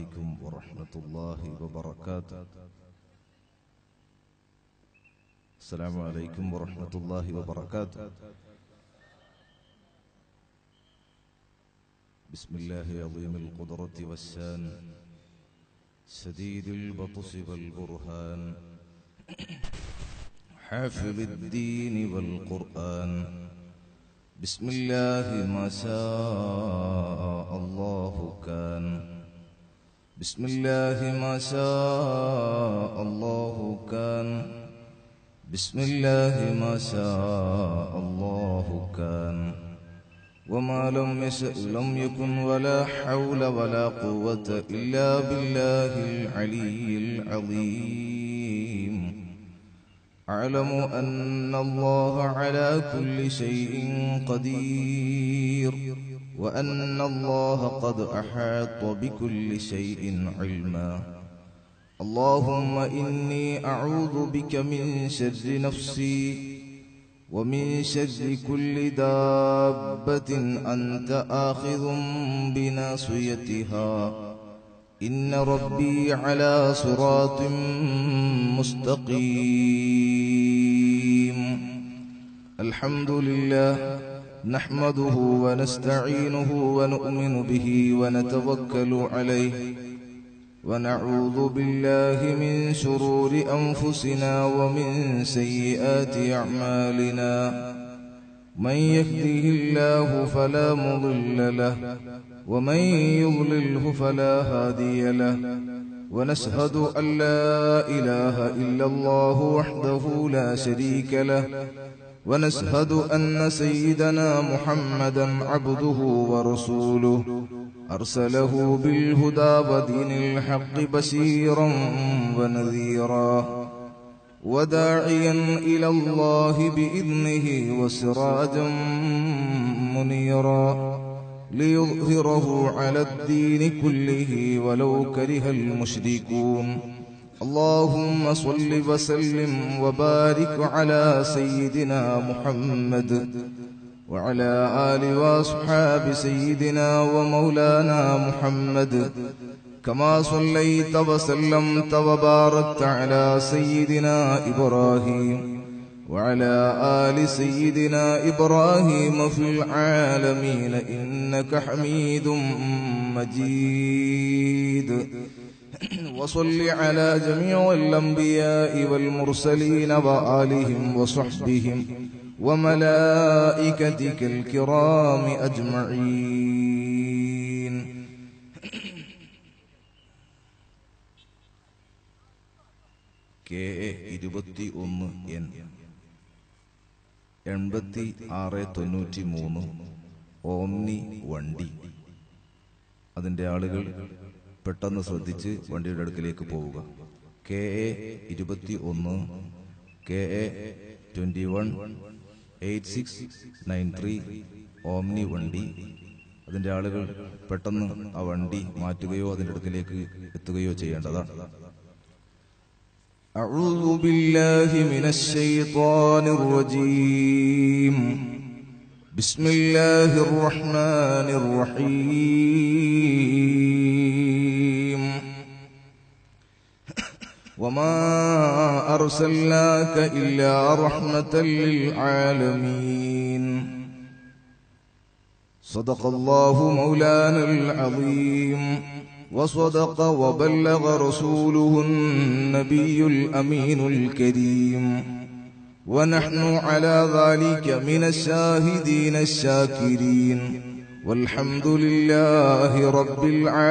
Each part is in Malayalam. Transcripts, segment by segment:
عليكم ورحمة الله وبركاته السلام عليكم ورحمة الله وبركاته بسم الله عظيم القدرة والسان سديد البطش والبرهان حافظ الدين والقرآن بسم الله ما شاء الله كان بسم الله ما شاء الله كان بسم الله ما شاء الله كان وما لم يشأ لم يكن ولا حول ولا قوة إلا بالله العلي العظيم أعلم أن الله على كل شيء قدير وأن الله قد أحاط بكل شيء علما اللهم إني أعوذ بك من شر نفسي ومن شر كل دابة أنت آخذ بناصيتها إن ربي على صراط مستقيم الحمد لله نحمده ونستعينه ونؤمن به ونتوكل عليه ونعوذ بالله من شرور أنفسنا ومن سيئات أعمالنا من يهده الله فلا مضل له ومن يضلله فلا هادي له ونشهد أن لا إله إلا الله وحده لا شريك له ونشهد أن سيدنا محمدا عبده ورسوله أرسله بالهدى ودين الحق بشيرا ونذيرا وداعيا إلى الله بإذنه وسراجا منيرا ليظهره على الدين كله ولو كره المشركون اللهم صل وسلم وبارك على سيدنا محمد وعلى آل وأصحاب سيدنا ومولانا محمد كما صليت وسلمت وباركت على سيدنا إبراهيم وعلى آل سيدنا إبراهيم في العالمين إنك حميد مجيد وصل على جميع الأنبياء والمرسلين وآلهم وصحبهم وملائكتك الكرام أجمعين കെ എ ഇരുപത്തി ഒന്ന് എൻ എൺപത്തി ആറ് തൊണ്ണൂറ്റി മൂന്ന് ഓംനി വണ്ടി അതിന്റെ ആളുകൾ പെട്ടെന്ന് ശ്രദ്ധിച്ച് വണ്ടിയുടെ അടുക്കിലേക്ക് പോവുക കെ എ ഇരുപത്തി ഒന്ന് K A twenty one eight six nine three Omni വണ്ടി അതിന്റെ ആളുകൾ പെട്ടെന്ന് ആ വണ്ടി മാറ്റുകയോ അതിന്റെ അടുക്കിലേക്ക് എത്തുകയോ ചെയ്യേണ്ടതാണ് أعوذ بالله من الشيطان الرجيم بسم الله الرحمن الرحيم وما أرسلناك إلا رحمة للعالمين صدق الله مولانا العظيم وصدق وبلغ رسوله النبي الأمين الكريم ونحن على ذلك من الشاهدين الشاكرين والحمد لله رب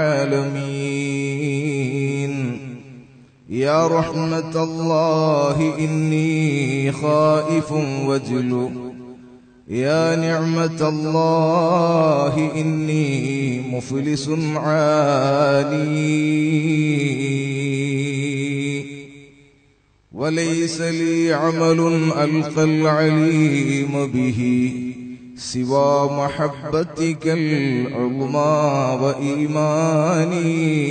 العالمين يا رحمة الله إني خائف وجل يا نعمة الله إني مفلس عاني وليس لي عمل ألقى العليم به سوى محبتك العظمى وإيماني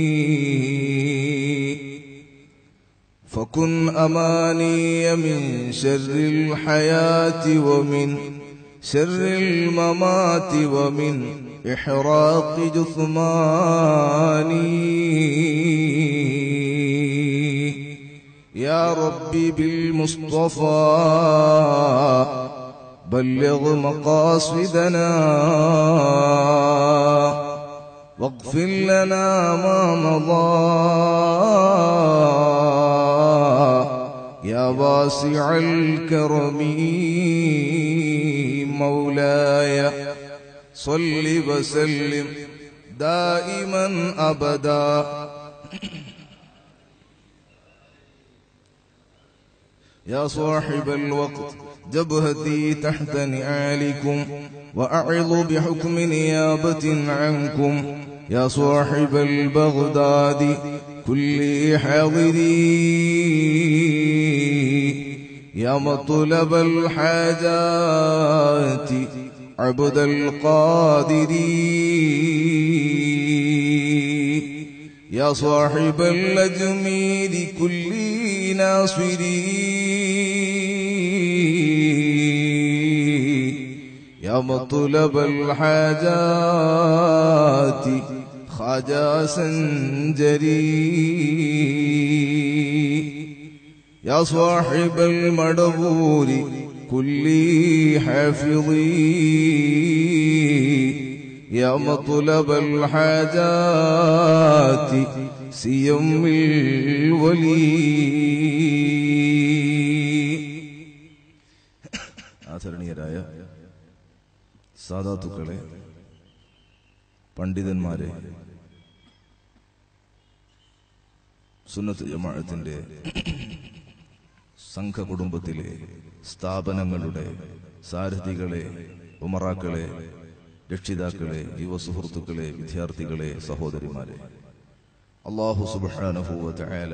فكن أماني من شر الحياة ومن شر الممات ومن إحراق جثماني ربي بالمصطفى بلغ مقاصدنا واغفر لنا ما مضى يا واسع الكرم مولاي صل وسلم دائما ابدا يا صاحب الوقت جبهتي تحت نعالكم وأعظ بحكم نيابة عنكم يا صاحب البغداد كل حاضري يا مطلب الحاجات عبد القادر يا صاحب الأجميل كل ناصري يا مطلب الحاجات خاجا سنجري يا صاحب المدبور كل حافظي يا مطلب الحاجات سيم الولي ആദരണീയരായ സാധാത്തുക്കളെ പണ്ഡിതന്മാരെ സുന്നത്ത് ജമാഅത്തിന്റെ സംഘ കുടുംബത്തിലെ സ്ഥാപനങ്ങളുടെ സാരഥികളെ ഉമറാക്കളെ രക്ഷിതാക്കളെ യുവ സുഹൃത്തുക്കളെ വിദ്യാർത്ഥികളെ സഹോദരിമാരെ അള്ളാഹു സുബാനുഭൂവല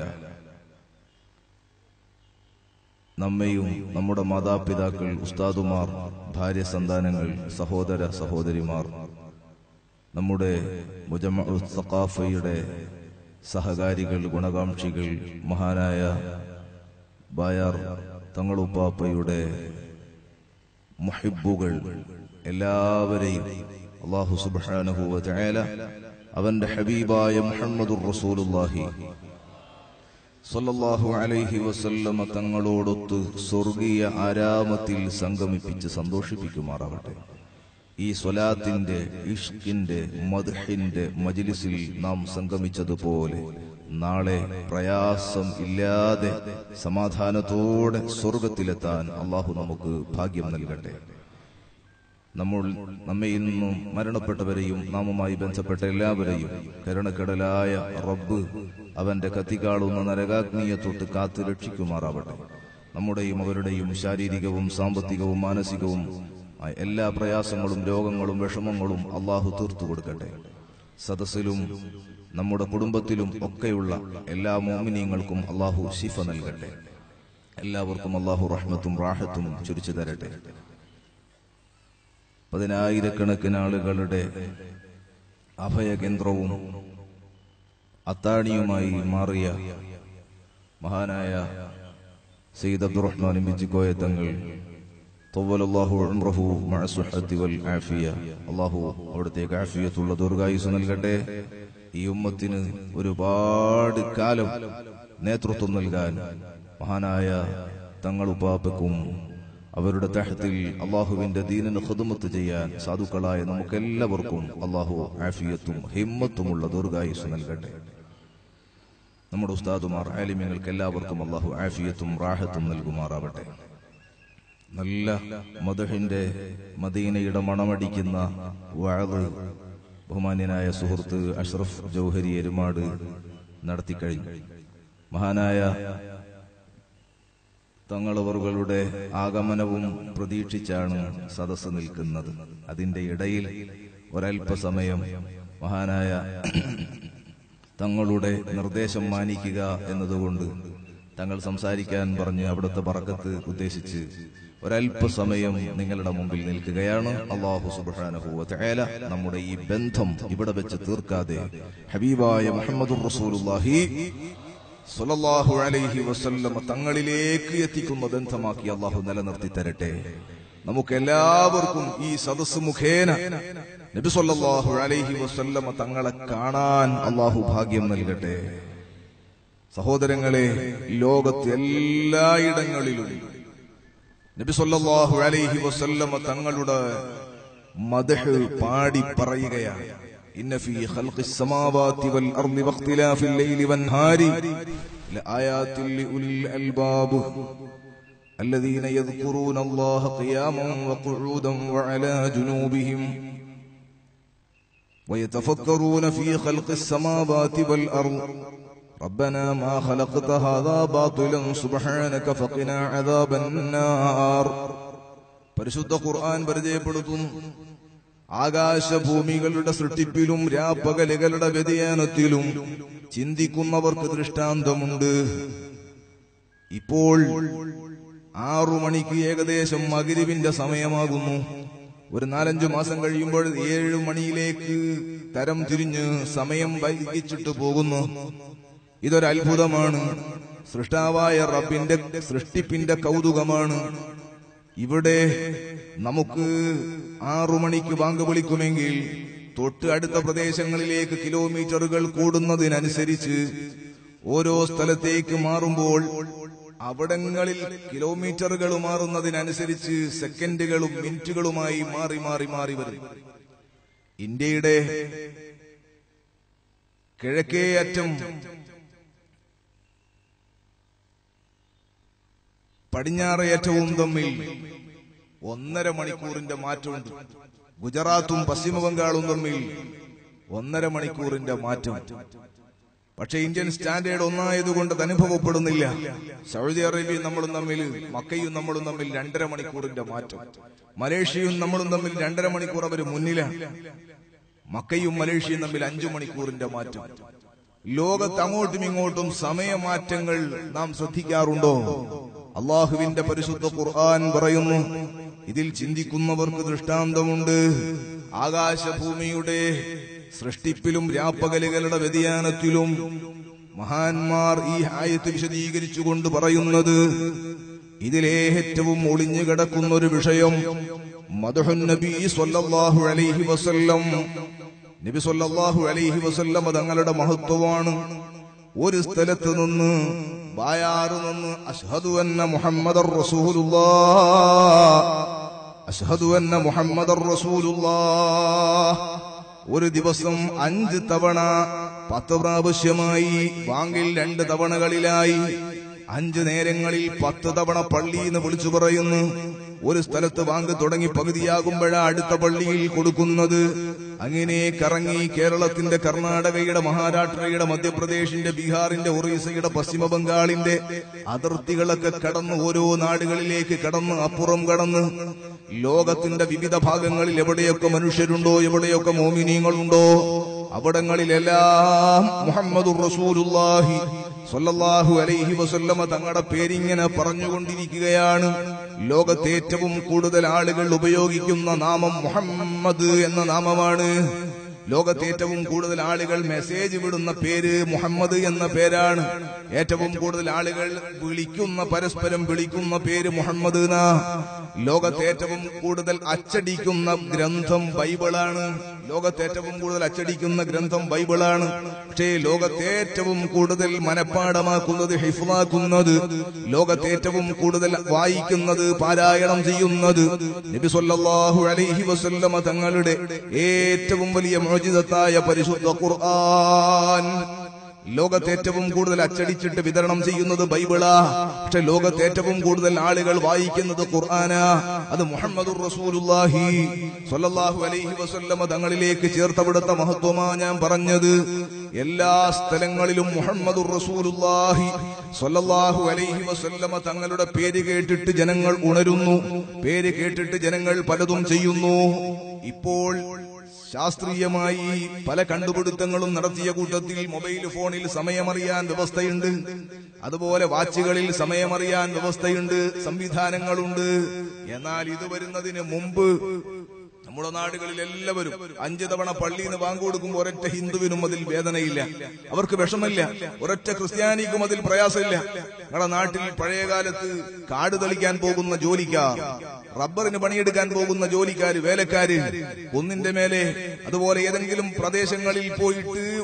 നമ്മയും നമ്മുടെ മാതാപിതാക്കൾ ഉസ്താദുമാർ ഭാര്യ സന്താനങ്ങൾ സഹോദര സഹോദരിമാർ നമ്മുടെ മുജമ സഖാഫയുടെ സഹകാരികൾ ഗുണകാംക്ഷികൾ മഹാനായ ബായാർ തങ്ങളുപ്പാപ്പയുടെ മുഹിബുകൾ എല്ലാവരെയും അള്ളാഹു സുബാനഹുവ ചായാല അവന്റെ ഹബീബായ മുഹമ്മദുർ റസൂലുല്ലാഹി സല്ലല്ലാഹു അലൈഹി വസല്ലമ തങ്ങളോടൊത്ത് സ്വർഗീയ ആരാമത്തിൽ സംഗമിപ്പിച്ച് സന്തോഷിപ്പിക്കുമാറാവട്ടെ ഈ സ്വലാത്തിന്റെ ഇഷ്കിന്റെ മദ്ഹിന്റെ മജിലിസിൽ നാം സംഗമിച്ചതുപോലെ നാളെ പ്രയാസം ഇല്ലാതെ സമാധാനത്തോടെ സ്വർഗത്തിലെത്താൻ അള്ളാഹു നമുക്ക് ഭാഗ്യം നൽകട്ടെ നമ്മൾ നമ്മെ ഇന്നും മരണപ്പെട്ടവരെയും നാമുമായി ബന്ധപ്പെട്ട എല്ലാവരെയും കരുണക്കടലായ റബ്ബ് അവന്റെ കത്തിക്കാളുന്ന നരകാഗ്നിയെ തൊട്ട് കാത്തു രക്ഷിക്കുമാറാവട്ടെ നമ്മുടെയും അവരുടെയും ശാരീരികവും സാമ്പത്തികവും മാനസികവും ആയ എല്ലാ പ്രയാസങ്ങളും രോഗങ്ങളും വിഷമങ്ങളും അള്ളാഹു തീർത്തു കൊടുക്കട്ടെ സദസ്സിലും നമ്മുടെ കുടുംബത്തിലും ഒക്കെയുള്ള എല്ലാ മോമിനിയങ്ങൾക്കും അള്ളാഹു ശിഫ നൽകട്ടെ എല്ലാവർക്കും അള്ളാഹു റഹ്മത്തും റാഹത്തും ചുരിച്ചു തരട്ടെ പതിനായിരക്കണക്കിന് ആളുകളുടെ അഭയകേന്ദ്രവും അത്താണിയുമായി മാറിയ മഹാനായ സയ്യിദ് അബ്ദുറഹ്മാൻ ബിജിക്കോയ തങ്ങൾ തൊവ്വലല്ലാഹു ഉംറഹു മഅ സുഹ്ഹത്തി വൽ ആഫിയ അല്ലാഹു അവിടത്തേക്ക് ആഫിയത്തുള്ള ദീർഘായുസ് നൽകട്ടെ ഈ ഉമ്മത്തിന് ഒരുപാട് കാലം നേതൃത്വം നൽകാൻ മഹാനായ തങ്ങളുപ്പാപ്പക്കും അവരുടെ തഹത്തിൽ അള്ളാഹുവിന്റെ ദീനിന് ഖുദ്മത്ത് ചെയ്യാൻ സാധുക്കളായ നമുക്കെല്ലാവർക്കും അള്ളാഹു ആഫിയത്തും ഹിമ്മത്തുമുള്ള ദീർഘായുസ് നൽകട്ടെ നമ്മുടെ ഉസ്താദുമാർ ആലിമ്യങ്ങൾക്ക് എല്ലാവർക്കും അള്ളാഹു ആഫിയത്തും റാഹത്തും നൽകുമാറാവട്ടെ നല്ല മധുഹിന്റെ മദീനയുടെ മണമടിക്കുന്ന വാഴ് ബഹുമാന്യനായ സുഹൃത്ത് അഷ്റഫ് ജൗഹരി എരുമാട് നടത്തിക്കഴിഞ്ഞു മഹാനായ തങ്ങളവറുകളുടെ ആഗമനവും പ്രതീക്ഷിച്ചാണ് സദസ്സ് നിൽക്കുന്നത് അതിന്റെ ഇടയിൽ ഒരൽപ്പസമയം മഹാനായ തങ്ങളുടെ നിർദ്ദേശം മാനിക്കുക എന്നതുകൊണ്ട് തങ്ങൾ സംസാരിക്കാൻ പറഞ്ഞ് അവിടുത്തെ പറക്കത്ത് ഉദ്ദേശിച്ച് ഒരല്പസമയം നിങ്ങളുടെ മുമ്പിൽ നിൽക്കുകയാണ് അള്ളാഹു സുബാനഹുല നമ്മുടെ ഈ ബന്ധം ഇവിടെ വെച്ച് തീർക്കാതെ ഹബീബായ മുഹമ്മദ് റസൂലുല്ലാഹി സ്വല്ലല്ലാഹു അലൈഹി വസല്ലമ തങ്ങളിലേക്ക് എത്തിക്കുന്ന ബന്ധമാക്കി അള്ളാഹു നിലനിർത്തി തരട്ടെ നമുക്ക് എല്ലാവർക്കും ഈ സദസ് മുഖേന നബി സല്ലല്ലാഹു അലൈഹി വസല്ലമ തങ്ങളെ കാണാൻ അള്ളാഹു ഭാഗ്യം നൽകട്ടെ സഹോദരങ്ങളെ ലോകത്ത് എല്ലായിടങ്ങളിലും നബി സല്ലല്ലാഹു അലൈഹി വസല്ലമ തങ്ങളുടെ മദഹ് പാടി പറയുകയാണ് ഇന്ന ഫീ ഖൽഖിസ് സമാവാതി വൽ അർളി വഖ്തിലാഫിൽ ലൈലി വൻഹാരി ലആയാത്തിൽ ലിഉലിൽ അൽബാബ് الذين يذكرون الله قياما وقعودا وعلى جنوبهم ويتفكرون في خلق السماوات والأرض ربنا ما خلقت هذا باطلا سبحانك فقنا عذاب النار പരിശുദ്ധ ഖുർആൻ പരിചയപ്പെടുത്തുന്നു ആകാശഭൂമികളുടെ സൃഷ്ടിപ്പിലും രാപ്പകലുകളുടെ വ്യതിയാനത്തിലും ചിന്തിക്കുന്നവർക്ക് ദൃഷ്ടാന്തമുണ്ട് ഇപ്പോൾ ആറു മണിക്ക് ഏകദേശം മകരിവിന്റെ സമയമാകുന്നു ഒരു നാലഞ്ചു മാസം കഴിയുമ്പോൾ ഏഴു മണിയിലേക്ക് തരം തിരിഞ്ഞ് സമയം വൈകിച്ചിട്ട് പോകുന്നു ഇതൊരു അത്ഭുതമാണ് സൃഷ്ടാവായ റബ്ബിന്റെ സൃഷ്ടിപ്പിന്റെ കൗതുകമാണ് ഇവിടെ നമുക്ക് ആറു മണിക്ക് ബാങ്ക് വിളിക്കുമെങ്കിൽ തൊട്ട് അടുത്ത പ്രദേശങ്ങളിലേക്ക് കിലോമീറ്ററുകൾ കൂടുന്നതിനനുസരിച്ച് ഓരോ സ്ഥലത്തേക്ക് മാറുമ്പോൾ അവിടങ്ങളിൽ കിലോമീറ്ററുകൾ മാറുന്നതിനനുസരിച്ച് സെക്കൻഡുകളും മിനിറ്റുകളുമായി മാറി മാറി മാറി വരും ഇന്ത്യയുടെ കിഴക്കേ അറ്റം പടിഞ്ഞാറേ അറ്റവും തമ്മിൽ ഒന്നര മണിക്കൂറിന്റെ മാറ്റമുണ്ട് ഗുജറാത്തും പശ്ചിമ ബംഗാളും തമ്മിൽ ഒന്നര മണിക്കൂറിന്റെ മാറ്റം പക്ഷെ ഇന്ത്യൻ സ്റ്റാൻഡേർഡ് ഒന്നായതുകൊണ്ട് അത് അനുഭവപ്പെടുന്നില്ല സൗദി അറേബ്യയും നമ്മളും തമ്മിൽ മക്കയും നമ്മളും തമ്മിൽ രണ്ടര മണിക്കൂറിന്റെ മാറ്റം മലേഷ്യയും നമ്മളും തമ്മിൽ രണ്ടര മണിക്കൂർ അവർ മുന്നിലാണ് മക്കയും മലേഷ്യയും തമ്മിൽ അഞ്ചു മണിക്കൂറിന്റെ മാറ്റം ലോകത്ത് അങ്ങോട്ടും ഇങ്ങോട്ടും സമയമാറ്റങ്ങൾ നാം ശ്രദ്ധിക്കാറുണ്ടോ അള്ളാഹുവിന്റെ പരിശുദ്ധ ഖുർആൻ പറയുന്നു ഇതിൽ ചിന്തിക്കുന്നവർക്ക് ദൃഷ്ടാന്തമുണ്ട് ആകാശഭൂമിയുടെ സൃഷ്ടിപ്പിലും രാപ്പകലുകളുടെ വ്യതിയാനത്തിലും മഹാന്മാർ ഈ ആയത്ത് വിശദീകരിച്ചുകൊണ്ട് പറയുന്നത് ഇതിലേറ്റവും ഒളിഞ്ഞു കിടക്കുന്ന ഒരു വിഷയം മദഹുൻ നബി സ്വല്ലല്ലാഹു അലൈഹി വസല്ലം നബി സ്വല്ലല്ലാഹു അലൈഹി വസല്ലം തങ്ങളുടെ മഹത്വമാണ് ഒരു സ്ഥലത്ത് നിന്ന് ബായാറ് നിന്ന് അഷ്ഹദു അന്ന മുഹമ്മദർ റസൂലുള്ളാഹ് അഷ്ഹദു അന്ന മുഹമ്മദർ റസൂലുള്ളാഹ് ഒരു ദിവസം അഞ്ച് തവണ പത്ത് പ്രാവശ്യമായി വാങ്ങിൽ രണ്ട് തവണകളിലായി അഞ്ച് നേരങ്ങളിൽ പത്ത് തവണ പള്ളിന്ന് വിളിച്ചു പറയുന്നു ഒരു സ്ഥലത്ത് വാങ്ക് തുടങ്ങി പകുതിയാകുമ്പോഴാ അടുത്ത പള്ളിയിൽ കൊടുക്കുന്നത് അങ്ങനെ കറങ്ങി കേരളത്തിന്റെ കർണാടകയുടെ മഹാരാഷ്ട്രയുടെ മധ്യപ്രദേശിന്റെ ബീഹാറിന്റെ ഒറീസയുടെ പശ്ചിമ ബംഗാളിന്റെ അതിർത്തികളൊക്കെ കടന്ന് ഓരോ നാടുകളിലേക്ക് കടന്ന് അപ്പുറം കടന്ന് ലോകത്തിന്റെ വിവിധ ഭാഗങ്ങളിൽ എവിടെയൊക്കെ മനുഷ്യരുണ്ടോ എവിടെയൊക്കെ മോമിനിയങ്ങളുണ്ടോ അവിടങ്ങളിലെല്ലാം മുഹമ്മദ് റസൂലുല്ലാഹി സല്ലല്ലാഹു അലൈഹി വസല്ലമ തങ്ങളുടെ പേരിങ്ങനെ പറഞ്ഞുകൊണ്ടിരിക്കുകയാണ് ലോകത്തെ ഏറ്റവും കൂടുതൽ ആളുകൾ ഉപയോഗിക്കുന്ന നാമം മുഹമ്മദ് എന്ന നാമമാണ് ലോകത്തെ ഏറ്റവും കൂടുതൽ ആളുകൾ മെസ്സേജ് വിടുന്ന പേര് മുഹമ്മദ് എന്ന പേരാണ് ഏറ്റവും കൂടുതൽ ആളുകൾ വിളിക്കുന്ന പരസ്പരം വിളിക്കുന്ന പേര് മുഹമ്മദ് എന്നാ ലോകത്തെ ഏറ്റവും കൂടുതൽ അച്ചടിക്കുന്ന ഗ്രന്ഥം ബൈബിളാണ് ലോകത്തെ ഏറ്റവും കൂടുതൽ അച്ചടിക്കുന്ന ഗ്രന്ഥം ബൈബിളാണ് പക്ഷേ ലോകത്തെ ഏറ്റവും കൂടുതൽ മനഃപ്പാടമാക്കുന്നത് ഹിഫാക്കുന്നത് ലോകത്തെ ഏറ്റവും കൂടുതൽ വായിക്കുന്നത് പാരായണം ചെയ്യുന്നത് നബി സല്ലല്ലാഹു അലൈഹി വസല്ലമ തങ്ങളുടെ ഏറ്റവും വലിയ മോചിതത്തായ പരിശുദ്ധ ഖുർആൻ ലോകത്തെ ഏറ്റവും കൂടുതൽ അച്ചടിച്ചിട്ട് വിതരണം ചെയ്യുന്നത് ബൈബിളാ പക്ഷെ ലോകത്തെ ഏറ്റവും കൂടുതൽ ആളുകൾ വായിക്കുന്നത് ഖുർആനാ അത് മുഹമ്മദുർ റസൂലുള്ളാഹി സ്വല്ലല്ലാഹു അലൈഹി വസല്ലമ തങ്ങളിലേക്ക് ചേർത്തവിടുത്ത മഹത്വമാ ഞാൻ പറഞ്ഞത് എല്ലാ സ്ഥലങ്ങളിലും മുഹമ്മദുർ റസൂലുള്ളാഹി സ്വല്ലല്ലാഹു അലൈഹി വസല്ലമ തങ്ങളുടെ പേര് കേട്ടിട്ട് ജനങ്ങൾ ഉണരുന്നു പേര് കേട്ടിട്ട് ജനങ്ങൾ പലതും ചെയ്യുന്നു ഇപ്പോൾ ശാസ്ത്രീയമായി പല കണ്ടുപിടുത്തങ്ങളും നടത്തിയ കൂട്ടത്തിൽ മൊബൈൽ ഫോണിൽ സമയമറിയാൻ വ്യവസ്ഥയുണ്ട് അതുപോലെ വാച്ചുകളിൽ സമയമറിയാൻ വ്യവസ്ഥയുണ്ട് സംവിധാനങ്ങളുണ്ട് എന്നാൽ ഇത് വരുന്നതിന് മുമ്പ് നമ്മുടെ നാടുകളിൽ എല്ലാവരും അഞ്ച് തവണ പള്ളിയിൽ നിന്ന് വാങ്ങു കൊടുക്കുമ്പോൾ ഒരൊറ്റ ഹിന്ദുവിനും അതിൽ വേദനയില്ല അവർക്ക് വിഷമില്ല ഒരൊറ്റ ക്രിസ്ത്യാനിക്കും അതിൽ പ്രയാസമില്ല ഞങ്ങളുടെ നാട്ടിൽ പഴയ കാലത്ത് കാട് തെളിക്കാൻ പോകുന്ന ജോലിക്കാർ റബ്ബറിന് പണിയെടുക്കാൻ പോകുന്ന ജോലിക്കാര് വേലക്കാര് ഒന്നിന്റെ മേലെ അതുപോലെ ഏതെങ്കിലും പ്രദേശങ്ങളിൽ പോയിട്ട്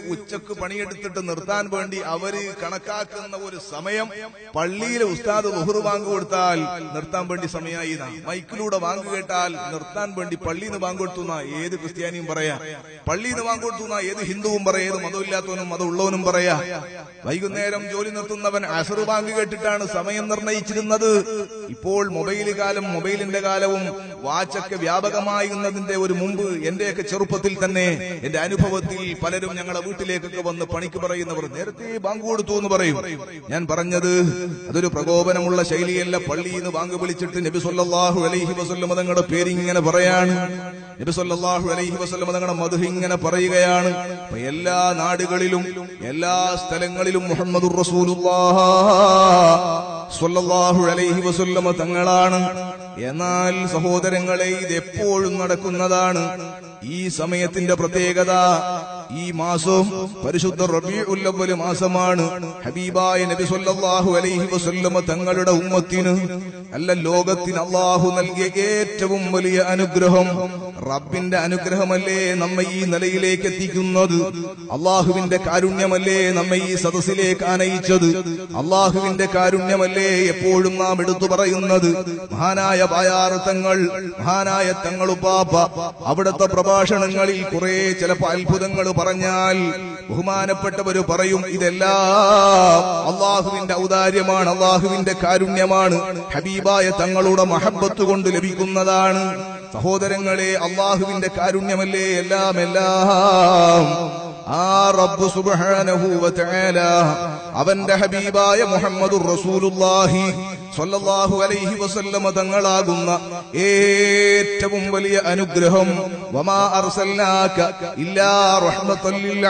ഉച്ചക്ക് പണിയെടുത്തിട്ട് നിർത്താൻ വേണ്ടി അവര് കണക്കാക്കുന്ന ഒരു സമയം പള്ളിയിലെ ഉസ്താദ് ലുഹുർ വാങ്ക് കൊടുത്താൽ നിർത്താൻ വേണ്ടി സമയമായി എന്നാ. മൈക്കിലൂടെ വാങ്ക് കേട്ടാൽ നിർത്താൻ വേണ്ടി പള്ളിയിൽ നിന്ന് വാങ്ക് കൊടുത്തുന്ന ഏത് ക്രിസ്ത്യാനിയും പറയാ പള്ളിയിൽ നിന്ന് വാങ്ക് കൊടുത്തുന്ന ഏത് ഹിന്ദുവും പറയാ ഏത് മതമില്ലാത്തവനും മതമുള്ളവനും പറയാ വൈകുന്നേരം ജോലി നിർത്തുന്നവൻ അസർ ബാങ്ക് കേട്ടിട്ടാണ് സമയം നിർണയിച്ചിരുന്നത് ഇപ്പോൾ മൊബൈൽ കാലം മൊബൈലിന്റെ കാലവും വാച്ചൊക്കെ വ്യാപകമായിരുന്നതിന്റെ ഒരു മുമ്പ് എന്റെയൊക്കെ ചെറുപ്പത്തിൽ തന്നെ എന്റെ അനുഭവത്തിൽ പലരും ഞങ്ങളുടെ വീട്ടിലേക്കൊക്കെ വന്ന് പണിക്ക് പറയുന്നവർ നേരത്തെ ബാങ്ക് കൊടുത്തു എന്ന് പറയും ഞാൻ പറഞ്ഞത് അതൊരു പ്രകോപനമുള്ള ശൈലിയല്ല പള്ളിയിൽ നിന്ന് ബാങ്ക് വിളിച്ചിട്ട് നബി സല്ലല്ലാഹു അലൈഹി വസല്ലം തങ്ങളുടെ പേര് ഇങ്ങനെ പറയാണ് നബി സല്ലല്ലാഹു അലൈഹി വസല്ലം തങ്ങളുടെ മധു ഇങ്ങനെ പറയുകയാണ് അപ്പൊ എല്ലാ നാടുകളിലും എല്ലാ സ്ഥലങ്ങളിലും മുഹമ്മദുർ റസൂലുള്ളാഹ് സ്വല്ലല്ലാഹു അലൈഹി വസല്ലമ തങ്ങളാണ് എന്നാൽ സഹോദരങ്ങളെ ഇത് എപ്പോഴും നടക്കുന്നതാണ് ഈ സമയത്തിന്റെ പ്രത്യേകത ഈ മാസം പരിശുദ്ധ റബീഉൽ അവ്വൽ മാസമാണ് ഹബീബായ നബി സല്ലല്ലാഹു അലൈഹി വസല്ലമ തങ്ങളുടെ ഉമ്മത്തിന് അല്ല ലോകത്തിന് അള്ളാഹു നൽകിയ ഏറ്റവും വലിയ അനുഗ്രഹം റബ്ബിന്റെ അനുഗ്രഹമല്ലേ നമ്മെ ഈ നിലയിലേക്ക് എത്തിക്കുന്നത് അള്ളാഹുവിന്റെ കാരുണ്യമല്ലേ നമ്മെ ഈ സദസ്സിലേക്ക് ആനയിച്ചത് അള്ളാഹുവിന്റെ കാരുണ്യമല്ലേ എപ്പോഴും നാം എടുത്തു പറയുന്നത് മഹാനായ പായാർത്ഥങ്ങൾ മഹാനായ തങ്ങളുപ്പാപ്പ അവിടുത്തെ പ്രഭാഷണങ്ങളിൽ കുറെ ചിലപ്പോ അത്ഭുതങ്ങൾ പറഞ്ഞാൽ ബഹുമാനപ്പെട്ടവര് പറയും ഇതെല്ലാം അള്ളാഹുവിന്റെ ഔദാര്യമാണ് അള്ളാഹുവിന്റെ കാരുണ്യമാണ് ഹബീബായ തങ്ങളുടെ മഹബത്ത് കൊണ്ട് ലഭിക്കുന്നതാണ് സഹോദരങ്ങളെ അള്ളാഹുവിന്റെ കാരുണ്യമല്ലേ എല്ലാം എല്ലാം ആ റബ്ബ് സുബ്ഹാനഹു വതആല അവന്റെ ഹബീബായ മുഹമ്മദുർ റസൂലുള്ളാഹി സ്വല്ലല്ലാഹു അലൈഹി വസല്ലമ തങ്ങളാകുന്ന ഏറ്റവും വലിയ അനുഗ്രഹം വമാ അർസൽനാക ഇല്ലാ റഹ്മത്തൽ ലിൽ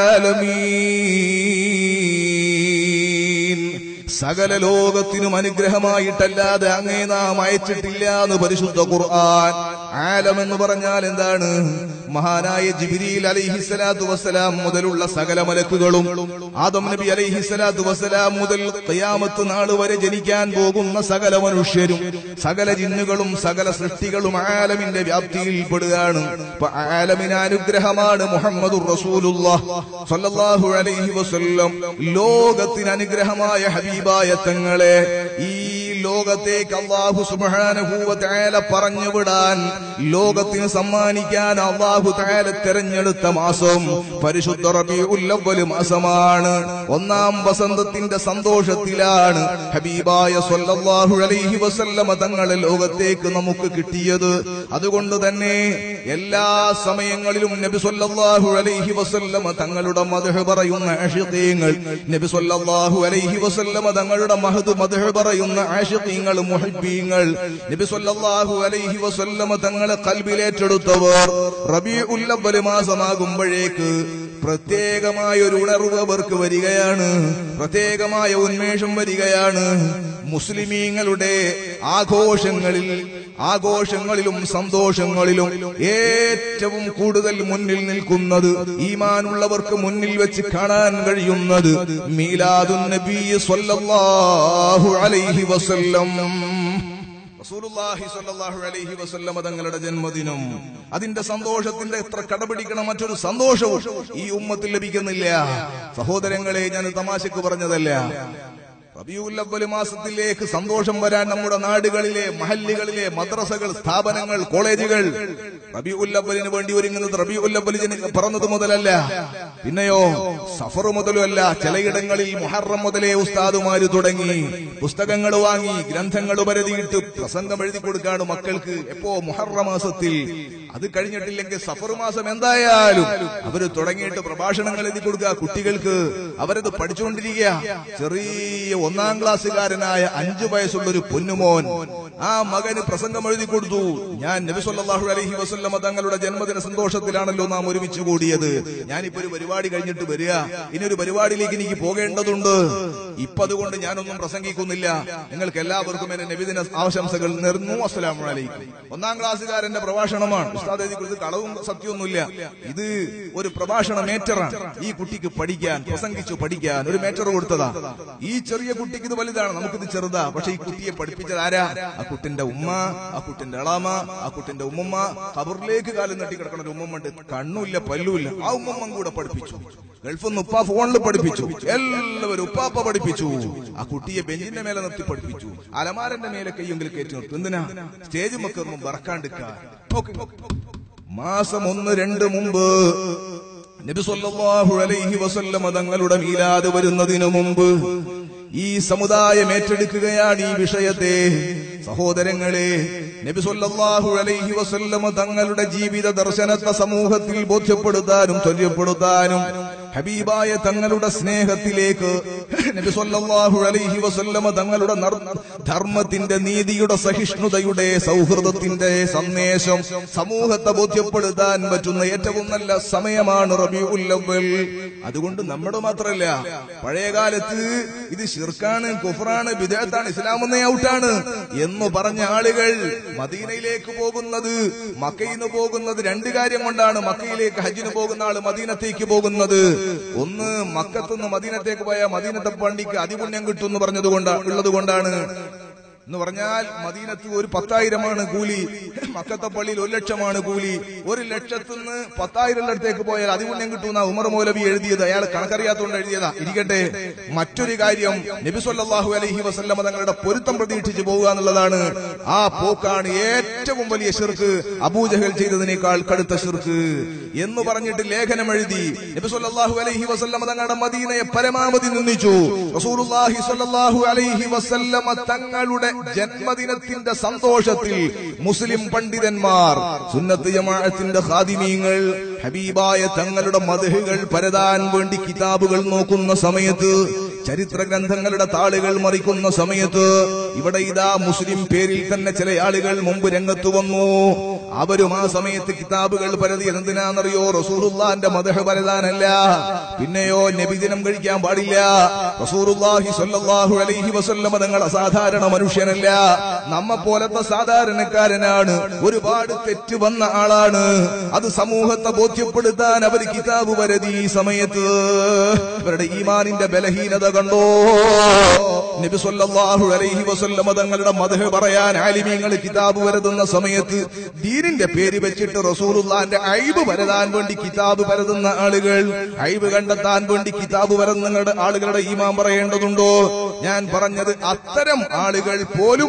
ആലമീൻ സകല ലോകത്തിനും അനുഗ്രഹമായിട്ടല്ലാതെ അങ്ങേ നാം അയച്ചിട്ടില്ല എന്ന് പരിശുദ്ധ ഖുർആൻ ആലം എന്ന് പറഞ്ഞാൽ എന്താണ് മഹാനായ ജിബിരിൽ അലൈഹിസ്സലാത്തു വസ്സലാം മുതലുള്ള സകല മലക്കുകളും ആദം നബി അലൈഹിസ്സലാത്തു വസ്സലാം മുതൽ ഖിയാമത്ത് നാൾ വരെ ജനിക്കാൻ പോകുന്ന സകല മനുഷ്യരും സകല ജിന്നുകളും സകല സൃഷ്ടികളും ആലമിന്റെ വ്യാപ്തിയിൽ പെടുകയാണ് അപ്പൊ ആലമിന് അനുഗ്രഹമാണ് മുഹമ്മദുർ റസൂലുള്ളാഹ് സ്വല്ലല്ലാഹു അലൈഹി വസല്ലം ലോകത്തിന് അനുഗ്രഹമായ ഹബീബായ തങ്ങളെ ഈ ലോകത്തേക്ക് അള്ളാഹു സുബ്ഹാനഹു വ തആല പറഞ്ഞു വിടാൻ ലോകത്തിന് സമ്മാനിക്കാൻ അള്ളാഹു തആല തെരഞ്ഞെടുത്ത മാസം പരിശുദ്ധ റബീഉൽ അവ്വൽ മാസമാണ് ഒന്നാം വസന്തത്തിന്റെ സന്തോഷത്തിലാണ് ഹബീബായ സ്വല്ലല്ലാഹു അലൈഹി വസല്ലമ തങ്ങളെ ലോകത്തേക്ക് നമുക്ക് കിട്ടിയത് അതുകൊണ്ട് തന്നെ എല്ലാ സമയങ്ങളിലും നബി സ്വല്ലല്ലാഹു അലൈഹി വസല്ലമ തങ്ങളുടെ മദ്ഹ് പറയുന്ന ആഷിഖീങ്ങൾ നബി സ്വല്ലല്ലാഹു അലൈഹി വസല്ലമ തങ്ങളുടെ മഹദ് മദ്ഹ് പറയുന്ന ആഷിഖീങ്ങൾ മുഹിബ്ബീങ്ങൾ നബി സ്വല്ലല്ലാഹു അലൈഹി വസല്ലമ തങ്ങളെ കൽബിലേറ്റെടുത്തവർ റബീഉൽ അവ്വൽ മാസമാകുമ്പോഴേക്ക് പ്രത്യേകമായ ഒരു ഉണർവ് അവർക്ക് വരികയാണ് പ്രത്യേകമായ ഉന്മേഷം വരികയാണ് മുസ്ലിമീങ്ങളുടെ ആഘോഷങ്ങളിൽ ആഘോഷങ്ങളിലും സന്തോഷങ്ങളിലും ഏറ്റവും കൂടുതൽ മുന്നിൽ നിൽക്കുന്നത് ഈമാനുള്ളവർക്ക് മുന്നിൽ വെച്ച് കാണാൻ കഴിയുന്നത് മീലാദുൻ നബി സ്വല്ലല്ലാഹു അലൈഹി വസല്ലം റസൂലുള്ളാഹി സ്വല്ലല്ലാഹു അലൈഹി വസല്ലമ തങ്ങളുടെ ജന്മദിനം അതിന്റെ സന്തോഷത്തിന്റെ എത്ര കടപിടിക്കണം മറ്റൊരു സന്തോഷവും ഈ ഉമ്മത്തിൽ ലഭിക്കുന്നില്ല സഹോദരങ്ങളെ ഞാൻ തമാശക്ക് പറഞ്ഞതല്ല റബിയുൽ അവ്വൽ മാസത്തിലേക്ക് സന്തോഷം വരാൻ നമ്മുടെ നാടുകളിലെ മഹല്ലുകളിലെ മദ്രസകൾ സ്ഥാപനങ്ങൾ കോളേജുകൾ റബിയുൽ അവ്വലിന് വേണ്ടി ഒരുങ്ങുന്നത് റബിയുൽ അവ്വൽ പിറന്നത് മുതലല്ല പിന്നെയോ സഫർ മുതലുമല്ല ചിലയിടങ്ങളിൽ മുഹറം മുതലേ ഉസ്താദുമാര് തുടങ്ങി പുസ്തകങ്ങൾ വാങ്ങി ഗ്രന്ഥങ്ങൾ പരതിയിട്ട് പ്രസംഗം എഴുതി കൊടുക്കാണ് മക്കൾക്ക് എപ്പോ മുഹറ മാസത്തിൽ അത് കഴിഞ്ഞിട്ടില്ലെങ്കിൽ സഫർ മാസം എന്തായാലും അവര് തുടങ്ങിയിട്ട് പ്രഭാഷണങ്ങൾ എഴുതി കൊടുക്കുക കുട്ടികൾക്ക് അവരത് പഠിച്ചുകൊണ്ടിരിക്കുക ചെറിയ ഒന്നാം ക്ലാസ്സുകാരനായ അഞ്ചു വയസ്സുള്ള ഒരു പൊന്നുമോൻ ആ മകന് പ്രസംഗം എഴുതി കൊടുത്തു ഞാൻ നബി സല്ലല്ലാഹു അലൈഹി വസല്ലമ തങ്ങളുടെ ജന്മദിന സന്തോഷത്തിലാണല്ലോ നാം ഒരുമിച്ച് കൂടിയത് ഞാനിപ്പോ ഒരു പരിപാടി കഴിഞ്ഞിട്ട് വരിക ഇനി ഒരു പരിപാടിയിലേക്ക് എനിക്ക് പോകേണ്ടതുണ്ട് ഇപ്പൊ അതുകൊണ്ട് ഞാനൊന്നും പ്രസംഗിക്കുന്നില്ല നിങ്ങൾക്ക് എല്ലാവർക്കും എന്റെ നബിദിന ആശംസകൾ നേർന്നു അസ്സലാമു അലൈക്കും ഒന്നാം ക്ലാസ്സുകാരന്റെ പ്രഭാഷണമാണ് ഉസ്താദ് എഴുതി കൊടുത്ത് കളവും സത്യമൊന്നുമില്ല ഇത് ഒരു പ്രഭാഷണ മേറ്ററാണ് ഈ കുട്ടിക്ക് പഠിക്കാൻ പ്രസംഗിച്ചു പഠിക്കാൻ ഒരു മേറ്റർ കൊടുത്തതാ ഈ ചെറിയ കുട്ടിക്ക് ഇത് വലുതാണ് നമുക്കിത് ചെറുതാ പക്ഷെ ഈ കുട്ടിയെ പഠിപ്പിച്ചത് ആരാ ആ കുട്ടിന്റെ ഉമ്മ ആ കുട്ടിന്റെ അളാമ ആ കുട്ടിന്റെ ഉമ്മമ്മ കബറിലേക്ക് കാലം നട്ടി കിടക്കണ ഒരു ഉമ്മമ്മ ഉണ്ട് കണ്ണുമില്ല പല്ലുമില്ല ആ ഉമ്മമ്മ കൂടെ പഠിപ്പിച്ചു ഗൾഫിൽ നിന്ന് ഉപ്പ ഫോണിൽ പഠിപ്പിച്ചു എല്ലാവരും ഉപ്പാപ്പ പഠിപ്പിച്ചു ആ കുട്ടിയെ ബെഞ്ചിന്റെ മേലെ നിർത്തി പഠിപ്പിച്ചു അലമാരന്റെ മേലെ കയ്യെങ്കിൽ കയറ്റി നിർത്തും എന്തിനാ സ്റ്റേജ് മക്കറും വറക്കാണ്ടിരിക്കാൻ മാസം ഒന്ന് രണ്ട് മുമ്പ് നബി സല്ലല്ലാഹു അലൈഹി വസല്ലമ തങ്ങളുടെ മീലാദ് വരുന്നതിനു മുമ്പ് ഈ സമുദായം ഏറ്റെടുക്കുകയാണ് ഈ വിഷയത്തെ സഹോദരങ്ങളെ നബി സല്ലല്ലാഹു അലൈഹി വസല്ലമ തങ്ങളുടെ ജീവിത ദർശനത്തെ സമൂഹത്തിൽ ബോധ്യപ്പെടുത്താനും ചൊല്യപ്പെടുത്താനും ഹബീബായ തങ്ങളുടെ സ്നേഹത്തിലേക്ക് നബി സല്ലല്ലാഹു അലൈഹി വസല്ലമ തങ്ങളുടെ നർ- ധർമ്മത്തിന്റെ നീതിയുടെ സഹിഷ്ണുതയുടെ സൗഹൃദത്തിന്റെ സന്ദേശം സമൂഹത്തെ ബോധ്യപ്പെടുത്താൻ പറ്റുന്ന ഏറ്റവും നല്ല സമയമാണ് റബീഉൽ അവ്വൽ അതുകൊണ്ട് നമ്മുടെ മാത്രമല്ല പഴയ കാലത്ത് ഇത് ഷിർക്കാണ് കുഫറാണ് ബിദഅത്താണ് ഇസ്ലാമെന്ന ഔട്ടാണ് എന്ന് പറഞ്ഞ ആളുകൾ മദീനയിലേക്ക് പോകുന്നത് മക്കയിൽ നിന്ന് പോകുന്നത് രണ്ട് കാര്യം കൊണ്ടാണ് മക്കയിലേക്ക് ഹജ്ജിന് പോകുന്ന ആള് മദീനത്തേക്ക് പോകുന്നത് ഒന്ന് മക്കത്തുനിന്ന് മദീനത്തേക്ക് പോയ മദീനത്തെ പള്ളിക്ക് അതിപുണ്യം കിട്ടും എന്ന് പറഞ്ഞതുകൊണ്ട് ഉള്ളത് കൊണ്ടാണ് എന്ന് പറഞ്ഞാൽ മദീനത്ത് ഒരു പത്തായിരമാണ് കൂലി മക്കത്തെ പള്ളിയിൽ ഒരു ലക്ഷമാണ് കൂലി ഒരു ലക്ഷത്തുനിന്ന് പത്തായിരം അടുത്തേക്ക് പോയാൽ അതിപുണ്യം കിട്ടുന്ന ഉമർ മൗലവി എഴുതിയത് അയാൾ കണക്കറിയാത്തോണ്ട് എഴുതിയതാ ഇരിക്കട്ടെ മറ്റൊരു കാര്യം നബി സല്ലല്ലാഹു അലൈഹി വസല്ലമ തങ്ങളുടെ പൊരുത്തം പ്രതീക്ഷിച്ച് പോവുക എന്നുള്ളതാണ് ആ പോക്കാണ് ഏറ്റവും വലിയ ഷിർക്ക് അബൂജഹൽ ചെയ്തതിനേക്കാൾ കടുത്ത ഷിർക്ക് എന്ന് പറഞ്ഞിട്ട് ലേഖനം എഴുതി നബി സല്ലല്ലാഹു അലൈഹി വസല്ലമ തങ്ങളുടെ മദീനയെ പരമാവധി നിന്ദിച്ചു റസൂലുള്ളാഹി സ്വല്ലല്ലാഹു അലൈഹി വസല്ലമ തങ്ങളുടെ ജന്മദിനത്തിന്റെ സന്തോഷത്തിൽ മുസ്ലിം പണ്ഡിതന്മാർ സുന്നത്ത് ജമാഅത്തിന്റെ ഖാദിമീങ്ങൾ ഹബീബായ തങ്ങളുടെ മധുഹുകൾ പരതാൻ വേണ്ടി കിതാബുകൾ നോക്കുന്ന സമയത്ത് ചരിത്ര ഗ്രന്ഥങ്ങളുടെ താളുകൾ മറിക്കുന്ന സമയത്ത് ഇവിടെ ഇതാ മുസ്ലിം പേരിൽ തന്നെ ചില ആളുകൾ മുമ്പ് രംഗത്ത് വന്നു അവരും ആ സമയത്ത് കിതാബുകൾ പരതി എന്തിനാണെന്നറിയോ റസൂറുല്ലാന്റെ മദഹ പരതാനല്ല പിന്നെയോ നബിദിനം കഴിക്കാൻ പാടില്ല റസൂറുല്ലാഹി സ്വല്ലല്ലാഹു അലൈഹി വസല്ലമ തങ്ങൾ അസാധാരണ മനുഷ്യനല്ല നമ്മ പോലത്തെ സാധാരണക്കാരനാണ് ഒരുപാട് തെറ്റ് വന്ന ആളാണ് അത് സമൂഹത്തെ ബോധ്യപ്പെടുത്താൻ അവർ കിതാബ് പരതി ഈ സമയത്ത് ഇവരുടെ ഈമാനിന്റെ ബലഹീനത കണ്ടോ നബി സല്ലല്ലാഹു അലൈഹി വസല്ലമ തങ്ങളുടെ മദഹ് പറയാൻ ആലിമീങ്ങൾ കിതാബ് പരതുന്ന സമയത്ത് ദീനിന്റെ പേര് വെച്ചിട്ട് റസൂലുള്ളാന്റെ ഐബ് പരതാൻ വേണ്ടി കിതാബ് പരതുന്ന ആളുകൾ ഐബ് കണ്ടെത്താൻ വേണ്ടി കിതാബ് പരതുന്ന ആളുകളുടെ ഈമാൻ പറയേണ്ടതുണ്ടോ ഞാൻ പറഞ്ഞത് അത്തരം ആളുകൾ പോലും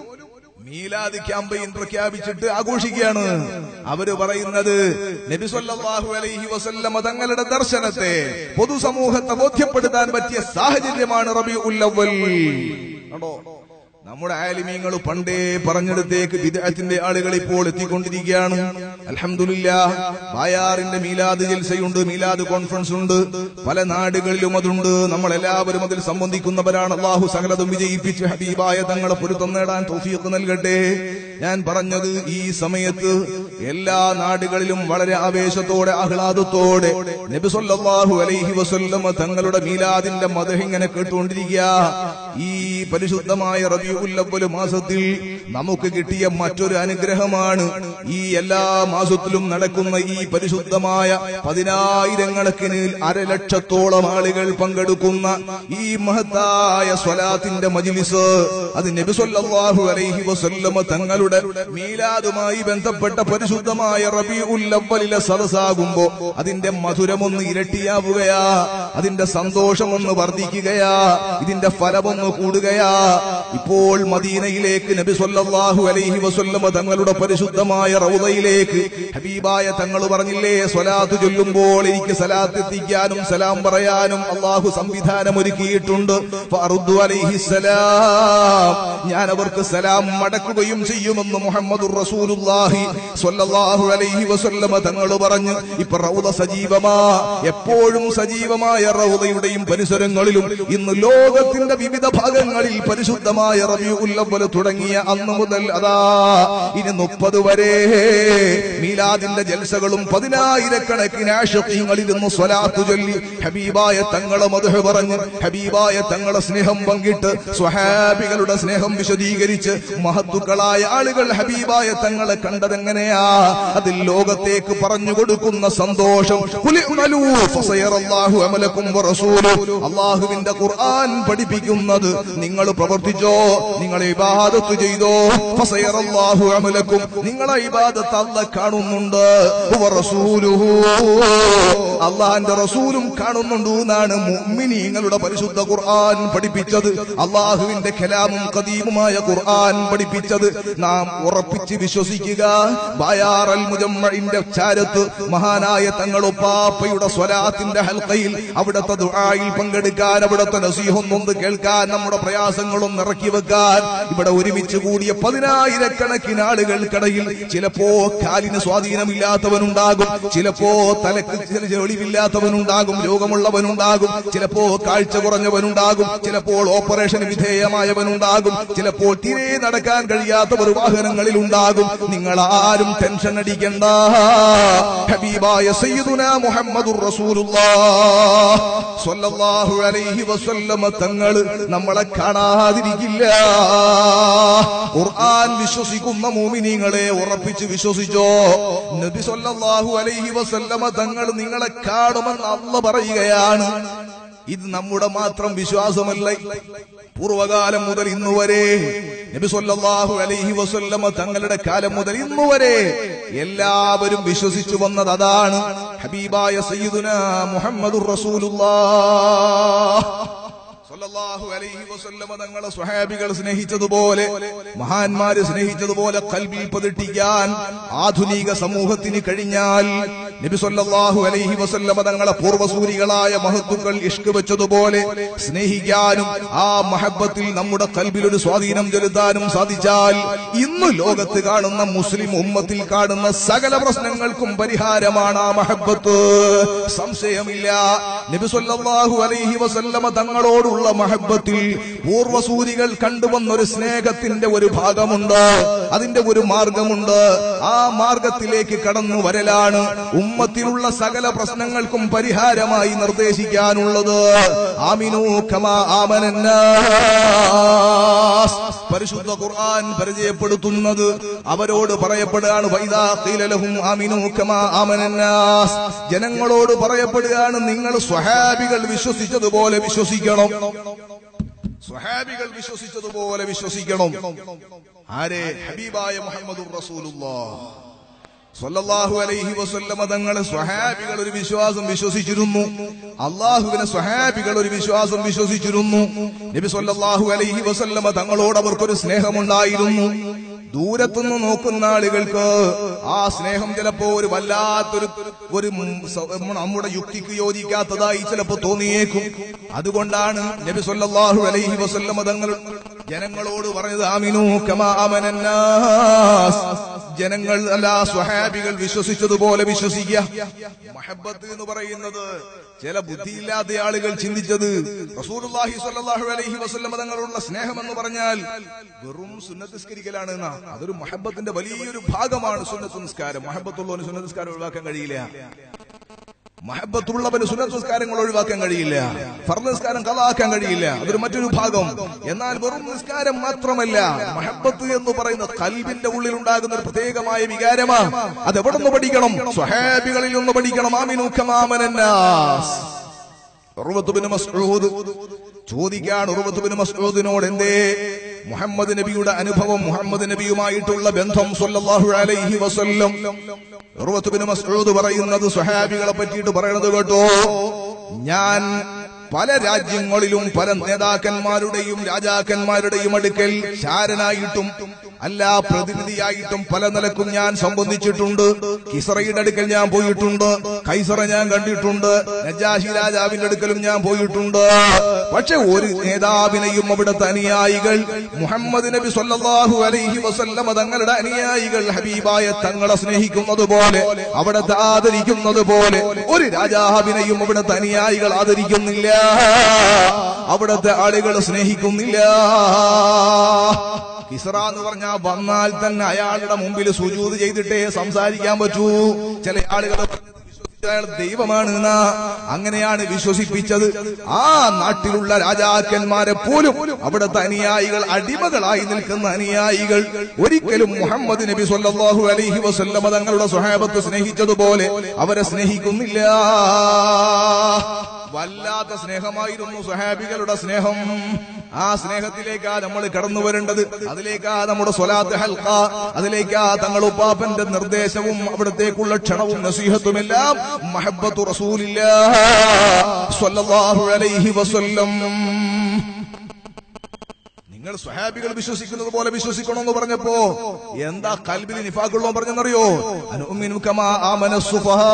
മീലാദ് ക്യാമ്പയിൻ പ്രഖ്യാപിച്ചിട്ട് ആഘോഷിക്കുകയാണ് അവര് പറയുന്നത് നബി സല്ലല്ലാഹു അലൈഹി വസല്ലമ തങ്ങളുടെ ദർശനത്തെ പൊതുസമൂഹത്തെ ബോധ്യപ്പെടുത്താൻ പറ്റിയ സാഹചര്യമാണ് റബീഉൽ അവ്വൽ കണ്ടോ നമ്മുടെ ആലിമീങ്ങൾ പണ്ടേ പറഞ്ഞിടത്തേക്ക് വിദേഹത്തിന്റെ ആളുകൾ ഇപ്പോൾ എത്തിക്കൊണ്ടിരിക്കുകയാണ് അൽഹംദുലില്ലാ ബായാറിന്റെ മീലാദ് ജൽസയുണ്ട് മീലാദ് കോൺഫറൻസ് ഉണ്ട് പല നാടുകളിലും അതുണ്ട് നമ്മൾ എല്ലാവരും അതിൽ സംബന്ധിക്കുന്നവരാണ് അള്ളാഹു സകലതും വിജയിപ്പിച്ച് ഹബീബായ തങ്ങളെ പൊരുത്തം നേടാൻ തോഫിയൊക്കെ നൽകട്ടെ ഞാൻ പറഞ്ഞത് ഈ സമയത്ത് എല്ലാ നാടുകളിലും വളരെ ആവേശത്തോടെ ആഹ്ലാദത്തോടെ നബി സല്ലല്ലാഹു അലൈഹി വസല്ലമ തങ്ങളുടെ മീലാദിന്റെ മദഹ് ഇങ്ങനെ കേട്ടുകൊണ്ടിരിക്കുക ഈ പരിശുദ്ധമായ റബീഉൽ അവ്വൽ മാസത്തിൽ നമുക്ക് കിട്ടിയ മറ്റൊരു അനുഗ്രഹമാണ് ഈ എല്ലാ മാസത്തിലും നടക്കുന്ന ഈ പരിശുദ്ധമായ പതിനായിരക്കണക്കിന് അരലക്ഷത്തോളം ആളുകൾ പങ്കെടുക്കുന്ന ഈ മഹത്തായ സ്വലാത്തിന്റെ മജിലിസ് അത് നബി സല്ലല്ലാഹു അലൈഹി വസല്ലമ തങ്ങളുടെ മീലാദുമായി ബന്ധപ്പെട്ട പരിശുദ്ധമായ റബീഉൽ അവ്വലിലെ സദസ്സാകുമ്പോ അതിന്റെ മധുരമൊന്ന് ഇരട്ടിയാവുകയാ അതിന്റെ സന്തോഷമൊന്ന് വർദ്ധിക്കുകയാ ഇതിന്റെ ഫലമൊന്ന് കൂടുകയാ ഇപ്പോൾ മദീനയിലേക്ക് നബി സല്ലല്ലാഹു അലൈഹി വസല്ലമ തങ്ങളുടെ പരിശുദ്ധമായ റൗദയിലേക്ക് ഹബീബായ തങ്ങൾ പറഞ്ഞില്ലേ സ്വലാത്ത് ചൊല്ലുമ്പോൾ എനിക്ക് സലാത്ത് എത്തിക്കാനും സലാം പറയാനും അള്ളാഹു സംവിധാനം ഒരുക്കിയിട്ടുണ്ട് ഫഅറുദ്ദു അലൈഹി സലാം ഞാൻ അവർക്ക് സലാം മടക്കുകയും ചെയ്യുമെന്ന് മുഹമ്മദുർ റസൂലുള്ളാഹി സ്വല്ലല്ലാഹു അലൈഹി വസല്ലമ തങ്ങൾ പറഞ്ഞു ഇപ്പൊ റൗദ സജീവമാ എപ്പോഴും സജീവമായ റൗദയുടെയും പരിസരങ്ങളിലും ഇന്ന് ലോകത്തിന്റെ വിവിധ ഭാഗങ്ങളിൽ പരിശുദ്ധമായ റബീഉൽ അവ്വൽ തുടങ്ങിയ അന്ന് മുതൽ അതാ ഇനി മുപ്പത് വരെ മീലാദിന്റെ ജൽസകളും പതിനായിരക്കണക്കിന് ആശക്തിങ്ങളിൽ നിന്ന് സ്വലാത്തു ചൊല്ലി ഹബീബായ തങ്ങളെ മധു പറഞ്ഞ് ഹബീബായ തങ്ങളെ സ്നേഹം പങ്കിട്ട് സ്വഹാബികളുടെ സ്നേഹം വിശദീകരിച്ച് മഹത്തുക്കളായ ആളുകൾ ഹബീബായ തങ്ങളെ കണ്ടതെങ്ങനെയാ അതിൽ ലോകത്തേക്ക് പറഞ്ഞു കൊടുക്കുന്ന സന്തോഷം ഖുലി ഉമലൂ ഫസയറല്ലാഹു അമലക്കും വറസൂലു. അള്ളാഹുവിന്റെ ഖുർആൻ പഠിപ്പിക്കുന്നത് നിങ്ങൾ പ്രവർത്തിച്ചോ നിങ്ങൾ ഇബാദത്ത് ചെയ്തോ ഫസയറല്ലാഹു അമലക്കും നിങ്ങളെ ഇബാദത്ത് അല്ല കാണുന്നുണ്ട് വറസൂലുഹു. അള്ളാഹിന്റെ റസൂലും കാണുന്നുണ്ട് എന്നാണ് മുഅ്മിനീങ്ങളുടെ പരിശുദ്ധ ഖുർആൻ പഠിപ്പിച്ചത് അള്ളാഹുവിന്റെ കലാമും കദീമുമായ ഖുർആൻ പഠിപ്പിച്ചത് നാം ഉറപ്പിച്ച് വിശ്വസിക്കുക ബായാറൽ മുജമ്മഴിന്റെ ചാരത്ത് മഹാനായ തങ്ങളുപ്പാപ്പയുടെ സ്വലാത്തിന്റെ ഹൽക്കയിൽ അവിടുത്തെ ദുആയിൽ പങ്കെടുക്കാൻ അവിടുത്തെ നസീഹൊന്നൊന്ന് കേൾക്കാൻ നമ്മുടെ പ്രയാസങ്ങളും ഇറക്കി വെക്കാൻ ഇവിടെ ഒരുമിച്ച് കൂടിയ പതിനായിരക്കണക്കിന് ആളുകൾക്കിടയിൽ ചിലപ്പോ കാലിന് സ്വാധീനമില്ലാത്തവനുണ്ടാകും ചിലപ്പോ തലക്ക് ചില ഒളിവില്ലാത്തവനുണ്ടാകും രോഗമുള്ളവനുണ്ടാകും ചിലപ്പോ കാഴ്ച കുറഞ്ഞവനുണ്ടാകും ചിലപ്പോൾ ഓപ്പറേഷന് വിധേയമായവനുണ്ടാകും ചിലപ്പോൾ തീരെ നടക്കാൻ കഴിയാത്തവർ വാഹനങ്ങളിൽ ഉണ്ടാകും നിങ്ങൾ ആരും ടെൻഷൻ അടിക്കണ്ട ഹബീബായ സയ്യിദുന മുഹമ്മദുർ റസൂലുള്ളാഹ് സ്വല്ലല്ലാഹു അലൈഹി വസല്ലമ തങ്ങൾ നമ്മളെ കാണാതിരിക്കില്ല ഖുർആൻ വിശ്വസിക്കുന്ന മൂമിനീങ്ങളെ ഉറപ്പിച്ച് വിശ്വസിച്ചോ നബി സ്വല്ലല്ലാഹു അലൈഹി വസല്ലമ തങ്ങൾ നിങ്ങളെ കാണുമെന്ന് അല്ല പറയുകയാണ് ഇത് നമ്മുടെ മാത്രം വിശ്വാസമല്ല പൂർവകാലം മുതൽ ഇന്നുവരെ നബി സല്ലല്ലാഹു അലൈഹി വസല്ലമ തങ്ങളുടെ കാലം മുതൽ ഇന്നുവരെ എല്ലാവരും വിശ്വസിച്ചു വന്നത് അതാണ് ഹബീബായ സയ്യിദുന മുഹമ്മദുർ റസൂലുള്ളാഹ് സല്ലല്ലാഹു അലൈഹി വസല്ലമ തങ്ങളെ സ്വഹാബികൾ സ്നേഹിച്ചതുപോലെ മഹാന്മാര് സ്നേഹിച്ചതുപോലെ കൽബിൽ പതിട്ടിക്കാൻ ആധുനിക സമൂഹത്തിന് കഴിഞ്ഞാൽ നബി സല്ലല്ലാഹു അലൈഹി വസല്ലമ തങ്ങളെ പൂർവസൂരികളായ മഹത്തുക്കൾ ഇഷ്ക് വെച്ചതുപോലെ സ്നേഹിക്കാനും ആ മഹബത്തിൽ നമ്മുടെ കൽബിൽ ഒരു സ്വാധീനം ചെലുത്താനും സാധിച്ചാൽ ഇന്ന് ലോകത്ത് കാണുന്ന മുസ്ലിം ഉമ്മത്തിൽ കാണുന്ന സകല പ്രശ്നങ്ങൾക്കും പരിഹാരമാണ് ആ മഹബത്ത് സംശയമില്ല നബി സല്ലല്ലാഹു അലൈഹി വസല്ലമ തങ്ങളോടുള്ള മഹബത്തിൽ പൂർവസൂരികൾ കണ്ടുവന്ന ഒരു സ്നേഹത്തിന്റെ ഒരു ഭാഗമുണ്ട് അതിന്റെ ഒരു മാർഗമുണ്ട് ആ മാർഗത്തിലേക്ക് കടന്നു വരലാണ് ഉമ്മത്തിലുള്ള സകല പ്രശ്നങ്ങൾക്കും പരിഹാരമായി നിർദ്ദേശിക്കാനുള്ളത് ആമിനു കമാ ആമനന്നാസ് പരിശുദ്ധ ഖുർആൻ പരിചയപ്പെടുത്തുന്നത് അവരോട് പറയപ്പെടുകയാണ് വൈദാ ഖീല ലഹും ആമിനു കമാ ആമനന്നാസ് ജനങ്ങളോട് പറയപ്പെടുകയാണ് നിങ്ങൾ സ്വഹാബികൾ വിശ്വസിച്ചതുപോലെ വിശ്വസിക്കണം സ്വഹാബികൾ വിശ്വസിച്ചതുപോലെ വിശ്വസിക്കണം ആരെ ഹബീബായ മുഹമ്മദുർ റസൂലുള്ളാഹ് സ്വല്ലല്ലാഹു അലൈഹി വസല്ലമ തങ്ങളെ സ്വഹാബികൾ ഒരു വിശ്വാസം വിശ്വസിച്ചിരുന്നു അള്ളാഹുവിനെ സ്വഹാബികൾ ഒരു വിശ്വാസം വിശ്വസിച്ചിരുന്നു നബി സ്വല്ലല്ലാഹു അലൈഹി വസല്ലമ തങ്ങളോട് അവർക്കൊരു സ്നേഹമുണ്ടായിരുന്നു ദൂരത്തുനിന്ന് നോക്കുന്ന ആളുകൾക്ക് ആ സ്നേഹം ചിലപ്പോ ഒരു വല്ലാത്തൊരു ഒരു സ- നമ്മുടെ യുക്തിക്ക് യോജിക്കാത്തതായി ചിലപ്പോ തോന്നിയേക്കും അതുകൊണ്ടാണ് നബി സല്ലല്ലാഹു അലൈഹി വസല്ലമ തങ്ങൾ ജനങ്ങളോട് പറഞ്ഞത് ആമിനു കമാ ആമനന്നാസ് ജനങ്ങൾ അല്ല സ്വഹാബികൾ വിശ്വസിച്ചതുപോലെ വിശ്വസിക്കുക മഹബത്ത് എന്ന് പറയുന്നത് ചില ബുദ്ധിയില്ലാത്ത ആളുകൾ ചിന്തിച്ചത് റസൂലുള്ളാഹി സ്വല്ലല്ലാഹു അലൈഹി വസല്ലമ തങ്ങളുള്ള സ്നേഹം എന്ന് പറഞ്ഞാൽ വെറും സുന്നത്ത് നിസ്കരിക്കലാണ് എന്നാ അതൊരു മഹബത്തിന്റെ വലിയൊരു ഭാഗമാണ് സുന്നത്ത് നിസ്കാരം മഹബത്തുള്ളവന് സുന്നത്ത് നിസ്കാരം ഒഴിവാക്കാൻ കഴിയില്ല മഹബത്തുള്ളവന് സുന്നത്ത് നിസ്കാരങ്ങൾ ഒഴിവാക്കാൻ കഴിയില്ല ഫർദ് നിസ്കാരം കളാക്കാൻ കഴിയില്ല അതൊരു മറ്റൊരു ഭാഗം എന്നാൽ വെറും നിസ്കാരം മാത്രമല്ല മഹബത്ത് എന്ന് പറയുന്ന കൽബിന്റെ ഉള്ളിൽ ഉണ്ടാകുന്ന ഒരു പ്രത്യേകമായ വികാരമാ അത് എവിടെ നിന്ന് പഠിക്കണം സ്വഹാബികളിൽ നിന്ന് പഠിക്കണം ആമിനു കമാമനന്നാസ് ഉർവത്ത് ബിൻ മസ്ഊദ് ചോദിക്കാൻ ഉർവത്ത് ബിൻ മസ്ഊദിനോട് എന്തേ മുഹമ്മദ് നബിയുടെ അനുഭവം മുഹമ്മദ് നബിയുമായിട്ടുള്ള ബന്ധം സല്ലല്ലാഹു അലൈഹി വസല്ലം ഉർവത്ത് ബിൻ മസ്ഊദ് പറയുന്നത് സ്വഹാബികളെ പറ്റിയിട്ട് പറയണത് കേട്ടോ ഞാൻ പല രാജ്യങ്ങളിലും പല നേതാക്കന്മാരുടെയും രാജാക്കന്മാരുടെയും അടുക്കൽ ചാരനായിട്ടും അല്ല പ്രതിനിധിയായിട്ടും പല നിലക്കും ഞാൻ സംബന്ധിച്ചിട്ടുണ്ട് കിസറയുടെ അടുക്കൽ ഞാൻ പോയിട്ടുണ്ട് കൈസറ ഞാൻ കണ്ടിട്ടുണ്ട് നജാഷി രാജാവിന്റെ അടുക്കലും ഞാൻ പോയിട്ടുണ്ട് പക്ഷെ ഒരു നേതാവിനെയും അവിടുത്തെ അനുയായികൾ മുഹമ്മദ് നബി സല്ലല്ലാഹു അലൈഹി വസല്ലമ തങ്ങളുടെ അനുയായികൾ ഹബീബായ തങ്ങളെ സ്നേഹിക്കുന്നത് പോലെ അവിടുത്തെ ആദരിക്കുന്നത് പോലെ ഒരു രാജാവിനെയും അവിടുത്തെ അനുയായികൾ ആദരിക്കുന്നില്ല അവിടുത്തെ ആളുകൾ സ്നേഹിക്കുന്നില്ല കിസ്റ എന്ന് പറഞ്ഞാൽ വന്നാൽ തന്നെ അയാളുടെ മുമ്പിൽ സുജൂത് ചെയ്തിട്ടേ സംസാരിക്കാൻ പറ്റൂ ചില ആളുകൾ അയാൾ ദൈവമാണ് എന്നാ. അങ്ങനെയാണ് വിശ്വസിപ്പിച്ചത് ആ നാട്ടിലുള്ള രാജാക്കന്മാരെ പോലും അവിടുത്തെ അനുയായികൾ അടിമകളായി നിൽക്കുന്ന അനുയായികൾ ഒരിക്കലും മുഹമ്മദ് നബി സല്ലല്ലാഹു അലൈഹി വസല്ലമ തങ്ങളുടെ സ്വഹാബത്ത് സ്നേഹിച്ചതുപോലെ അവരെ സ്നേഹിക്കുന്നില്ല വല്ലാത്ത സ്നേഹമായിരുന്നു സ്വഹാബികളുടെ സ്നേഹം ആ സ്നേഹത്തിലേക്കാ നമ്മൾ കടന്നു വരേണ്ടത് അതിലേക്കാ നമ്മുടെ സ്വലാത്ത് ഹൽക്ക അതിലേക്കാ തങ്ങൾ ഉപ്പാപ്പന്റെ നിർദ്ദേശവും അവിടത്തേക്കുള്ള ക്ഷണവും നസീഹത്തുമെല്ലാം മഹബത്തു റസൂലില്ല സ്വല്ലല്ലാഹു അലൈഹി വസല്ലം നിങ്ങൾ സ്വഹാബികൾ വിശ്വസിക്കുന്നത് പോലെ വിശ്വസിക്കണമെന്ന് പറഞ്ഞപ്പോ എന്താ കൽബിൽ നിഫാക്കുള്ളോ പറഞ്ഞെന്നറിയോ അനുമിനു കമാ ആമന സുഫഹാ.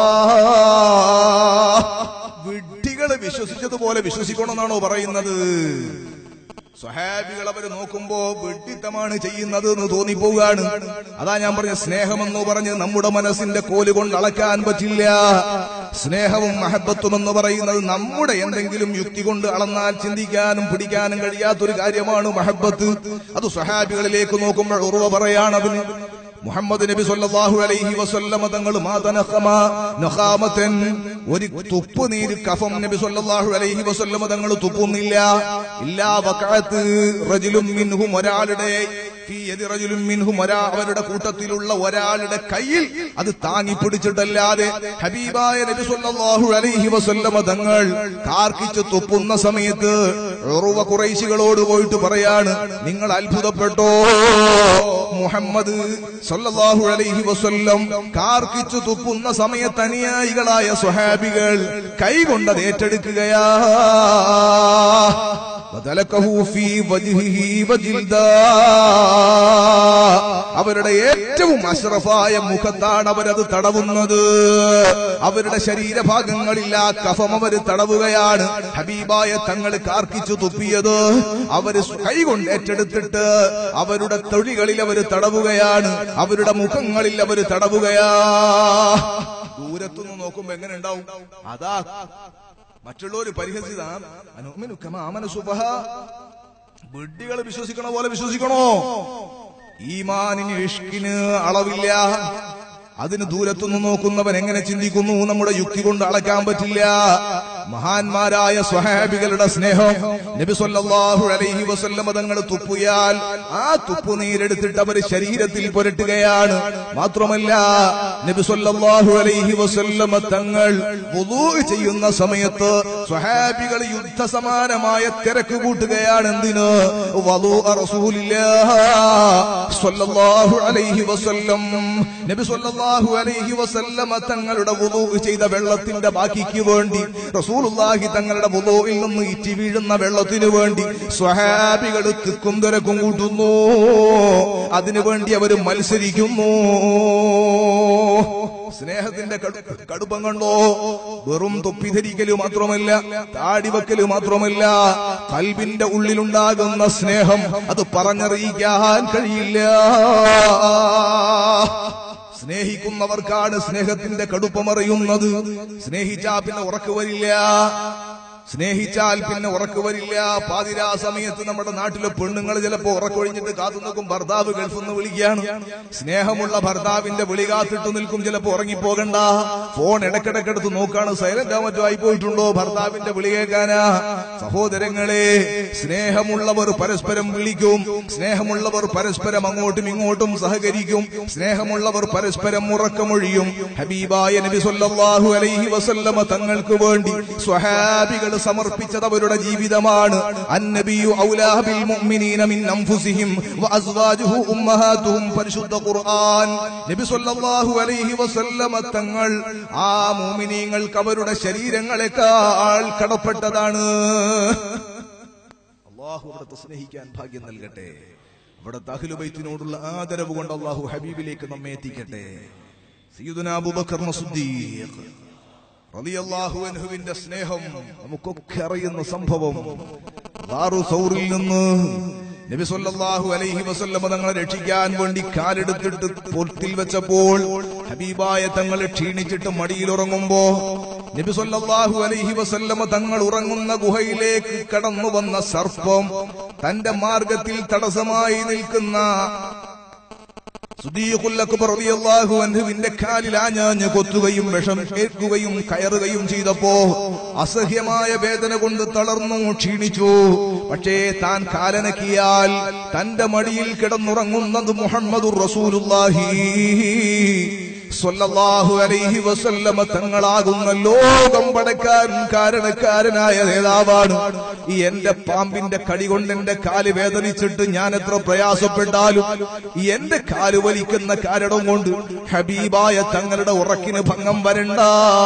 വിഡ്ഢികള് വിശ്വസിച്ചതുപോലെ വിശ്വസിക്കണമെന്നാണോ പറയുന്നത് സ്വഹാബികൾ അവര് നോക്കുമ്പോ വെട്ടിത്തമാണ് ചെയ്യുന്നത് എന്ന് തോന്നിപ്പോവുകയാണ് അതാ ഞാൻ പറഞ്ഞ സ്നേഹമെന്ന് പറഞ്ഞ് നമ്മുടെ മനസ്സിന്റെ കോല് കൊണ്ട് അളക്കാൻ പറ്റില്ല സ്നേഹവും മഹബത്തും എന്ന് പറയുന്നത് നമ്മുടെ എന്തെങ്കിലും യുക്തി കൊണ്ട് അളന്നാൽ ചിന്തിക്കാനും പിടിക്കാനും കഴിയാത്തൊരു കാര്യമാണ് മഹബത്ത് അത് സ്വഹാബികളിലേക്ക് നോക്കുമ്പോൾ ഉറവ പറയാണതിന് മുഹമ്മദ് നബി സല്ലല്ലാഹു അലൈഹി വസല്ലമ തങ്ങൾ മാതനഖമ നഖാമതൻ ഒരു തുപ്പ് നീര് കഫം നബി സല്ലല്ലാഹു അലൈഹി വസല്ലമ തങ്ങൾ തുപ്പുന്നില്ല ഇല്ലാ വഖഅത്ത് റജുലും മിൻഹും ഒരാളുടെ ഫീ യദി റജുലും മിൻഹും ഒരാ അവരുടെ കൂട്ടത്തിലുള്ള ഒരാളുടെ കയ്യിൽ അത് താങ്ങി പിടിച്ചിട്ടല്ലാതെ ഹബീബായ നബി സല്ലല്ലാഹു അലൈഹി വസല്ലമ തങ്ങൾ കാർക്കിച്ച് തുപ്പുന്ന സമയത്ത് ഉറുവ ഖുറൈശികളോട് പോയിട്ട് പറയാണ് നിങ്ങൾ അത്ഭുതപ്പെട്ടോ മുഹമ്മദ് സല്ലല്ലാഹു അലൈഹി വസല്ലം കാർക്കിച്ചു തുപ്പുന്ന സമയത്ത് അനുയായികളായ സ്വഹാബികൾ കൈകൊണ്ടത് ഏറ്റെടുക്കുകയാ വദലക്കഹു ഫീ വജ്ഹിഹി വജിൽദാ. അവരുടെ ഏറ്റവും അഷ്റഫായ മുഖത്താണ് അവരത് തടവുന്നത് അവരുടെ ശരീരഭാഗങ്ങളിൽ ആ കഫം അവര് തടവുകയാണ് ഹബീബായ തങ്ങൾ കാർക്കിച്ചു തുപ്പിയത് അവര് കൈകൊണ്ട് ഏറ്റെടുത്തിട്ട് അവരുടെ തൊഴികളിൽ അവര് തടവുകയാണ് അവരുടെ മുഖങ്ങളിൽ അവര് തടവുകയാ ദൂരത്തുനിന്ന് നോക്കുമ്പോ എങ്ങനെ ഉണ്ടാവും അതാ മറ്റുള്ളവര് പരിഹസിത വിഡ്ഢികൾ വിശ്വസിക്കണ പോലെ വിശ്വസിക്കണോ ഈമാനിന് ഇഷ്കിന് അളവില്ല അതിന് ദൂരത്തുനിന്ന് നോക്കുന്നവൻ എങ്ങനെ ചിന്തിക്കുന്നു നമ്മുടെ യുക്തി കൊണ്ട് അളക്കാൻ പറ്റില്ല മഹാന്മാരായ സ്വഹാബികളുടെ സ്നേഹം നബി സല്ലല്ലാഹു അലൈഹി വസല്ലമ തങ്ങൾ തുപ്പിയാൽ ആ തുപ്പു നീരെടുത്തിട്ട് അവർ ശരീരത്തിൽ പുരട്ടുകയാണ് മാത്രമല്ല നബി സല്ലല്ലാഹു അലൈഹി വസല്ലമ തങ്ങൾ വുളൂ ചെയ്യുന്ന സമയത്ത് സ്വഹാബികൾ യുദ്ധസമാനമായ തിരക്ക് കൂട്ടുകയാണ് എന്തിന് വളൂ റസൂലില്ലാഹ് സ്വല്ലല്ലാഹു അലൈഹി വസല്ലം നബി സല്ലല്ലാഹു അലൈഹി വസല്ലമ തങ്ങളുടെ വുളൂ ചെയ്ത വെള്ളത്തിന്റെ ബാക്കിക്ക് വേണ്ടി റസൂലുള്ളാഹി തങ്ങളുടെ വുളൂയിൽ നിന്ന് ഇറ്റി വീഴുന്ന വെള്ളത്തിനു വേണ്ടി സ്വഹാബികൾ തിക്കും തിരക്കും കൂട്ടുന്നു അതിനു വേണ്ടി അവർ മത്സരിക്കുന്നു സ്നേഹത്തിന്റെ കടു- കടുപ്പം കണ്ടോ വെറും തൊപ്പിധരിക്കല് മാത്രമല്ല താടിവെക്കല് മാത്രമല്ല കൽബിന്റെ ഉള്ളിലുണ്ടാകുന്ന സ്നേഹം അത് പറഞ്ഞറിയിക്കാൻ കഴിയില്ല സ്നേഹിക്കുന്നവർക്കാണ് സ്നേഹത്തിന്റെ കടുപ്പമറിയുന്നത് സ്നേഹിച്ചാ പിന്നെ ഉറക്കു വരില്ല സ്നേഹിച്ചാൽ പിന്നെ ഉറക്കു വരില്ല പാതിരാ സമയത്ത് നമ്മുടെ നാട്ടിലെ പെണ്ണുങ്ങൾ ചിലപ്പോ ഉറക്കൊഴിഞ്ഞിട്ട് കാത്തു നിൽക്കും ഭർത്താവ് ഗൾഫിൽ നിന്ന് വിളിക്കുകയാണ് സ്നേഹമുള്ള ഭർത്താവിന്റെ വിളി കാത്തിട്ട് നിൽക്കും ചിലപ്പോ ഉറങ്ങിപ്പോകണ്ട ഫോൺ ഇടക്കിടക്കെടുത്ത് നോക്കാണ് സൈലന്റ് മറ്റോ ആയി പോയിട്ടുണ്ടോ ഭർത്താവിന്റെ വിളി കേൾക്കാനാ സഹോദരങ്ങളെ സ്നേഹമുള്ളവർ പരസ്പരം വിളിക്കും സ്നേഹമുള്ളവർ പരസ്പരം അങ്ങോട്ടും ഇങ്ങോട്ടും സഹകരിക്കും സ്നേഹമുള്ളവർ പരസ്പരം ഉറക്കമൊഴിയും ഹബീബായ നബി സല്ലല്ലാഹു അലൈഹി വസല്ലമ തങ്ങൾക്ക് വേണ്ടി സ്വഹാബികൾ സമർപ്പിച്ചത് അവരുടെ ജീവിതമാണ് അന്നബിയു ഔലാ ബിൽ മുഅ്മിനീന മിൻ അൻഫുസിഹിം വഅസ്വാജുഹു ഉമ്മഹാതുഹും പരിശുദ്ധ ഖുർആൻ നബി സല്ലല്ലാഹു അലൈഹി വസല്ലമ തങ്ങൾ ആ മുഅ്മിനീങ്ങൾക്ക് അവരുടെ ശരീരങ്ങളെക്കാൾ കടപ്പെട്ടതാണ് അള്ളാഹു അവിടുത്തെ സ്നേഹിക്കാൻ ഭാഗ്യം നൽകട്ടെ അവിടുത്തെ അഖിലുബൈത്തിനോടുള്ള ആദരവ് കൊണ്ട് അള്ളാഹു ഹബീബിലേക്ക് നമ്മെ എത്തിക്കട്ടെ സയ്യിദുനാ അബൂബക്കർ സിദ്ദീഖ് റളിയല്ലാഹു അൻഹുവിന്റെ സ്നേഹം നമുക്കൊക്കെ അറിയുന്ന സംഭവം ഗാറു സൗറിൽ നിന്ന് നബി സല്ലല്ലാഹു അലൈഹി വസല്ലമ തങ്ങളെ രക്ഷിക്കാൻ വേണ്ടി കാലെടുത്തിട്ട് പൊത്തിൽ വെച്ചപ്പോൾ ഹബീബായ തങ്ങൾ ക്ഷീണിച്ചിട്ട് മടിയിൽ ഉറങ്ങുമ്പോ നബി സല്ലല്ലാഹു അലൈഹി വസല്ലമ തങ്ങൾ ഉറങ്ങുന്ന ഗുഹയിലേക്ക് കടന്നു വന്ന സർപ്പം തന്റെ മാർഗത്തിൽ തടസ്സമായി നിൽക്കുന്ന സുദീഖുൽ അക്ബർ റളിയല്ലാഹു അൻഹുവിന്റെ കാലിൽ ആഞ്ഞാഞ്ഞ് കൊത്തുകയും വിഷം ഏൽക്കുകയും കയറുകയും ചെയ്തപ്പോ അസഹ്യമായ വേദന കൊണ്ട് തളർന്നു ക്ഷീണിച്ചു പക്ഷേ താൻ കാലനക്കിയാൽ തന്റെ മടിയിൽ കിടന്നുറങ്ങുന്നത് മുഹമ്മദുർ റസൂലുള്ളാഹി സ്വല്ലല്ലാഹു അലൈഹി വസല്ലമ തങ്ങളാകുന്ന ലോകം പടക്കാരൻ കാരണക്കാരനായ നേതാവാണ് ഈ എന്റെ പാമ്പിന്റെ കടി കൊണ്ട് എന്റെ കാല് വേദനിച്ചിട്ട് ഞാൻ എത്ര പ്രയാസപ്പെട്ടാലും ഈ എന്റെ കാല് വലിക്കുന്ന കാരണം കൊണ്ട് ഹബീബായ തങ്ങളുടെ ഉറക്കിന് ഭംഗം വരണ്ട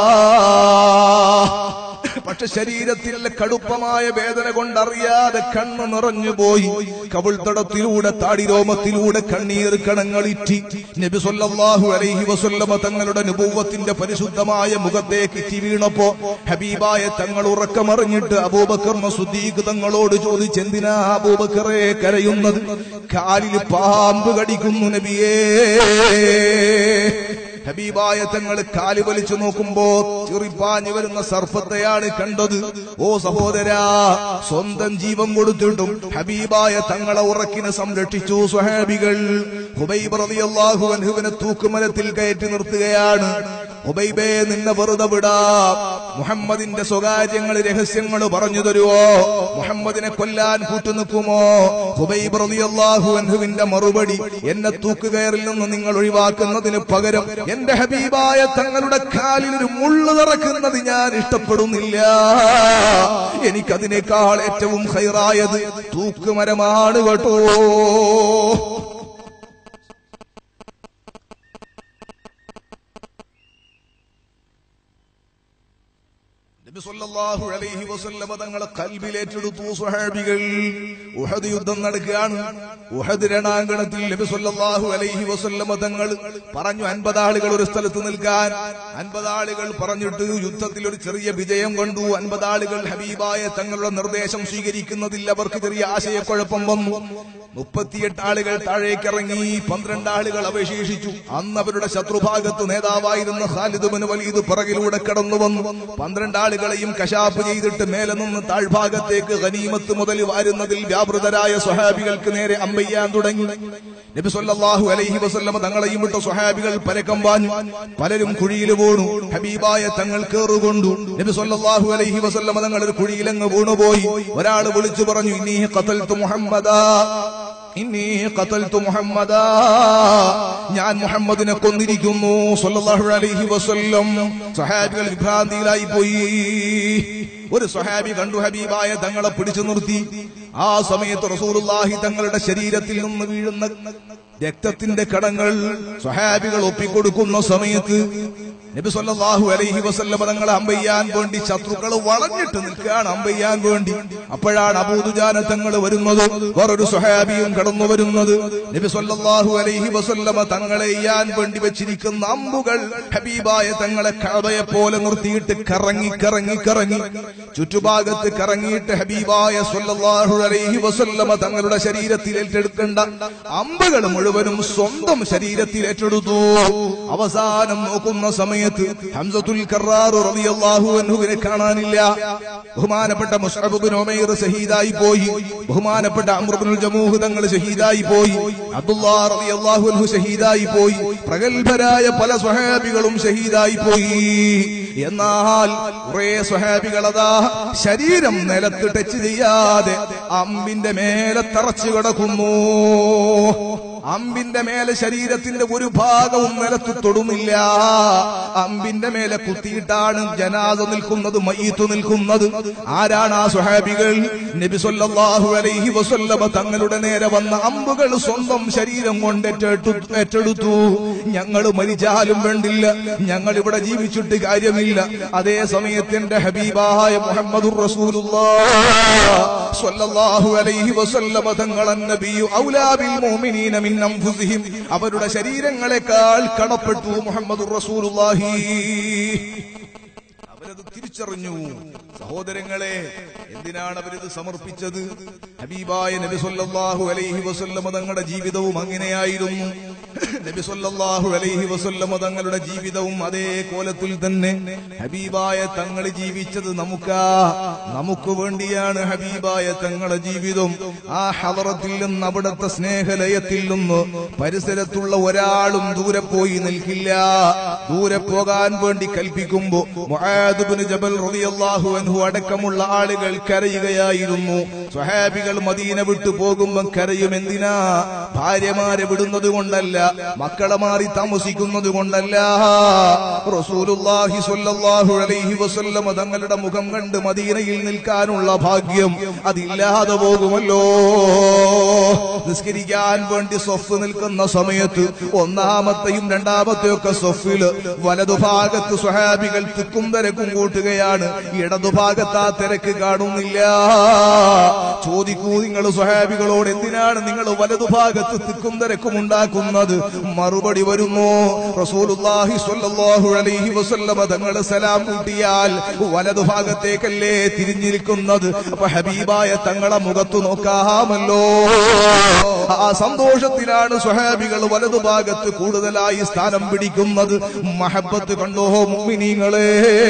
പക്ഷെ ശരീരത്തിലെ കടുപ്പമായ വേദന കൊണ്ടറിയാതെ കണ്ണ് നിറഞ്ഞുപോയി കവിൾത്തടത്തിലൂടെ താടിരോമത്തിലൂടെ കണ്ണീർ കണങ്ങൾ ഇറ്റി നബി സല്ലല്ലാഹു അലൈഹി വസല്ലമ തങ്ങളുടെ അനുഭവത്തിന്റെ പരിശുദ്ധമായ മുഖത്തേക്ക് ഇറ്റി വീണപ്പോ ഹബീബായ തങ്ങൾ ഉറക്കമറിഞ്ഞിട്ട് അബൂബക്കർ സുദ്ദീഖ് തങ്ങളോട് ചോദിച്ചെന്തിനാ അബൂബക്കറെ കരയുന്നത് കാലിൽ പാമ്പ് കടിക്കുന്നു നബിയേ ഹബീബായ തങ്ങൾ കാല് വലിച്ചു നോക്കുമ്പോ ചെറിപ്പാഞ്ഞു വരുന്ന സർഫത്തെയാണ് കണ്ടത് ഓ സഹോദരാ സ്വന്തം ജീവൻ കൊടുത്തിട്ടും ഹബീബായ തങ്ങളെ ഉറക്കിനെ സംരക്ഷിച്ചു സ്വഹാബികൾ ഹുബൈബ് റളിയല്ലാഹു അൻഹുവിനെ തൂക്കുമരത്തിൽ കയറ്റി നിർത്തുകയാണ് ഹുബൈബേ നിന്നെ വെറുതെ വിടാ മുഹമ്മദിന്റെ സ്വകാര്യങ്ങൾ രഹസ്യങ്ങൾ പറഞ്ഞു തരുവോ മുഹമ്മദിനെ കൊല്ലാൻ കൂട്ടുനിൽക്കുമോ ഹുബൈബ് റളിയല്ലാഹു അൻഹുവിന്റെ മറുപടി എന്നെ തൂക്കുകയറിൽ നിന്ന് നിങ്ങൾ ഒഴിവാക്കുന്നതിന് പകരം എന്റെ ഹബീബായ തങ്ങളുടെ കാലിൽ ഒരു മുള്ളു നിറക്കുന്നത് ഞാൻ ഇഷ്ടപ്പെടുന്നില്ല എനിക്കതിനേക്കാൾ ഏറ്റവും ഹൈറായത് തൂക്കുമരമാണ് കേട്ടോ നബി സല്ലല്ലാഹു അലൈഹി വസല്ലമ തങ്ങളെ കൽബിലേറ്റെടുത്തു സ്വഹാബികൾ ഉഹദ് യുദ്ധം നടക്കുകയാണ് ഉഹദ് രണാങ്കണത്തിൽ നബി സല്ലല്ലാഹു അലൈഹി വസല്ലമ തങ്ങൾ പറഞ്ഞു അൻപത് ആളുകൾ ഒരു സ്ഥലത്ത് നിൽക്കാൻ അൻപത് ആളുകൾ പറഞ്ഞിട്ട് യുദ്ധത്തിൽ ഒരു ചെറിയ വിജയം കണ്ടു അൻപത് ആളുകൾ ഹബീബായ തങ്ങളുടെ നിർദ്ദേശം സ്വീകരിക്കുന്നതിൽ അവർക്ക് ചെറിയ ആശയക്കുഴപ്പം വന്നു മുപ്പത്തിയെട്ട് ആളുകൾ താഴേക്കിറങ്ങി പന്ത്രണ്ട് ആളുകൾ അവശേഷിച്ചു അന്ന് അവരുടെ ശത്രുഭാഗത്ത് നേതാവായിരുന്ന ഖാലിദ് ബിൻ വലീദ് പിറകിലൂടെ കടന്നു വന്നു പന്ത്രണ്ട് ആളുകളെയും കശാപ്പ് ചെയ്തിട്ട് മേലെ നിന്ന് താഴ്ഭാഗത്തേക്ക് ഗനീമത്ത് മുതൽ വാരുന്നതിൽ വ്യാപൃതരായ സ്വഹാബികൾക്ക് നേരെ അമ്പയ്യാൻ തുടങ്ങി നബി സല്ലല്ലാഹു അലൈഹി വസല്ലമ തങ്ങളെയും വിട്ട സ്വഹാബികൾ പരക്കം വാഞ്ഞു പലരും കുഴിയിൽ വീണു ഹബീബായ തങ്ങൾ കേറുകൊണ്ടു നബി സല്ലല്ലാഹു അലൈഹി വസല്ലമ തങ്ങൾ ഒരു കുഴിയിലങ്ങ് വീണുപോയി ഒരാൾ വിളിച്ചു പറഞ്ഞു ഇന്നീ ഖതൽതു മുഹമ്മദാ ഇന്നീ ഖതൽതു മുഹമ്മദാ ഞാൻ മുഹമ്മദിനെ കൊന്നിരിക്കുന്നു സല്ലല്ലാഹു അലൈഹി വസല്ലം സ്വഹാബികൾ വിഭ്രാന്തിയിലായി പോയി ഒരു സ്വഹാബി കണ്ടു ഹബീബായ തങ്ങളെ പിടിച്ചു നിർത്തി ആ സമയത്ത് റസൂലുള്ളാഹി തങ്ങളുടെ ശരീരത്തിൽ നിന്ന് വീഴുന്ന രക്തത്തിന്റെ കടങ്ങൾ സ്വഹാബികൾ ഒപ്പിക്കൊടുക്കുന്ന സമയത്ത് നബി സല്ലല്ലാഹു അലൈഹി വസല്ലമ തങ്ങളെ അമ്പയ്യാൻ വേണ്ടി ശത്രുക്കൾ വളഞ്ഞിട്ട് നിൽക്കുകയാണ് അമ്പയ്യാൻ വേണ്ടി അപ്പോഴാണ് അബൂദുജാന തങ്ങൾ വരുന്നത് വേറൊരു സ്വഹാബിയും കടന്നു വരുന്നത് നബി സല്ലല്ലാഹു അലൈഹി വസല്ലമ തങ്ങളെ എയ്യാൻ വേണ്ടി വെച്ചിരിക്കുന്ന അമ്പുകൾ ഹബീബായ തങ്ങളെ കഅബയെ പോലെ നിർത്തിയിട്ട് കറങ്ങി കറങ്ങി കറങ്ങി ചുറ്റുഭാഗത്ത് കറങ്ങിയിട്ട് ഹബീബായ സല്ലല്ലാഹു അലൈഹി വസല്ലമ തങ്ങളുടെ ശരീരത്തിൽ ഏറ്റെടുക്കേണ്ട അമ്പുകൾ മുഴുവനും സ്വന്തം ശരീരത്തിൽ ഏറ്റെടുത്തു അവസാനം നോക്കുന്ന സമയത്ത് ഹംസത്തുൽ കറാർ റളിയല്ലാഹു അൻഹുവിനെ കാണാനില്ല ബഹുമാനപ്പെട്ട മുസ്അബ് ബിൻ ഉമൈർ ഷഹീദായി പോയി ബഹുമാനപ്പെട്ട അംർ ബിൻ ജമൂഹ് തങ്ങൾ ഷഹീദായി പോയി അബ്ദുല്ലാഹ് റളിയല്ലാഹു അൻഹു ഷഹീദായി പോയി പ്രഗത്ഭരായ പല സ്വഹാബികളും ഷഹീദായി പോയി എന്നാൽ കുറെ സ്വഹാബികളതാ ശരീരം നിലത്ത് ടച്ച് ചെയ്യാതെ അമ്പിന്റെ മേലെ തറച്ചു കിടക്കുന്നു അമ്പിന്റെ മേലെ ശരീരത്തിന്റെ ഒരു ഭാഗവും നിലത്ത് തൊടുന്നില്ല അമ്പിന്റെ മേലെ കുത്തിയിട്ടാണ് ജനാസ നിൽക്കുന്നത് മയ്യത്ത് നിൽക്കുന്നത് ആരാണ് ആ സുഹാബികൾ നബി സല്ലല്ലാഹു അലൈഹി വസല്ലമ തങ്ങളുടെ നേരെ വന്ന അമ്പുകൾ സ്വന്തം ശരീരം കൊണ്ട് ഏറ്റെടുത്തു ഏറ്റെടുത്തു ഞങ്ങൾ മരിച്ചാലും വേണ്ടില്ല ഞങ്ങൾ ഇവിടെ ജീവിച്ചിട്ട് കാര്യമില്ല അതേ സമയത്ത് എന്റെ ഹബീബായ മുഹമ്മദുർ റസൂലുള്ളാഹ് സ്വല്ലല്ലാഹു അലൈഹി വസല്ലമ തങ്ങൾ നബിയു ഔലാ ബിൽ മുഅ്മിനീന മിൻ അൻഫുസിഹിം അവരുടെ ശരീരങ്ങളെക്കാൾ കടപ്പെട്ടു മുഹമ്മദുർ റസൂലുള്ളാഹി അവര് അവരത് തിരിച്ചറിഞ്ഞു സഹോദരങ്ങളെ എന്തിനാണ് അവരിത് സമർപ്പിച്ചത് ഹബീബായ നബി സല്ലല്ലാഹു അലൈഹി വസല്ലമ തങ്ങളുടെ ജീവിതവും അങ്ങനെയായിരുന്നു നബി സല്ലല്ലാഹു അലൈഹി വസല്ലമ തങ്ങളുടെ ജീവിതവും അതേ കോലത്തിൽ തന്നെ ഹബീബായ തങ്ങൾ ജീവിച്ചത് നമുക്കാ നമുക്ക് വേണ്ടിയാണ് ഹബീബായ തങ്ങളുടെ ജീവിതം ആ ഹലറത്തിൽ നിന്ന് അവിടുത്തെ സ്നേഹലയത്തിൽ നിന്ന് പരിസരത്തുള്ള ഒരാളും ദൂരെ പോയി നിൽക്കില്ല ദൂരെ പോകാൻ വേണ്ടി കൽപ്പിക്കുമ്പോ മുആദ് ഇബ്നു ജബൽ റളിയല്ലാഹു അൻഹു അടക്കമുള്ള ആളുകൾ കരയുകയായിരുന്നു സ്വഹാബികൾ മദീന വിട്ടു പോകുമ്പം കരയും എന്തിനാ ഭാര്യമാരെ വിടുന്നത് കൊണ്ടല്ല മക്കളെ മാറി താമസിക്കുന്നത് കൊണ്ടല്ല റസൂലുള്ളാഹി സ്വല്ലല്ലാഹു അലൈഹി വസല്ലം തങ്ങളുടെ മുഖം കണ്ട് മദീനയിൽ നിൽക്കാനുള്ള ഭാഗ്യം അതില്ലാതെ പോകുമല്ലോ നിസ്കരിക്കാൻ വേണ്ടി സൊഫ് നിൽക്കുന്ന സമയത്ത് ഒന്നാമത്തെയും രണ്ടാമത്തെയും ഒക്കെ സൊഫില് വലതുഭാഗത്ത് സ്വഹാബികൾ തിക്കും തിരക്കും കൂട്ടുകയാണ് ഇടതുഭാഗത്ത് ആ തിരക്ക് കാണുന്നില്ല ചോദിക്കൂ നിങ്ങൾ സ്വഹാബികളോട് എന്തിനാണ് നിങ്ങൾ വലതുഭാഗത്ത് തിക്കും തിരക്കും ഉണ്ടാക്കുന്നത് മറുപടി വരുന്നു റസൂലുള്ളാഹി സ്വല്ലല്ലാഹു അലൈഹി വസല്ലമ തങ്ങൾ സലാം കൂട്ടിയാൽ വലതുഭാഗത്തേക്കല്ലേ തിരിഞ്ഞിരിക്കുന്നത് അപ്പൊ ഹബീബായ തങ്ങളെ മുഖത്ത് നോക്കാമല്ലോ ആ സന്തോഷത്തിലാണ് സ്വഹാബികൾ വലതുഭാഗത്ത് കൂടുതലായി സ്ഥാനം പിടിക്കുന്നത് മഹബത്ത് കണ്ടോ മുഅ്മിനീങ്ങളെ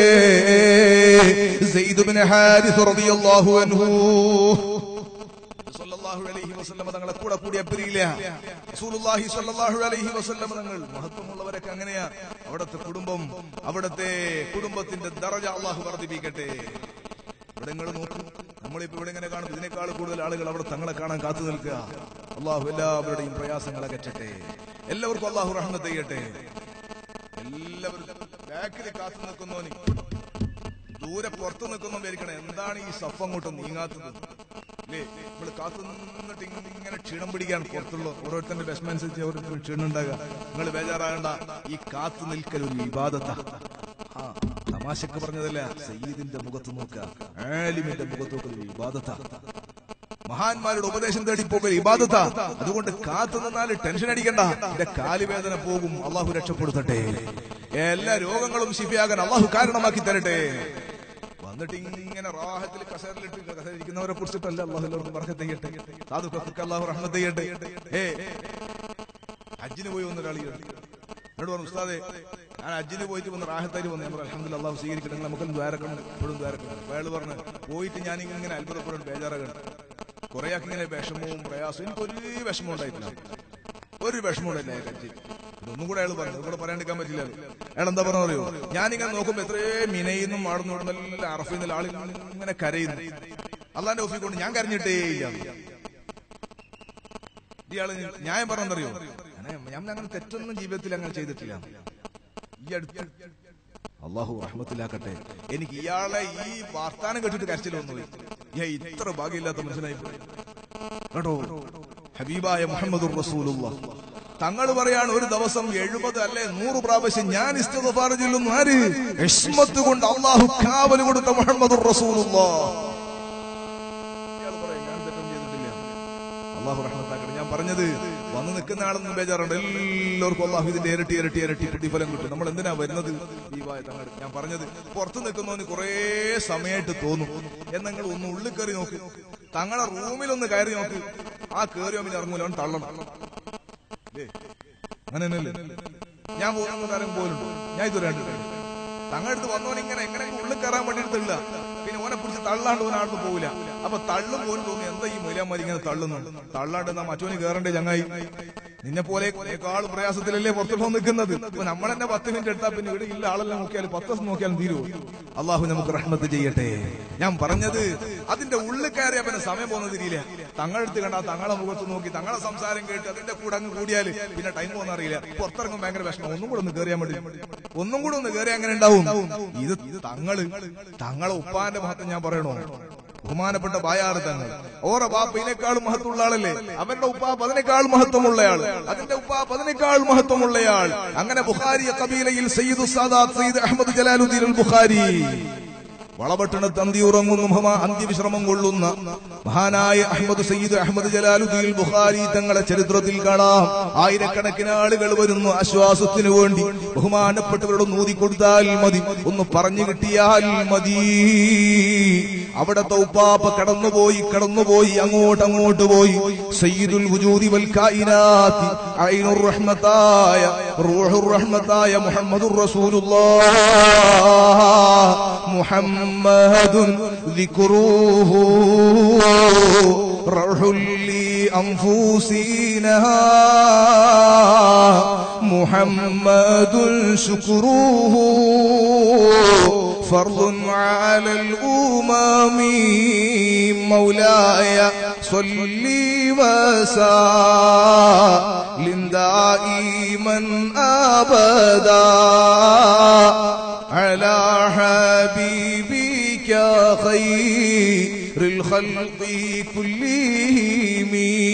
സെയ്ദ് ബിൻ ഹാരിസ് റളിയല്ലാഹു അൻഹു സല്ലല്ലാഹു അലൈഹി വസല്ലമ തങ്ങളെ കൂടെ കൂടിയ പിരിയില്ല റസൂലുള്ളാഹി സല്ലല്ലാഹു അലൈഹി വസല്ലമ തങ്ങൾ മഹത്വമുള്ളവരൊക്കെ അങ്ങനെയാ അവിടുത്തെ കുടുംബം അവിടുത്തെ കുടുംബത്തിന്റെ ദറജ അള്ളാഹു വർദ്ധിപ്പിക്കട്ടെ ഇവിടെ നിങ്ങൾ നോക്കൂ നമ്മളിപ്പോ ഇവിടെ ഇങ്ങനെ കാണും ഇതിനേക്കാൾ കൂടുതൽ ആളുകൾ അവിടെ തങ്ങളെ കാണാൻ കാത്തു നിൽക്കുക അള്ളാഹു എല്ലാവരുടെയും പ്രയാസങ്ങൾ അകറ്റട്ടെ എല്ലാവർക്കും അള്ളാഹു റഹ്മത്ത് ചെയ്യട്ടെ എല്ലാവരും ബാക്കിൽ കാത്തു നിൽക്കുന്നോനി ദൂരെ പുറത്തു നിൽക്കുന്നു വിചാരിക്കണേ എന്താണ് ഈ സഫ് അങ്ങോട്ട് നീങ്ങാത്തത് അല്ലേ നമ്മള് കാത്തു നിന്നിട്ട് ഇങ്ങനെ ക്ഷീണം പിടിക്കാൻ പുറത്തുള്ള ഓരോരുത്തരുടെ വിഷമം അനുസരിച്ച് ഓരോരുത്തർ ക്ഷീണം ഉണ്ടാകുക നിങ്ങൾ ബേജാറാകണ്ട ഈ കാത്തു നിൽക്കൽ ഒരു വിവാദത്ത ആ തമാശക്ക് പറഞ്ഞതല്ല സയ്യിദിന്റെ മുഖത്ത് നോക്കുക ആലിമിന്റെ മുഖത്ത് നോക്കൽ ഒരു വിവാദത്ത മഹാന്മാരുടെ ഉപദേശം തേടി പോകൽ ഇബാദത്ത അതുകൊണ്ട് കാത്തു നിന്നാൽ ടെൻഷൻ അടിക്കണ്ട എന്റെ കാലുവേദന പോകും അള്ളാഹു രക്ഷപ്പെടുത്തട്ടെ എല്ലാ രോഗങ്ങളും ശിഫിയാകാൻ അള്ളാഹു കാരണമാക്കി തരട്ടെ വന്നിട്ട് ഇങ്ങനെ റാഹത്തിൽ കസേരലിട്ട് കസേര ഇരിക്കുന്നവരെ കുറിച്ചിട്ടല്ല അള്ളാഹു എല്ലാവർക്കും ബർക്കത്ത് ചെയ്യട്ടെ സാധുക്കൾക്ക് അള്ളാഹു റഹ്മത്ത് ചെയ്യട്ടെ ഏ ഹജ്ജിന് പോയി വന്ന ഒരാൾ എന്നോട് പറഞ്ഞു ഉസ്താദെ ഞാൻ ഹജ്ജിന് പോയിട്ട് വന്ന് റാഹത്തായി വന്നു നമ്മൾ അലഹമ്മദ് അള്ളാഹു സ്വീകരിക്കട്ടെ നമുക്കും ദ്വാരക്കുണ്ട് എപ്പോഴും ദ്വാരക്കുണ്ട് അപ്പൊ അയാൾ പറഞ്ഞു പോയിട്ട് ഞാൻ ഇങ്ങനെ അത്ഭുതപ്പെടും ബേജാറാകണം കുറേയൊക്കെ ഇങ്ങനെ വിഷമവും പ്രയാസവും എനിക്കൊരു വിഷമം ഉണ്ടായിട്ടില്ല ഒരു വിഷമം ഉണ്ടായില്ല അയാൾ ഹജ്ജ് ഇതൊന്നും കൂടെ അയാൾ പറഞ്ഞു ഇവിടെ പറയാണ്ടിരിക്കാൻ പറ്റില്ല അയാൾ എന്താ പറഞ്ഞ അറിയോ ഞാനിങ്ങനെ നോക്കുമ്പോ എത്രയോ മിനയിന്നും ആടുന്നു നല്ല അറഫിന്ന് ആളിൽ ഇങ്ങനെ കരയുന്നു അള്ളാന്റെ ഓഫീസ് കൊണ്ട് ഞാൻ കരഞ്ഞിട്ടേ ഇല്ല ഇയാള് ന്യായം പറഞ്ഞറിയോ ഞാൻ അങ്ങനെ തെറ്റൊന്നും ജീവിതത്തിൽ അങ്ങനെ ചെയ്തിട്ടില്ല ഈ അടുത്ത് അള്ളാഹു റഹ്മത്തിലാക്കട്ടെ എനിക്ക് ഇയാളെ ഈ വാർത്താനം കേട്ടിട്ട് കരച്ചിൽ വന്നു ഞാൻ ഇത്ര ഭാഗ്യമില്ലാത്ത മനുഷ്യനായി പോയി കേട്ടോ ഹബീബായ മുഹമ്മദ് റസൂലുള്ള തങ്ങൾ പറയാണ് ഒരു ദിവസം എഴുപത് അല്ലെ നൂറ് പ്രാവശ്യം ഞാൻ ഇസ്തിഗ്ഫാർ ചൊല്ലുന്നു ആര് ഇസ്മത്ത് കൊണ്ട് അള്ളാഹു കാവൽ കൊടുത്ത മുഹമ്മദ് റസൂലുള്ള ഇയാൾ പറയും, ഞാൻ തെറ്റൊന്നും ചെയ്തിട്ടില്ല. അള്ളാഹു റഹ്മത്താക്കട്ടെ ഞാൻ പറഞ്ഞത് വന്ന് നിൽക്കുന്ന ആളൊന്നും ബേജാറുണ്ട് എല്ലാവർക്കും അള്ളാഹു ഇതിന്റെ ഇരട്ടി ഇരട്ടി ഇരട്ടി പ്രതിഫലം കിട്ടും നമ്മൾ എന്തിനാ വരുന്നത് ഈ വായ തങ്ങൾ ഞാൻ പറഞ്ഞത് പുറത്ത് നിൽക്കുന്നവന് കുറേ സമയമായിട്ട് തോന്നും എന്നെങ്കിൽ ഒന്ന് ഉള്ളിൽ കയറി നോക്ക് തങ്ങളെ റൂമിലൊന്ന് കയറി നോക്ക് ആ കയറി അവൻ ഇറങ്ങൂല അവൻ തള്ളണം ഇല്ലേ? അങ്ങനെ തന്നെയല്ലേ ഞാൻ പോകുന്ന കാര്യം പോലുണ്ട് ഞാൻ ഇതുവരെ കണ്ടിട്ടില്ല തങ്ങളടുത്ത് വന്നവൻ ഇങ്ങനെ എങ്ങനെ ഉള്ളിൽ കയറാൻ വേണ്ടിയിട്ടില്ല പിന്നെ ഓനെ പിടിച്ച് തള്ളാണ്ട് ഓൻ ആടുന്ന് പോവില്ല അപ്പൊ തള്ളും പോലും തോന്നി എന്താ ഈ മൂലാമാരി ഇങ്ങനെ തള്ളുന്നു തള്ളാണ്ട് എന്നാ മറ്റോന് കയറണ്ടേ ചങ്ങായി നിന്നെ പോലെ കുറെ പ്രയാസത്തിലല്ലേ പുറത്തുള്ള നിൽക്കുന്നത് ഇപ്പൊ നമ്മൾ തന്നെ പത്ത് മിനിറ്റ് എടുത്താൽ പിന്നെ ഇവിടെ ഇല്ല ആളെല്ലാം നോക്കിയാലും പത്ത് ദിവസം നോക്കിയാലും തീരുവോ അള്ളാഹു നമുക്ക് റഹ്മത്ത് ചെയ്യട്ടെ ഞാൻ പറഞ്ഞത് അതിന്റെ ഉള്ളിൽ കയറിയാ പിന്നെ സമയം പോകുന്നത് തിരിയില്ല തങ്ങളെടുത്ത് കണ്ടാ തങ്ങളെ മുഖത്ത് നോക്കി തങ്ങളെ സംസാരം കേട്ട് അതിന്റെ കൂടെ അങ്ങ് കൂടിയാല് പിന്നെ ടൈം പോകുന്ന അറിയില്ല പുറത്തിറങ്ങും ഭയങ്കര വിഷമം ഒന്നും കൂടെ ഒന്ന് കയറിയാൻ വേണ്ടി ഒന്നും കൂടെ ഒന്ന് കയറി അങ്ങനെ ഉണ്ടാവും ഇത് തങ്ങള് തങ്ങളെ ഉപ്പാന്റെ മഹത്വം ഞാൻ പറയണോ ബഹുമാനപ്പെട്ട ബായാറ് തങ്ങൾ ഓറ ബാപ്പ ഇതിനേക്കാളും മഹത്വമുള്ള ആളല്ലേ അവരുടെ ഉപ്പാപ്പ് അതിനേക്കാൾ മഹത്വമുള്ളയാൾ അതിന്റെ ഉപ്പാപ്പ് അതിനേക്കാൾ മഹത്വമുള്ളയാൾ അങ്ങനെ ബുഖാരി കബീലയിൽ സയ്യിദ് സാദാത്ത് സയ്യിദ് അഹമ്മദ് ജലാലുദ്ദീൻ അൽ ബുഖാരി വളപട്ടണത്ത് അന്തി ഉറങ്ങുന്നു മഹാ അന്ത്യവിശ്രമം കൊള്ളുന്ന മഹാനായ അഹമ്മദ് സയ്യിദ് അഹമ്മദ് ജലാലുദ്ദീൻ ബുഖാരി തങ്ങളെ ചരിത്രത്തിൽ കാണാം ആയിരക്കണക്കിന് ആളുകൾ വരുന്നു ആശ്വാസത്തിനു വേണ്ടി ബഹുമാനപ്പെട്ടവരോട് നൂതി കൊടുത്താൽ മതി ഒന്ന് പറഞ്ഞു കിട്ടിയാൽ മതി അവിടത്തെ ഉപ്പാപ്പ കടന്നുപോയി കടന്നുപോയി അങ്ങോട്ട് അങ്ങോട്ട് പോയി സയ്യിദുൽ വജൂദി വൽ കായിനാത്തി ഐനുർ റഹ്മത്തായ റൂഹുർ റഹ്മത്തായ മുഹമ്മദുർ റസൂലുള്ളാഹ് മുഹമ്മദുൻ ദിക്റൂഹു റൗഹുൽ لأنفسنا محمد شكره فرض على الأمم مولاي صلي وسلم دائما أبدا على حبيبك خير الخلق كلهم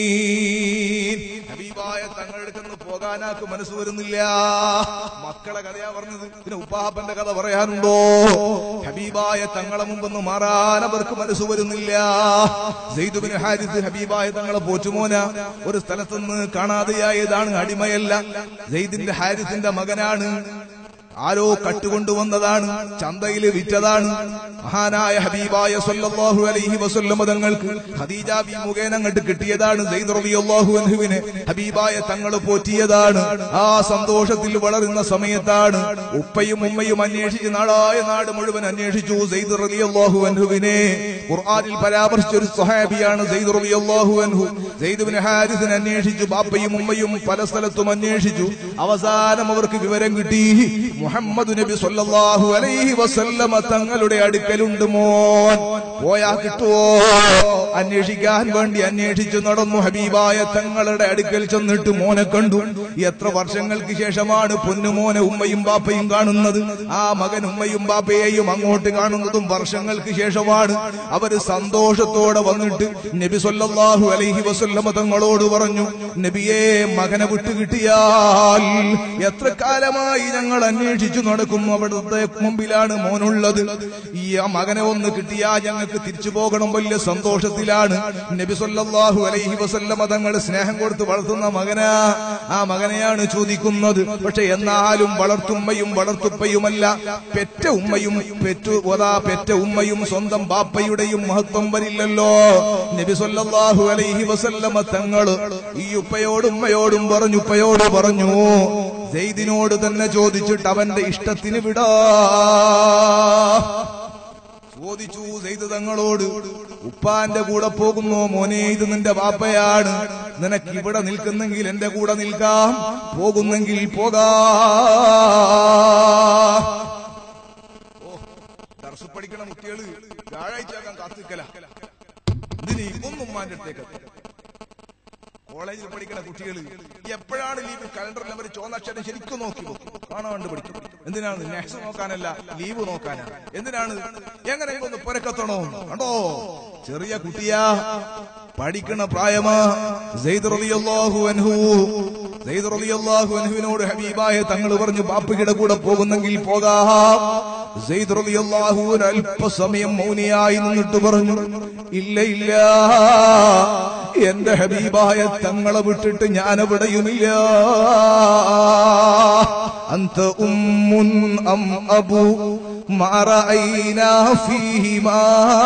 ഹബീബായ തങ്ങളെടുക്കുന്ന പോകാനാക്ക് മനസ്സ് വരുന്നില്ല മക്കളെ കഥയാ പറഞ്ഞത് പിന്നെ ഉപ്പാപ്പന്റെ കഥ പറയാനുണ്ടോ ഹബീബായ തങ്ങളെ മുമ്പൊന്ന് മാറാൻ അവർക്ക് മനസ്സ് വരുന്നില്ല സെയ്ദുബിന് ഹാരിസ് ഹബീബായ തങ്ങളെ പോറ്റുമോന ഒരു സ്ഥലത്തുനിന്ന് കാണാതെയായതാണ് അടിമയല്ല സെയ്ദിന്റെ ഹാരിസിന്റെ മകനാണ് ആരോ കട്ടുകൊണ്ടുവന്നതാണ് ചന്തയിൽ വിറ്റതാണ് മഹാനായ ഹബീബായ സല്ലല്ലാഹു അലൈഹി വസല്ലമ തങ്ങൾക്ക് ഖദീജ ബി മുഖേന അങ്ങോട്ട് കിട്ടിയതാണ് സെയ്ദ് റളിയല്ലാഹു അൻഹുവിനെ ഹബീബായ തങ്ങൾ പോറ്റിയതാണ് ആ സന്തോഷത്തിൽ വളരുന്ന സമയത്താണ് ഉപ്പയും ഉമ്മയും അന്വേഷിച്ച് നാടായ നാട് മുഴുവൻ അന്വേഷിച്ചു സെയ്ദ് റളിയല്ലാഹു അൻഹുവിനെ ഖുർആനിൽ പരാമർശിച്ച ഒരു സ്വഹാബിയാണ് സെയ്ദ് റളിയല്ലാഹു അൻഹു സെയ്ദ് ബിൻ ഹാരിസിനെ അന്വേഷിച്ചു ബാപ്പയും ഉമ്മയും പല സ്ഥലത്തും അന്വേഷിച്ചു അവസാനം അവർക്ക് വിവരം കിട്ടി മുഹമ്മദ് നബി സല്ലല്ലാഹു അലൈഹി വസല്ലമ തങ്ങളുടെ അടുക്കലുണ്ട് മോൻ പോയാ കിട്ടുവോ അന്വേഷിക്കാൻ വേണ്ടി അന്വേഷിച്ചു നടന്നു ഹബീബായ തങ്ങളുടെ അടുക്കൽ ചെന്നിട്ട് മോനെ കണ്ടു എത്ര വർഷങ്ങൾക്ക് ശേഷമാണ് പൊന്നുമോനെ ഉമ്മയും ബാപ്പയും കാണുന്നത് ആ മകൻ ഉമ്മയും ബാപ്പയെയും അങ്ങോട്ട് കാണുന്നതും വർഷങ്ങൾക്ക് ശേഷമാണ് അവര് സന്തോഷത്തോടെ വന്നിട്ട് നബി സല്ലല്ലാഹു അലൈഹി വസല്ലമ തങ്ങളോട് പറഞ്ഞു നബിയെ മകനെ വിട്ടു കിട്ടിയാൽ എത്ര കാലമായി ഞങ്ങൾ അന്വേഷിച്ചു നടക്കും അവിടുത്തെ മുമ്പിലാണ് മോനുള്ളത് ഈ ആ മകനെ ഒന്ന് കിട്ടിയാ ഞങ്ങൾക്ക് തിരിച്ചു പോകണം വലിയ സന്തോഷത്തിലാണ് നബി സല്ലല്ലാഹു അലൈഹി വസല്ലമ തങ്ങൾ സ്നേഹം കൊടുത്ത് വളർത്തുന്ന മകനാ ആ മകനെയാണ് ചോദിക്കുന്നത് പക്ഷെ എന്നാലും വളർത്തുമ്മയും വളർത്തുപ്പയുമല്ല പെറ്റ ഉമ്മയും പെറ്റു ഒതാ പെറ്റ ഉമ്മയും സ്വന്തം ബാപ്പയുടെയും മഹത്വം വരില്ലല്ലോ നബി സല്ലല്ലാഹു അലൈഹി വസല്ലമ തങ്ങൾ ഈ ഉപ്പയോടും ഉമ്മയോടും പറഞ്ഞു ഉപ്പയോട് പറഞ്ഞു സെയ്ദിനോട് തന്നെ ചോദിച്ചിട്ട് അവന്റെ ഇഷ്ടത്തിന് വിടാ ചോദിച്ചു സെയ്ദ് തങ്ങളോട് ഉപ്പാന്റെ കൂടെ പോകുന്നോ മോനെ ഇത് നിന്റെ ബാപ്പയാണ് നിനക്ക് ഇവിടെ നിൽക്കുന്നെങ്കിൽ എന്റെ കൂടെ നിൽക്കാം പോകുന്നെങ്കിൽ പോകാ ഓ ദർസ് പഠിക്കണ കുട്ടികള് വ്യാഴാഴ്ചയാക്കാൻ കാത്തിക്കല ഇതിന് ഒന്നും ഉമ്മാന്റെ അടുത്തേക്ക് കോളേജിൽ പഠിക്കുന്ന കുട്ടികൾ എപ്പോഴാണ് ലീവ് കലണ്ടറിൽ അവർ ചോന്നക്ഷരം ശരിക്കും നോക്കി നോക്കും കാണാണ്ട് പഠിക്കും എന്തിനാണ് നെക്സ്റ്റ് നോക്കാനല്ല ലീവ് നോക്കാനാണ് എന്തിനാണ് എങ്ങനെ ഒന്ന് പുരക്കത്തണോ കണ്ടോ ചെറിയ കുട്ടിയാ പഠിക്കണ പ്രായമാ സെയ്ദ് റളിയല്ലാഹു അൻഹു സെയ്ദ് റളിയല്ലാഹു അൻഹുവിനോട് ഹബീബായ തങ്ങൾ പറഞ്ഞു ബാപ്പയുടെ കൂടെ പോകുന്നെങ്കിൽ പോകാം സെയ്ദ് റളിയല്ലാഹു അൻഹു അല്പസമയം മൗനിയായി നിന്നിട്ട് പറഞ്ഞു ഇല്ല ഇല്ല എന്റെ ഹബീബായ തങ്ങളെ വിട്ടിട്ട് ഞാൻ എവിടെയുമില്ല അന്ത ഉമ്മുൻ അം അബു മറൈന ഫീഹിമാ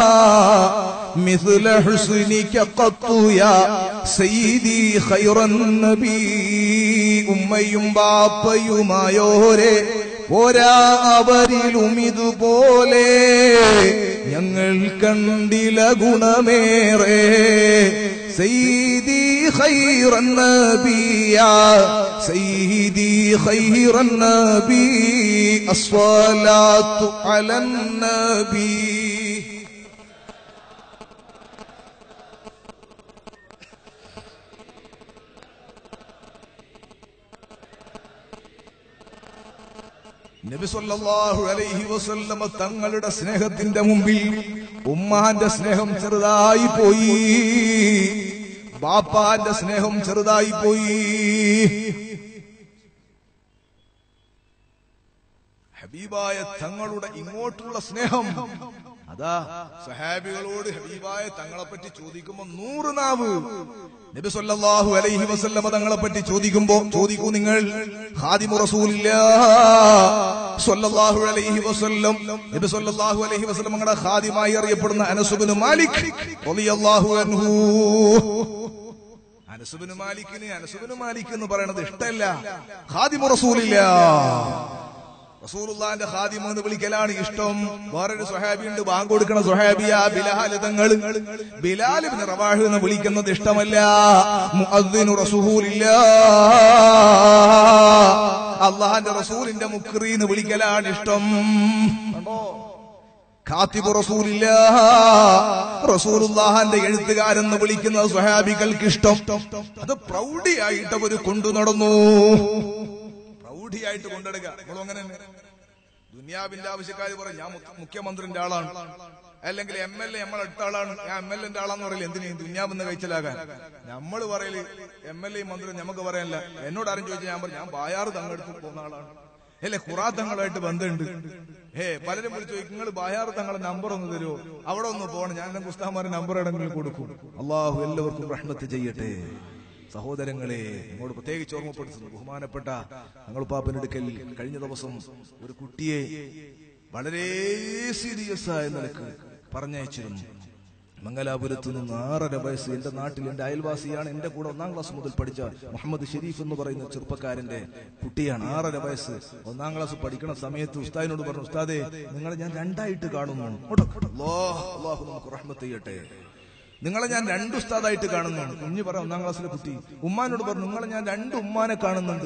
مثل حسنك قط يا سيدي خير النبي ഉമ്മയും ബാപ്പയുമായോരെ പോരാ അവരിലും ഇതുപോലെ ഞങ്ങൾ കണ്ടില ഗുണമേറെ സയ്യിദി ഖൈറൻ നബിയ സയ്യിദി ഖൈറൻ നബി അസ്വലാത്തു അലൻ നബി നബി സല്ലല്ലാഹു അലൈഹി വസല്ലമ തങ്ങളുടെ സ്നേഹത്തിന്റെ മുമ്പിൽ ഉമ്മാന്റെ സ്നേഹം ചെറുതായി പോയി ബാപ്പാന്റെ സ്നേഹം ചെറുതായി പോയി ഹബീബായ തങ്ങളുടെ ഇങ്ങോട്ടുള്ള സ്നേഹം അതാ സഹാബികളോട് ഹബീബായ തങ്ങളെ പറ്റി ചോദിക്കുമ്പോ നൂറ് നാവ് നബി സല്ലല്ലാഹു അലൈഹി വസല്ലമ തങ്ങളെ പറ്റി ചോദിക്കുമ്പോ ചോദിക്കൂ നിങ്ങൾ ഖാദിമു റസൂലില്ലാ സല്ലല്ലാഹു അലൈഹി വസല്ലം നബി സല്ലല്ലാഹു അലൈഹി വസല്ലം തങ്ങളുടെ ഖാദിമായി അറിയപ്പെടുന്ന അനസ് ഇബ്നു മാലിക് റളിയല്ലാഹു അൻഹു അനസുബിന് മാലിക്കിന് അനസുബിന് മാലിക് എന്ന് പറയുന്നത് ഇഷ്ടമല്ല ഖാദിമു റസൂലില്ലാ റസൂലുള്ളാന്റെ ഖാദിമ എന്ന് വിളിക്കലാണ് ഇഷ്ടം വേറൊരു സ്വഹാബിയുണ്ട് ബാങ്ക് കൊടുക്കണ സ്വഹാബിയ ബിലാൽ തങ്ങൾ ബിലാൽ ഇബ്നു റവാഹ് എന്ന് വിളിക്കുന്നത് ഇഷ്ടമല്ല മുഅദ്ദിനു റസൂലില്ലാ അള്ളാഹന്റെ റസൂലിന്റെ മുക്രി എന്ന് വിളിക്കലാണ് ഇഷ്ടം കണ്ടോ ഖാത്തിബ് റസൂലില്ല റസൂലുള്ളാഹന്റെ എഴുത്തുകാരെന്ന് വിളിക്കുന്ന സ്വഹാബികൾക്ക് ഇഷ്ടം അത് പ്രൗഢിയായിട്ട് അവർ കൊണ്ടു നടന്നു പ്രൗഢിയായിട്ട് കൊണ്ടെടുക്കുക നമ്മളും അങ്ങനെ തന്നെ. ദുനിയാവിന്റെ ആവശ്യക്കാർ പറയും ഞാൻ മുഖ്യ- മുഖ്യമന്ത്രിന്റെ ആളാണ് അല്ലെങ്കിൽ എം എൽ എ നമ്മളെ അടുത്ത ആളാണ് ഞാൻ എം എൽ എന്റെ ആളാന്ന് പറയില്ല എന്തിനു ദുനിയാവെന്ന് കഴിച്ചലാകാൻ നമ്മൾ പറയല് എം എൽ എ മന്ത്രി നമുക്ക് പറയാനില്ല എന്നോട് ആരും ചോദിച്ചാൽ ഞാൻ പറയും ഞാൻ ബായാറ് തങ്ങളെടുത്ത് പോകുന്ന ആളാണ് അല്ലെ ഖുറാ തങ്ങളുമായിട്ട് ബന്ധമുണ്ട് ഏ പലരും വിളിച്ചു ചോദിക്കും നിങ്ങൾ ബായാറ് തങ്ങളെ നമ്പർ ഒന്ന് തരുമോ അവിടെ ഒന്ന് പോകണം ഞാൻ എന്റെ പുസ്തകന്മാരെ നമ്പർ എവിടെങ്കിലും കൊടുക്കും അള്ളാഹു എല്ലാവർക്കും റഹ്മത്ത് ചെയ്യട്ടെ സഹോദരങ്ങളെ നമ്മോട് പ്രത്യേകിച്ച് ഓർമ്മപ്പെടുത്തുന്നു ബഹുമാനപ്പെട്ട ഞങ്ങൾ പാപ്പനെടുക്കൽ കഴിഞ്ഞ ദിവസം ഒരു കുട്ടിയെ വളരെ സീരിയസ് ആയ നിലക്ക് പറഞ്ഞയച്ചിരുന്നു മംഗലാപുരത്ത് നിന്ന് ആറര വയസ്സ് എന്റെ നാട്ടിൽ എന്റെ അയൽവാസിയാണ് എന്റെ കൂടെ ഒന്നാം ക്ലാസ് മുതൽ പഠിച്ച മുഹമ്മദ് ഷെരീഫ് എന്ന് പറയുന്ന ചെറുപ്പക്കാരന്റെ കുട്ടിയാണ് ആറര വയസ്സ് ഒന്നാം ക്ലാസ് പഠിക്കുന്ന സമയത്ത് ഉസ്താദിനോട് പറഞ്ഞു ഉസ്താദെ നിങ്ങളെ ഞാൻ രണ്ടായിട്ട് കാണുന്നു അല്ലാഹ്, അല്ലാഹു നമുക്ക് റഹ്മത്ത് ചെയ്യട്ടെ നിങ്ങളെ ഞാൻ രണ്ട് ഉസ്താദായിട്ട് കാണുന്നു കുഞ്ഞു പറ ഒന്നാം ക്ലാസ്സിലെ കുട്ടി ഉമ്മാനോട് പറഞ്ഞു നിങ്ങളെ ഞാൻ രണ്ട് ഉമ്മാനെ കാണുന്നുണ്ട്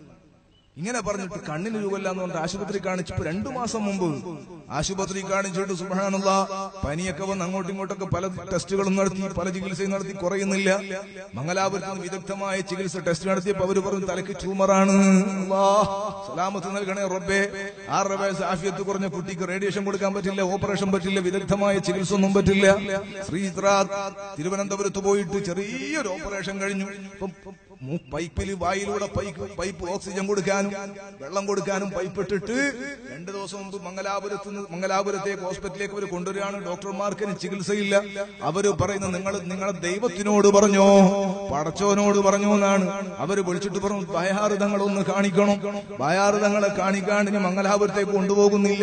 ഇങ്ങനെ പറഞ്ഞിട്ട് കണ്ണിന് രൂപല്ല എന്ന് പറഞ്ഞിട്ട് ആശുപത്രി കാണിച്ചപ്പോ രണ്ടു മാസം മുമ്പ് ആശുപത്രി കാണിച്ചിട്ട് സുബാനുള്ള പനിയൊക്കെ വന്ന് അങ്ങോട്ടും ഇങ്ങോട്ടൊക്കെ പല ടെസ്റ്റുകളും നടത്തി പല ചികിത്സയും നടത്തി കുറയുന്നില്ല മംഗലാപുരത്ത് നിന്ന് വിദഗ്ധമായ ചികിത്സ ടെസ്റ്റ് നടത്തിയപ്പോ അവര് പറഞ്ഞു തലയ്ക്ക് ട്യൂമറാണ് അല്ലാ, സലാമത്ത് നൽകണേ റബ്ബേ ആറര വയസ്സ് ആഫിയത്ത് കുറഞ്ഞ കുട്ടിക്ക് റേഡിയേഷൻ കൊടുക്കാൻ പറ്റില്ല ഓപ്പറേഷൻ പറ്റില്ല വിദഗ്ധമായ ചികിത്സ ഒന്നും പറ്റില്ല ശ്രീത്ര തിരുവനന്തപുരത്ത് പോയിട്ട് ചെറിയൊരു ഓപ്പറേഷൻ കഴിഞ്ഞു ഇപ്പം മൂ- പൈപ്പിൽ വായിലൂടെ പൈപ്പ് പൈപ്പ് ഓക്സിജൻ കൊടുക്കാനും വെള്ളം കൊടുക്കാനും പൈപ്പ് ഇട്ടിട്ട് രണ്ടു ദിവസം മുമ്പ് മംഗലാപുരത്ത് നിന്ന് മംഗലാപുരത്തേക്ക് ഹോസ്പിറ്റലിലേക്ക് അവർ കൊണ്ടുവരികയാണ് ഡോക്ടർമാർക്ക് ചികിത്സയില്ല അവര് പറയുന്നത് നിങ്ങൾ നിങ്ങളെ ദൈവത്തിനോട് പറഞ്ഞോ പടച്ചോനോട് പറഞ്ഞോ എന്നാണ് അവര് വിളിച്ചിട്ട് പറഞ്ഞു ഭയാറുതങ്ങൾ ഒന്ന് കാണിക്കണം ഭയാറുതങ്ങളെ കാണിക്കാണ്ട് ഇനി മംഗലാപുരത്തേക്ക് കൊണ്ടുപോകുന്നില്ല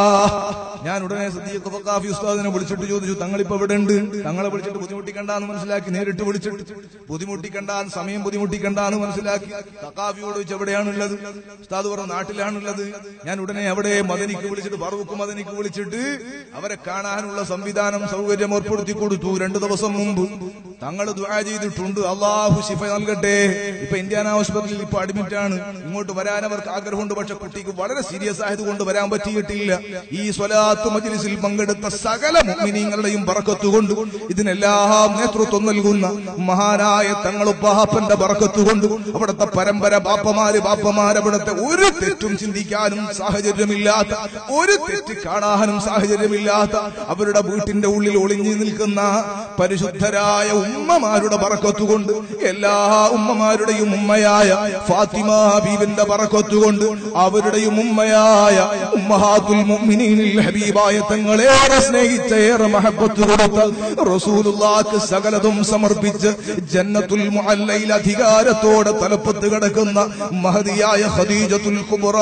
ഞാൻ ഉടനെ സദ്ദീഖ് ഫഖാഫി ഉസ്താദിനെ വിളിച്ചിട്ട് ചോദിച്ചു തങ്ങളിപ്പോ ഇവിടെ ഉണ്ട് തങ്ങളെ വിളിച്ചിട്ട് ബുദ്ധിമുട്ടിക്കണ്ടെന്ന് മനസ്സിലാക്കി നേരിട്ട് വിളിച്ചിട്ട് ബുദ്ധിമുട്ടിക്കണ്ടാന്ന് സമയം ബുദ്ധിമുട്ടിക്കണ്ടെന്ന് മനസ്സിലാക്കി തക്കാഫിയോട് ചോദിച്ചു എവിടെയാണുള്ളത് ഉസ്താദ് പറഞ്ഞു നാട്ടിലാണുള്ളത് ഞാൻ ഉടനെ അവിടെ മദനിക്ക് വിളിച്ചിട്ട് ഫറൂഖ് മദനിക്ക് വിളിച്ചിട്ട് അവരെ കാണാനുള്ള സംവിധാനം സൗകര്യം ഏർപ്പെടുത്തി കൊടുത്തു രണ്ടു ദിവസം മുമ്പ് തങ്ങൾ ദുആ ചെയ്തിട്ടുണ്ട് അള്ളാഹു ശിഫ നൽകട്ടെ ഇപ്പൊ ഇന്ത്യാന ഹോസ്പിറ്റലിൽ ഇപ്പൊ അഡ്മിറ്റ് ആണ് ഇങ്ങോട്ട് വരാൻ അവർക്ക് ആഗ്രഹമുണ്ട് പക്ഷെ കുട്ടിക്ക് വളരെ സീരിയസ് ആയതുകൊണ്ട് വരാൻ പറ്റിയിട്ടില്ല ഈ സ്വലാത്ത് മജ്ലിസിൽ പങ്കെടുത്ത സകല മുഅ്മിനീങ്ങളുടെയും ബറക്കത്തുകൊണ്ട് ഇതിനെല്ലാം നേതൃത്വം നൽകുന്ന മഹാനായ തങ്ങളുപ്പാപ്പന്റെ ബറക്കത്തുകൊണ്ട് അവിടുത്തെ പരമ്പര ബാപ്പമാര് ബാപ്പമാര് അവിടുത്തെ ഒരു തെറ്റും ചിന്തിക്കാനും സാഹചര്യമില്ലാത്ത ഒരു തെറ്റ് കാണാനും സാഹചര്യമില്ലാത്ത അവരുടെ വീട്ടിന്റെ ഉള്ളിൽ ഒളിഞ്ഞു നിൽക്കുന്ന പരിശുദ്ധരായ ഉമ്മമാരുടെ ബറക്കത്തുകൊണ്ട് എല്ലാ ഉമ്മമാരുടെയും ഉമ്മയായ ഫാത്തിമ ബീവിന്റെ ബറക്കത്തുകൊണ്ട് അവരുടെയും ഉമ്മയായ ഉമ്മഹാത്തുൽ മുഅ്മിനീനിൽ ഹബീബായ തങ്ങളേറെ സ്നേഹിച്ച ഏറെ മഹബത്ത് കൊടുത്ത റസൂലുള്ളാക്ക് സകലതും സമർപ്പിച്ച് ജന്നത്തുൽ മുഅല്ലയിൽ അധികാരത്തോടെ തലപ്പത്ത് കിടക്കുന്ന മഹദിയായ ഖദീജത്തുൽ കുബ്ര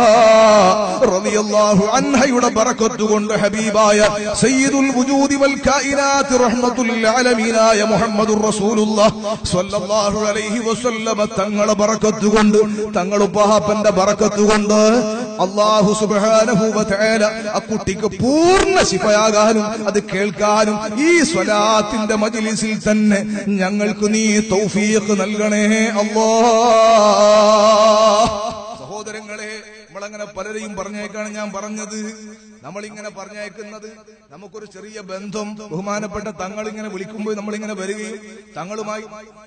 റളിയല്ലാഹു അൻഹയുടെ ബറക്കത്ത് കൊണ്ട് ഹബീബായ സയ്യിദുൽ വുജൂദി വൽ കായിനാത്ത് റഹ്മത്തുൽ ആലമീനായ മുഹമ്മദുർ റസൂലുള്ളാഹ് സ്വല്ലല്ലാഹു അലൈഹി വസല്ലമ തങ്ങളെ ബറക്കത്ത് കൊണ്ട് തങ്ങൾ ഉപ്പാപ്പന്റെ ബറക്കത്ത് കൊണ്ട് അള്ളാഹു സുബ്ഹാനഹു വ തആല ആ കുട്ടിക്ക് പൂർണ്ണ ശിഫയാകാനും അത് കേൾക്കാനും ഈ സ്വലാത്തിന്റെ മജ്ലിസിൽ തന്നെ ഞങ്ങൾക്ക് നീ തൗഫീഖ് നൽകണേ അല്ലാ സഹോദരങ്ങളെ നമ്മളങ്ങനെ പലരെയും പറഞ്ഞേക്കാണ് ഞാൻ പറഞ്ഞത് നമ്മളിങ്ങനെ പറഞ്ഞേക്കുന്നത് നമുക്കൊരു ചെറിയ ബന്ധം ബഹുമാനപ്പെട്ട തങ്ങൾ ഇങ്ങനെ വിളിക്കുമ്പോൾ നമ്മളിങ്ങനെ വരികയും തങ്ങളുമായി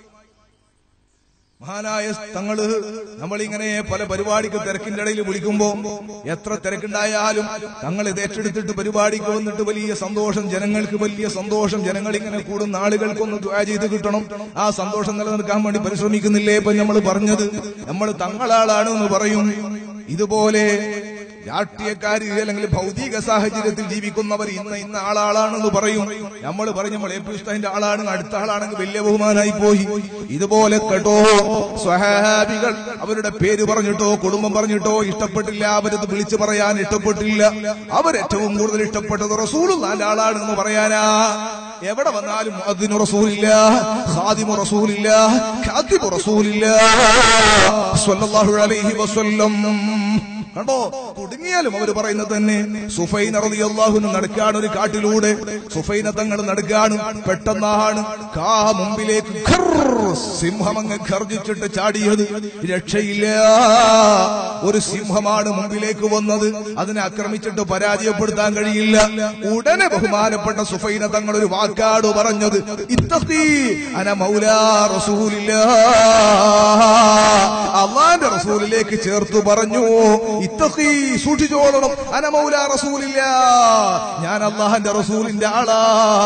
മഹാനായ തങ്ങള് നമ്മളിങ്ങനെ പല പരിപാടിക്ക് തിരക്കിന്റെ ഇടയിൽ വിളിക്കുമ്പോ എത്ര തിരക്കുണ്ടായാലും തങ്ങൾ ഇത് ഏറ്റെടുത്തിട്ട് പരിപാടിക്ക് വന്നിട്ട് വലിയ സന്തോഷം ജനങ്ങൾക്ക് വലിയ സന്തോഷം ജനങ്ങൾ ഇങ്ങനെ കൂടുന്ന ആളുകൾക്കൊന്ന് ദ്വാ ചെയ്ത് കിട്ടണം ആ സന്തോഷം നിലനിർത്താൻ വേണ്ടി പരിശ്രമിക്കുന്നില്ലേ ഇപ്പൊ നമ്മൾ പറഞ്ഞത് നമ്മൾ തങ്ങളാളാണ് എന്ന് പറയും ഇതുപോലെ രാഷ്ട്രീയക്കാര് അല്ലെങ്കിൽ ഭൗതിക സാഹചര്യത്തിൽ ജീവിക്കുന്നവർ ഇന്ന് ഇന്ന ആളാളാണെന്ന് പറയും നമ്മൾ പറഞ്ഞു നമ്മൾ എ പി ഉസ്താദിന്റെ ആളാണ് അടുത്ത ആളാണെങ്കിൽ വലിയ ബഹുമാനായി പോയി ഇതുപോലെ കേട്ടോ സ്വഹാബികൾ അവരുടെ പേര് പറഞ്ഞിട്ടോ കുടുംബം പറഞ്ഞിട്ടോ ഇഷ്ടപ്പെട്ടില്ല അവരത് വിളിച്ചു പറയാൻ ഇഷ്ടപ്പെട്ടില്ല അവരേറ്റവും കൂടുതൽ ഇഷ്ടപ്പെട്ടത് റസൂലുള്ളാന്റെ ആളാണെന്ന് പറയാനാ എവിടെ വന്നാലും അതിന് റസൂലില്ല ഖാദിമു റസൂലില്ല ഖാദിമു റസൂലില്ല സ്വല്ലല്ലാഹു അലൈഹി വസല്ലം കണ്ടോ കുടുങ്ങിയാലും അവർ പറയുന്നത് തന്നെ സുഫൈന റളിയല്ലാഹുവിന് നടക്കാണ് ഒരു കാട്ടിലൂടെ സുഫൈന തങ്ങൾ നടക്കാണ് പെട്ടെന്നാണ് കാ മുമ്പിലേക്ക് ഖർ സിംഹം അങ്ങ് ഗർജിച്ചിട്ട് ചാടിയത് രക്ഷയില്ല ഒരു സിംഹമാണ് മുമ്പിലേക്ക് വന്നത് അതിനെ ആക്രമിച്ചിട്ട് പരാജയപ്പെടുത്താൻ കഴിയില്ല ഉടനെ ബഹുമാനപ്പെട്ട സുഫൈന തങ്ങൾ ഒരു വാക്കാട് പറഞ്ഞത് ഇത്തഖി അന മൗലാ റസൂലില്ല അള്ളാന്റെ റസൂലിലേക്ക് ചേർത്ത് പറഞ്ഞു ഇത്തഖി സൂക്ഷിച്ചോളണം അന മൗലാ റസൂലില്ല ഞാൻ അള്ളാഹന്റെ റസൂലിന്റെ ആളാ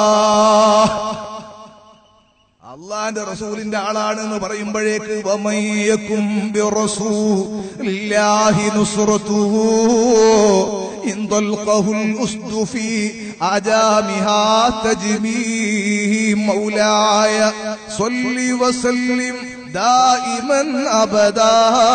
അള്ളാന്റെ റസൂലിന്റെ ആളാണ് എന്ന് പറയുമ്പോഴേക്ക് വമയ്യക്കും ബിറസൂലില്ലാഹി നുസ്റതുഹു ഇൻ തൽഖഹുൽ ഉസ്ദു ഫീ അജാമിഹാ തജ്മീ മൗലായ സ്വല്ലി വസല്ലിം ദായിമൻ അബദാ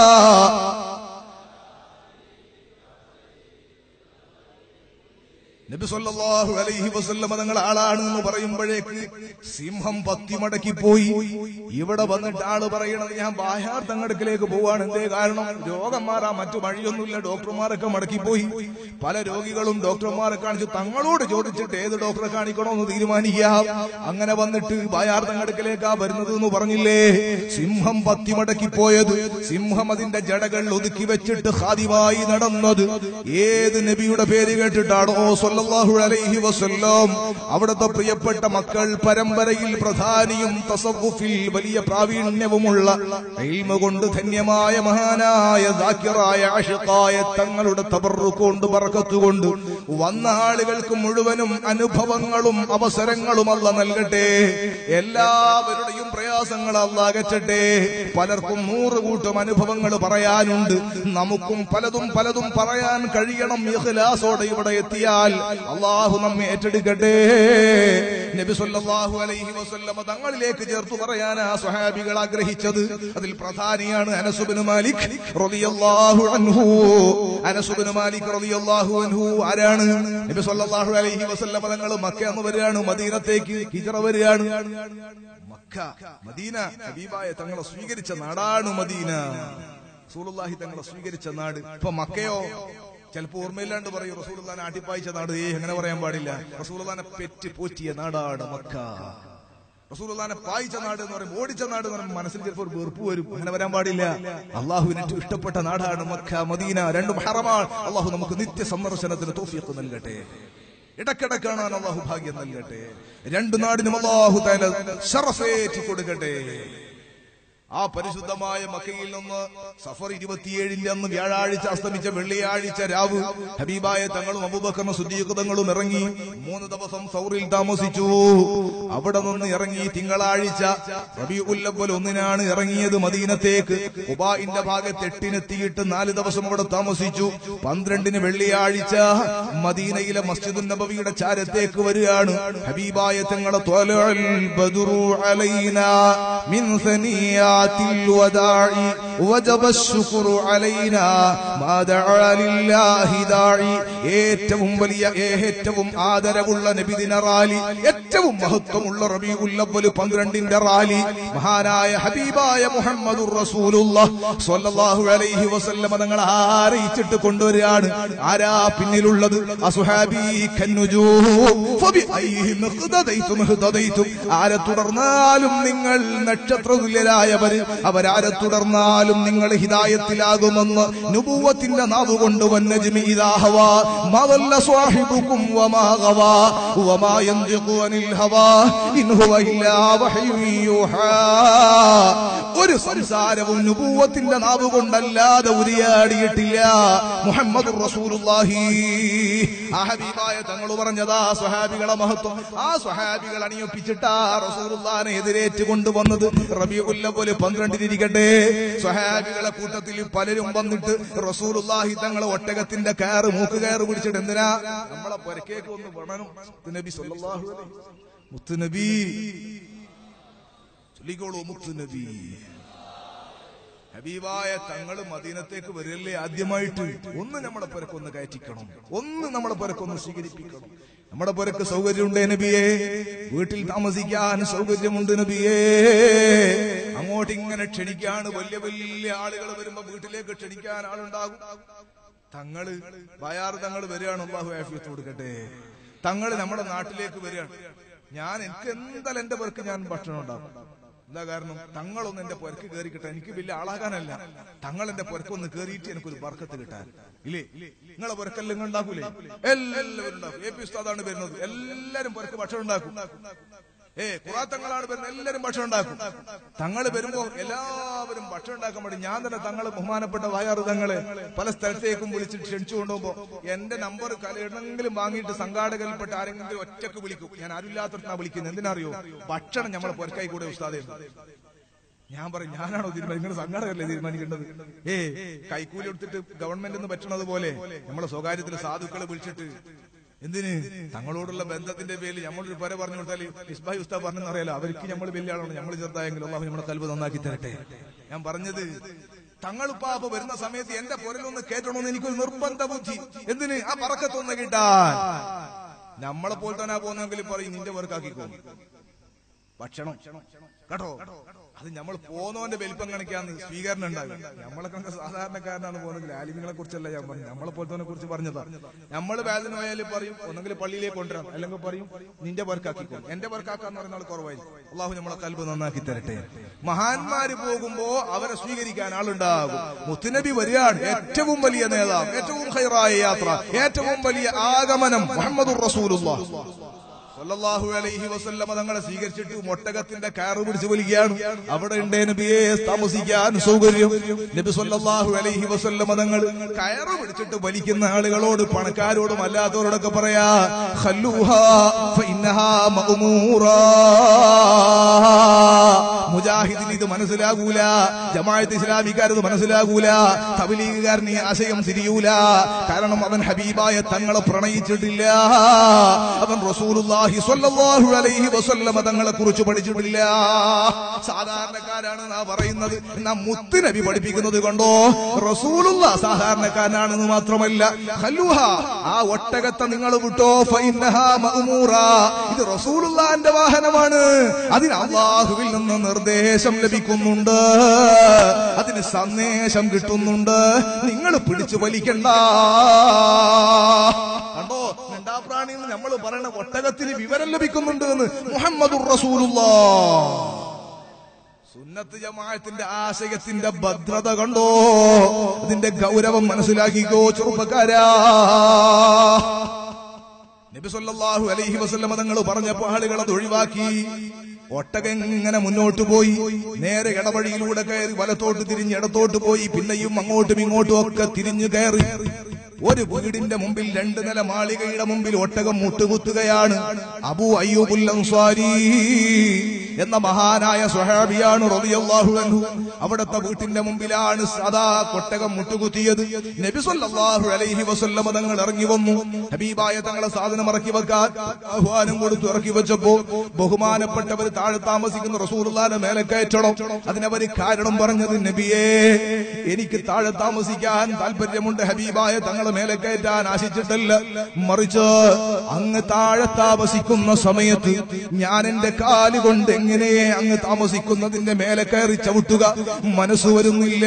നബി സല്ലല്ലാഹു അലൈഹി വസല്ലമ തങ്ങൾ ആളാണ് എന്ന് പറയുമ്പോഴേക്ക് സിംഹം പത്തി മടക്കി പോയി ഇവിടെ വന്നിട്ട് ആള് പറയണത് ഞാൻ ബാഹ്യാർ തങ്ങടുക്കിലേക്ക് പോവാണ് എന്തേ കാരണം രോഗം മാറാൻ മറ്റു വഴിയൊന്നുമില്ല ഡോക്ടർമാരൊക്കെ മടക്കി പോയി പല രോഗികളും ഡോക്ടർമാരെ കാണിച്ച് തങ്ങളോട് ചോദിച്ചിട്ട് ഏത് ഡോക്ടറെ കാണിക്കണമെന്ന് തീരുമാനിക്കാം അങ്ങനെ വന്നിട്ട് ബായാർ തങ്ങടുക്കിലേക്കാ വരുന്നത് എന്ന് പറഞ്ഞില്ലേ സിംഹം പത്തി മടക്കി പോയത് സിംഹം അതിന്റെ ജടകൾ ഒതുക്കി വെച്ചിട്ട് ഹാദിമായി നടന്നത് ഏത് നബിയുടെ പേര് കേട്ടിട്ടാണോ സല്ലല്ലാഹു അലൈഹി വസല്ലം അവിടുത്തെ പ്രിയപ്പെട്ട മക്കൾ പരമ്പരയിൽ പ്രധാനിയും തസവുഫിൽ വലിയ പ്രാവീണ്യവുമുള്ള ഇൽമ കൊണ്ട് ധന്യമായ മഹാനായ ദാക്കിറായ ആഷിഖായ തങ്ങളുടെ തബറുക്ക് കൊണ്ട് പറക്കത്തുകൊണ്ട് വന്ന ആളുകൾക്ക് മുഴുവനും അനുഭവങ്ങളും അവസരങ്ങളും അല്ല നൽകട്ടെ എല്ലാവരുടെയും പ്രയാസങ്ങൾ അല്ല അകറ്റട്ടെ പലർക്കും നൂറ് കൂട്ടം അനുഭവങ്ങൾ പറയാനുണ്ട് നമുക്കും പലതും പലതും പറയാൻ കഴിയണം ഇഖ്ലാസോടെ ഇവിടെ എത്തിയാൽ അള്ളാഹു നമ്മെ ഏറ്റെടുക്കട്ടെ നബി സല്ലല്ലാഹു അലൈഹി വസല്ലമ തങ്ങളിലേക്ക് ചേർത്ത് പറയാനാ സ്വഹാബികൾ ആഗ്രഹിച്ചത് അതിൽ പ്രധാനിയാണ് അനസുബിന് മാലിക് റളിയല്ലാഹു അൻഹു അനസുബിന് മാലിക് റളിയല്ലാഹു അൻഹു ആരാണ് നബി സല്ലല്ലാഹു അലൈഹി വസല്ലമ തങ്ങൾ മക്ക എന്ന് വരികയാണ് മദീനത്തേക്ക് ഹിജറ വരികയാണ് മക്ക മദീന ഹബീബായ തങ്ങളെ സ്വീകരിച്ച നാടാണ് മദീന റസൂലുള്ളാഹി തങ്ങളെ സ്വീകരിച്ച നാട് ഇപ്പൊ മക്കയോ ചിലപ്പോ ഓർമ്മയില്ലാണ്ട് പറയും റസൂലുള്ളാനെ ആട്ടിപ്പായിച്ച നാട് ഏ അങ്ങനെ പറയാൻ പാടില്ല റസൂലുള്ളാനെ പെറ്റ് പോറ്റിയ നാടാണ് മക്ക റസൂലുള്ളാനെ പായിച്ച നാട് എന്ന് പറയും ഓടിച്ച നാട് എന്ന് പറയുമ്പോൾ മനസ്സിൽ ചിലപ്പോൾ ഒരു വെറുപ്പ് വരും അങ്ങനെ വരാൻ പാടില്ല അള്ളാഹുവിന് ഏറ്റവും ഇഷ്ടപ്പെട്ട നാടാണ് മക്ക മദീന രണ്ടും ഹറമാണ് അള്ളാഹു നമുക്ക് നിത്യ സന്ദർശനത്തിന് തോഫിയൊക്കെ നൽകട്ടെ ഇടക്കിടക്ക് കാണാൻ അള്ളാഹു ഭാഗ്യം നൽകട്ടെ രണ്ട് നാടിനും അള്ളാഹു തല ഷറഫേറ്റി കൊടുക്കട്ടെ ആ പരിശുദ്ധമായ മക്കയിൽ നിന്ന് സഫർ ഇരുപത്തിയേഴിന്റെ അന്ന് വ്യാഴാഴ്ച അസ്തമിച്ച വെള്ളിയാഴ്ച രാവ് ഹബീബായ തങ്ങളും അബൂബക്കറിന് സുദ്ദീഖതങ്ങളും ഇറങ്ങി മൂന്ന് ദിവസം സൗറിൽ താമസിച്ചു അവിടെ നിന്ന് ഇറങ്ങി തിങ്കളാഴ്ച റബി ഉല്ലവൽ ഒന്നിനാണ് ഇറങ്ങിയത് മദീനത്തേക്ക് കുബായിന്റെ ഭാഗത്ത് എട്ടിനെത്തിയിട്ട് നാല് ദിവസം അവിടെ താമസിച്ചു പന്ത്രണ്ടിന് വെള്ളിയാഴ്ച മദീനയിലെ മസ്ജിദുൻ നബവിയുടെ ചാരത്തേക്ക് വരികയാണ് ഹബീബായ തങ്ങളെ ത്വലഅൽ ബദറു അലൈനാ മിൻ സനിയാത്തിൽ വദാഇ വജബ الشكر علينا ما دعا لله داعي ഏറ്റവും വലിയ ഏറ്റവും ആദരവുള്ള നബിദിന റാലി ഏറ്റവും മഹത്വമുള്ള റബീഉൽ അവ്വൽ 12ന്റെ റാലി മഹാനായ ഹബീബായ മുഹമ്മദുർ റസൂലുള്ളാഹ് സ്വല്ലല്ലാഹു അലൈഹി വസല്ലമ തങ്ങൾ ആരയിച്ചിട്ട് കൊണ്ടുവരികയാണ് ആരാ പിന്നിലുള്ളത് അസുഹാബി കന്നുജൂ ഫബി അയ്ഹിം ഇഖ്തദൈതും ഇഖ്തദൈതും ആരെ തുടർന്നാലും നിങ്ങൾ നക്ഷത്രതുല്യരായവർ അവരാരെ തുടർന്നാലും നിങ്ങൾ ഹിദായത്തിലാകുമെന്ന് നുബുവത്തിന്റെ നാവ് കൊണ്ട് വന്നജ്മി ഇദാ ഹവാ മാ ضل صاحبكم وما غوى وما ينطق عن الهوى إن هو إلا وحي يوحى ഒരു സംസാരവും നുബൂവത്തിന്റെ നാവ് കൊണ്ടല്ലാതെ ഉരിയാടിയിട്ടില്ല മുഹമ്മദ് റസൂലുള്ളാഹി ആ ഹബീബായ തങ്ങൾ പറഞ്ഞതാ സ്വഹാബികളെ മഹത്വം ആ സ്വഹാബികൾ അണിയൊപ്പിച്ചിട്ടാ റസൂലുള്ളാനെ എതിരേറ്റ് കൊണ്ടുവന്നത് റബിയുല്ലവല് പന്ത്രണ്ടിലിരിക്കട്ടെ സ്വഹാബികളെ കൂട്ടത്തിൽ പലരും വന്നിട്ട് റസൂലുള്ളാഹി തങ്ങളെ ഒട്ടകത്തിന്റെ കയറ് മൂക്ക് കയറ് പിടിച്ചിട്ട് എന്തിനാ നമ്മളെ പുരക്കേക്ക് ഒന്ന് വേണം മുത്തുനബി സല്ലല്ലാഹു അലൈഹി മുത്തുനബി ചൊല്ലിക്കോളൂ മുത്തുനബി ഹബീബായ തങ്ങള് മദീനത്തേക്ക് വരില്ലേ ആദ്യമായിട്ട് ഒന്ന് നമ്മുടെ പുരക്കൊന്ന് കയറ്റിക്കണം ഒന്ന് നമ്മുടെ പുരക്കൊന്ന് സ്വീകരിപ്പിക്കണം നമ്മുടെ പുരക്ക് സൗകര്യമുണ്ട് നബിയെ വീട്ടിൽ താമസിക്കാൻ സൗകര്യമുണ്ട് നബിയേ അങ്ങോട്ട് ഇങ്ങനെ ക്ഷണിക്കാണ് വലിയ വലിയ ആളുകൾ വരുമ്പോ വീട്ടിലേക്ക് ക്ഷണിക്കാൻ ആളുണ്ടാകും തങ്ങള് ബയാർ തങ്ങള് വരികയാണ് അള്ളാഹു ആഫിയത്ത് കൊടുക്കട്ടെ തങ്ങള് നമ്മുടെ നാട്ടിലേക്ക് വരികയാണ് ഞാൻ എനിക്ക് എന്തായാലും എന്റെ പേർക്ക് ഞാൻ ഭക്ഷണം ഉണ്ടാക്കും എന്താ കാരണം തങ്ങളൊന്ന് എന്റെ പുരക്ക് കയറി കിട്ടാൻ എനിക്ക് വലിയ ആളാകാനല്ല തങ്ങൾ എന്റെ പുരക്കൊന്ന് കയറിയിട്ട് എനിക്കൊരു ബർക്കത്ത് കിട്ടാൻ ഇല്ലേ നിങ്ങളെ പുരക്കെല്ലാം ഉണ്ടാക്കൂലേ എല്ലാവരും ഉണ്ടാക്കും എ പി ഉസ്താദാണ് വരുന്നത് എല്ലാരും പുരക്ക് ഭക്ഷണം ഉണ്ടാക്കും ഏ കുറാത്തങ്ങളാണ് വരുന്നത് എല്ലാരും ഭക്ഷണം ഉണ്ടാക്കും തങ്ങൾ വരുമ്പോ എല്ലാവരും ഭക്ഷണം ഉണ്ടാക്കാൻ വേണ്ടി ഞാൻ തന്നെ തങ്ങൾ ബഹുമാനപ്പെട്ട വയറ് തങ്ങളെ പല സ്ഥലത്തേക്കും വിളിച്ച് ക്ഷണിച്ചു കൊണ്ടുപോകുമ്പോ എന്റെ നമ്പർ കലയിടെങ്കിലും വാങ്ങിയിട്ട് സംഘാടകരിൽപ്പെട്ട ആരെങ്കിലും ഒറ്റക്ക് വിളിക്കും ഞാൻ ആരുമില്ലാത്തടത്താണ് വിളിക്കുന്നത് എന്തിനറിയോ ഭക്ഷണം നമ്മളെ പുരക്കായി കൂടെ ഉസ്താദേ ഞാൻ പറയും ഞാനാണോ തീരുമാനം നിങ്ങൾ സംഘാടകരല്ലേ തീരുമാനിക്കേണ്ടത് ഏ കൈക്കൂലി എടുത്തിട്ട് ഗവൺമെന്റ് എന്ന് പറ്റണത് പോലെ നമ്മളെ സ്വകാര്യത്തിൽ സാധുക്കളെ വിളിച്ചിട്ട് എന്തിന് തങ്ങളോടുള്ള ബന്ധത്തിന്റെ പേരിൽ നമ്മളൊരു പര പറഞ്ഞു കൊടുത്താൽ ഇസ്ബായി ഉസ്താ പറഞ്ഞെന്ന് അറിയാലോ അവർക്ക് നമ്മൾ വലിയ ആളാണ് നമ്മൾ ചെറുതായെങ്കിലും അള്ളാഹു നമ്മളെ കൽവ് നന്നാക്കി തരട്ടെ ഞാൻ പറഞ്ഞത് തങ്ങളിപ്പാപ്പ വരുന്ന സമയത്ത് എന്റെ പുരലൊന്ന് കേട്ടണമെന്ന് എനിക്കൊരു നിർബന്ധ ബുദ്ധി എന്തിന് ആ പറക്കത്തൊന്ന് കിട്ടാൻ നമ്മളെ പോലെ തന്നെ പോകുന്നെങ്കിൽ പറയും നിന്റെ പേർക്കാക്കിക്കോ ഭക്ഷണം കേട്ടോ അത് നമ്മൾ പോന്നവന്റെ വലിപ്പം കണിക്കാന്ന് സ്വീകരണം ഉണ്ടാകും നമ്മളൊക്കെ അങ്ങ് സാധാരണക്കാരനാണ് പോകുന്നത് ആലിമികളെ കുറിച്ചല്ല ഞാൻ പറഞ്ഞു നമ്മളെ പോലത്തെ കുറിച്ച് പറഞ്ഞതാ നമ്മൾ വേദന പോയാലും പറയും ഒന്നെങ്കിൽ പള്ളിയിലേക്ക് കൊണ്ടുവരാം അല്ലെങ്കിൽ പറയും നിന്റെ പേർക്കാക്കിക്കോ എന്റെ പേർക്കാക്കാന്ന് പറയുന്ന ആൾ കുറവായിരിക്കും അള്ളാഹു നമ്മളെ കൽബ് നന്നാക്കി തരട്ടെ മഹാന്മാര് പോകുമ്പോ അവരെ സ്വീകരിക്കാൻ ആളുണ്ടാകും മുത്തുനബി വരികയാണ് ഏറ്റവും വലിയ നേതാവ് ഏറ്റവും ഹൈറായ യാത്ര ഏറ്റവും വലിയ ആഗമനം മുഹമ്മദുർ റസൂലുള്ള സല്ലല്ലാഹു അലൈഹി വസല്ലമ തങ്ങളെ സ്വീകരിച്ചിട്ട് ഒട്ടകത്തിന്റെ കയറ് പിടിച്ച് വലിക്കുകയാണ് അവിടെ ഉണ്ട് നബിയെ താമസിക്കാൻ സൗകര്യം നബി സല്ലല്ലാഹു അലൈഹി വസല്ലമ തങ്ങൾ കയറ് പിടിച്ചിട്ട് വലിക്കുന്ന ആളുകളോട് പണക്കാരോടും അല്ലാത്തവരോടൊക്കെ പറയാ ഖല്ലൂഹാ ഫഇന്നഹാ മഅ്മൂറാ മുജാഹിദിന് ഇത് മനസ്സിലാകൂല ജമാഅത്ത് ഇസ്ലാമിക്കാരത് മനസ്സിലാകൂല തബ്ലീഗുകാരന് ഈ ആശയം തിരിയൂല കാരണം അവൻ ഹബീബായ തങ്ങളെ പ്രണയിച്ചിട്ടില്ല അവൻ റസൂലുള്ളാഹി സ്വല്ലല്ലാഹു അലൈഹി വസല്ലമ തങ്ങളെ കുറിച്ച് പഠിച്ചിട്ടില്ല സാധാരണക്കാരാണ് നാ പറയുന്നത് എന്നാ മുത്ത് നബി പഠിപ്പിക്കുന്നത് കണ്ടോ റസൂലുള്ള സാധാരണക്കാരനാണെന്ന് മാത്രമല്ല ഖല്ലുഹ ആ ഒട്ടകത്തെ നിങ്ങൾ വിട്ടോ ഫൈന്നഹാ മഅ്മൂറ ഇത് റസൂലുള്ളാന്റെ വാഹനമാണ് അതിന് അള്ളാഹുവിൽ നിന്ന് നിർദ്ദേശം ലഭിക്കുന്നുണ്ട് അതിന് സന്ദേശം കിട്ടുന്നുണ്ട് നിങ്ങൾ പിടിച്ചു വലിക്കണ്ട കണ്ടോ മിണ്ടാപ്രാണി എന്ന് നമ്മൾ പറയണ ഒട്ടകത്തിന് വിവരം ലഭിക്കുന്നുണ്ട് എന്ന് മുഹമ്മദുർ റസൂലുള്ള സുന്നത്ത് ജമാഅത്തിന്റെ ആശയത്തിന്റെ ഭദ്രത കണ്ടോ അതിന്റെ ഗൗരവം മനസ്സിലാക്കിക്കോ ചെറുപ്പക്കാരാ നബി സല്ലല്ലാഹു അലൈഹി വസല്ലമ തങ്ങൾ പറഞ്ഞപ്പോ ആളുകൾ അത് ഒഴിവാക്കി ഒട്ടകം ഇങ്ങനെ മുന്നോട്ട് പോയി നേരെ ഇടവഴിയിലൂടെ കയറി വലത്തോട്ട് തിരിഞ്ഞ് ഇടത്തോട്ട് പോയി പിന്നെയും അങ്ങോട്ടും ഇങ്ങോട്ടും ഒക്കെ തിരിഞ്ഞു കയറി ഒരു വീടിന്റെ മുമ്പിൽ രണ്ട് നില മാളികയുടെ മുമ്പിൽ ഒട്ടകം മുട്ടുകുത്തുകയാണ് അബു അയ്യൂബുൽ അൻസ്വാരി എന്ന മഹാനായ സ്വഹാബിയാണ് റളിയല്ലാഹു അൻഹു അവിടുത്തെ വീട്ടിന്റെ മുമ്പിലാണ് സദാ കൊട്ടകം മുട്ടുകുത്തിയത് നബി സല്ലല്ലാഹു അലൈഹി വസല്ലമ തങ്ങൾ ഇറങ്ങി വന്നു ഹബീബായ തങ്ങളെ സാധനം ഇറക്കി വെക്കാൻ ആഹ്വാനം കൊടുത്തു ഇറക്കി വെച്ചപ്പോ ബഹുമാനപ്പെട്ടവർ താഴെ താമസിക്കുന്ന റസൂലുള്ളാന്റെ മേലെ കയറ്റണം അതിനവര് കാരണം പറഞ്ഞത് നബിയേ എനിക്ക് താഴെ താമസിക്കാൻ താല്പര്യമുണ്ട് ഹബീബായ തങ്ങളെ മേലെ കയറ്റാൻ ആശിച്ചിട്ടല്ല മറിച്ച് അങ്ങ് താഴെ താമസിക്കുന്ന സമയത്ത് ഞാൻ എന്റെ കാല് കൊണ്ട് എങ്ങനെ അങ്ങ് താമസിക്കുന്നതിന്റെ മേലെ കയറി ചവിട്ടുക മനസ്സ് വരുന്നില്ല